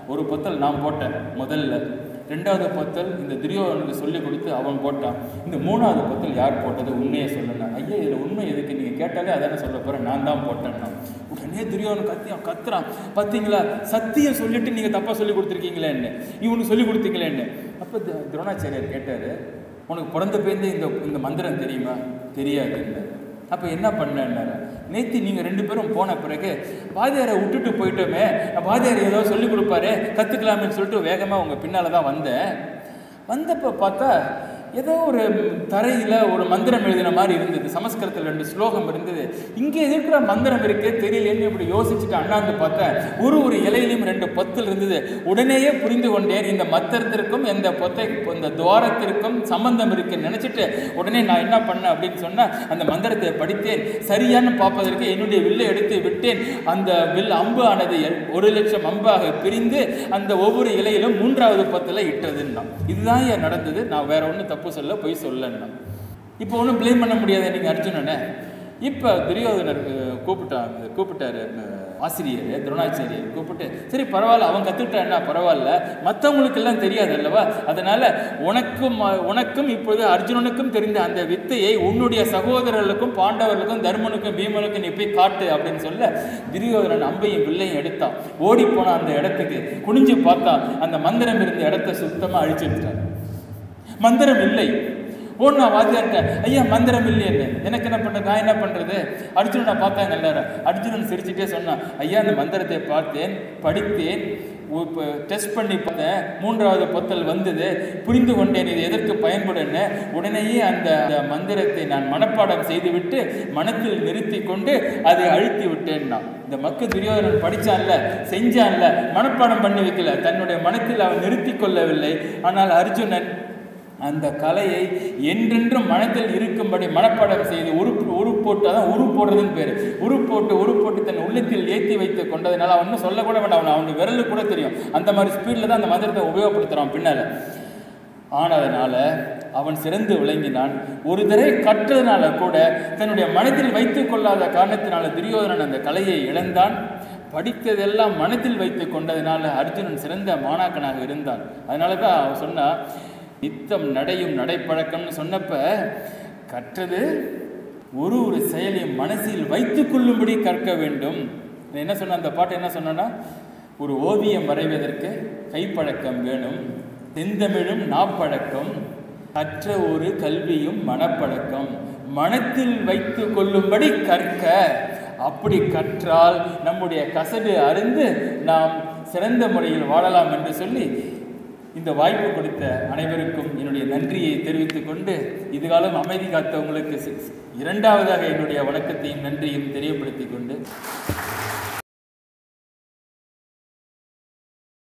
ஒரு பொத்தல் நான் போட்டேன் முதல்ல ரெண்டாவது பொத்தல் இந்த துரியோதனுக்கு சொல்லி கொடுத்து அவன் போட்டான் இந்த மூணாவது பொத்தல் யார் போட்டது உண்மையை சொல்லணும் ஐயா இதில் உண்மை எதுக்கு நீங்கள் கேட்டாலே அதானே சொல்ல போகிறேன் நான் தான் போட்டேன்னா உடனே துரியோதனன் கத்தி அவன் கத்துறான் பார்த்தீங்களா சத்தியம் சொல்லிட்டு நீங்கள் தப்பாக சொல்லி கொடுத்துருக்கீங்களேன்னு இவனுக்கு சொல்லி கொடுத்தீங்களேன்னு அப்போ தி- துரோணாச்சாரியார் கேட்டார் உனக்கு பிறந்த பேருந்து இந்த இந்த மந்திரம் தெரியுமா தெரியாதுன்னு அப்போ என்ன பண்ணேன்னாரு நேத்தி நீங்கள் ரெண்டு பேரும் போன பிறகு வாத்தியாரை விட்டுட்டு போயிட்டோமே வாத்தியார் ஏதோ சொல்லி கொடுப்பாரு கற்றுக்கலாமேன்னு சொல்லிட்டு வேகமாக உங்கள் பின்னால் தான் வந்தேன் வந்தப்போ பார்த்தா ஏதோ ஒரு தரையில் ஒரு மந்திரம் எழுதின மாதிரி இருந்தது சமஸ்கிருதத்தில் ரெண்டு ஸ்லோகம் இருந்தது இங்கே இருக்கிற மந்திரம் இருக்கே தெரியலேன்னு இப்படி யோசிச்சுட்டு அண்ணாந்து பார்த்தேன் ஒரு ஒரு இலையிலையும் ரெண்டு பொத்தல் இருந்தது உடனேயே புரிந்து கொண்டேன் இந்த மத்திரத்திற்கும் இந்த பொத்தை இந்த துவாரத்திற்கும் சம்பந்தம் இருக்குன்னு நினச்சிட்டு உடனே நான் என்ன பண்ணேன் அப்படின்னு சொன்னால் அந்த மந்திரத்தை படித்தேன் சரியான்னு பார்ப்பதற்கு என்னுடைய வில்லை எடுத்து விட்டேன் அந்த வில் அம்பு ஆனது எல்- ஒரு லட்சம் அம்பாக பிரிந்து அந்த ஒவ்வொரு இலையிலும் மூன்றாவது பத்தில் இட்டதுன்னா இதுதான் ஏன் நடந்தது நான் வேற ஒன்றும் தப்பு சொல்ல பொய் சொல்லன்னா இப்போ ஒன்றும் ப்ளேம் பண்ண முடியாது நீங்கள் அர்ஜுனனை இப்போ துரியோதனர் அஹ், கூப்பிட்டாங்க கூப்பிட்டாரு அஹ், ஆசிரியர் துரோணாச்சாரியர் கூப்பிட்டு சரி பரவாயில்ல அவன் கற்றுக்கிட்டான்னா பரவாயில்ல மற்றவங்களுக்கெல்லாம் தெரியாது அல்லவா அதனால் உனக்கும் அஹ், உனக்கும் இப்பொழுது அர்ஜுனனுக்கும் தெரிந்த அந்த வித்தையை உன்னுடைய சகோதரர்களுக்கும் பாண்டவர்களுக்கும் தர்மனுக்கும் பீமனுக்கும் நீ போய் காட்டு அப்படின்னு சொல்ல துரியோதனன் அம்பையும் வில்லையும் எடுத்தான் ஓடி போன அந்த இடத்துக்கு குனிஞ்சு பார்த்தா அந்த மந்திரம் இருந்த இடத்த சுத்தமாக அழிச்சிருச்சான் மந்திரம் இல்லை ஓடு நான் வாத்தியார்ட்ட ஐயா மந்திரம் இல்லையேன்னு எனக்கு என்ன பண்ணுறது நான் என்ன பண்ணுறது அர்ஜுனனை பார்த்தாங்க எல்லாரும் அர்ஜுனன் சிரிச்சுட்டே சொன்னான் ஐயா அந்த மந்திரத்தை பார்த்தேன் படித்தேன் இப்போ டெஸ்ட் பண்ணி பார்த்தேன் மூன்றாவது பொத்தல் வந்தது புரிந்து கொண்டேன் இது எதற்கு பயன்படுன்னு உடனேயே அந்த அந்த மந்திரத்தை நான் மனப்பாடம் செய்துவிட்டு மனத்தில் நிறுத்தி கொண்டு அதை அழுத்தி விட்டேன்னா இந்த மக்கு துரியோதனன் படிச்சான்ல செஞ்சான்ல மனப்பாடம் பண்ணி வைக்கல தன்னுடைய மனத்தில் அவன் நிறுத்தி கொள்ளவில்லை ஆனால் அர்ஜுனன் அந்த கலையை என்றென்றும் மனத்தில் இருக்கும்படி மனப்பாடம் செய்து உரு உரு போட்டு அதான் உரு போடுறதுன்னு பேர் உரு போட்டு உரு போட்டு தன் உள்ளத்தில் ஏற்றி வைத்து கொண்டதுனால அவன் இன்னும் சொல்லக்கூட வேண்டாம் அவன் அவனுக்கு விரலுக்கு கூட தெரியும் அந்த மாதிரி ஸ்பீடில் தான் அந்த மந்திரத்தை உபயோகப்படுத்துகிறான் பின்னால் ஆனதுனால அவன் சிறந்து விளங்கினான் ஒரு தடவை கற்றதுனால கூட தன்னுடைய மனதில் வைத்துக் கொள்ளாத காரணத்தினால துரியோதனன் அந்த கலையை இழந்தான் படித்ததெல்லாம் மனதில் வைத்து கொண்டதுனால அர்ஜுனன் சிறந்த மாணாக்கனாக இருந்தான் அதனால தான் அவன் சொன்னா நித்தம் நடையும் நடைப்பழக்கம்னு சொன்னப்ப கற்றது ஒரு ஒரு செயலையும் மனசில் வைத்துக் கொள்ளும்படி கற்க வேண்டும் நான் என்ன சொன்ன அந்த பாட்டு என்ன சொன்னேன்னா ஒரு ஓவியம் வரைவதற்கு கைப்பழக்கம் வேணும் செந்தமிழும் நாப்பழக்கம் கற்ற ஒரு கல்வியும் மனப்பழக்கம் மனத்தில் வைத்து கொள்ளும்படி கற்க அப்படி கற்றால் நம்முடைய கசடு அருந்து நாம் சிறந்த முறையில் வாழலாம் என்று சொல்லி இந்த வாய்ப்பு கொடுத்த அனைவருக்கும் என்னுடைய நன்றியை தெரிவித்துக் கொண்டு இதுகாலம் அமைதி காத்த உங்களுக்கு சி- இரண்டாவதாக என்னுடைய வணக்கத்தையும் நன்றியும் தெரியப்படுத்திக் கொண்டு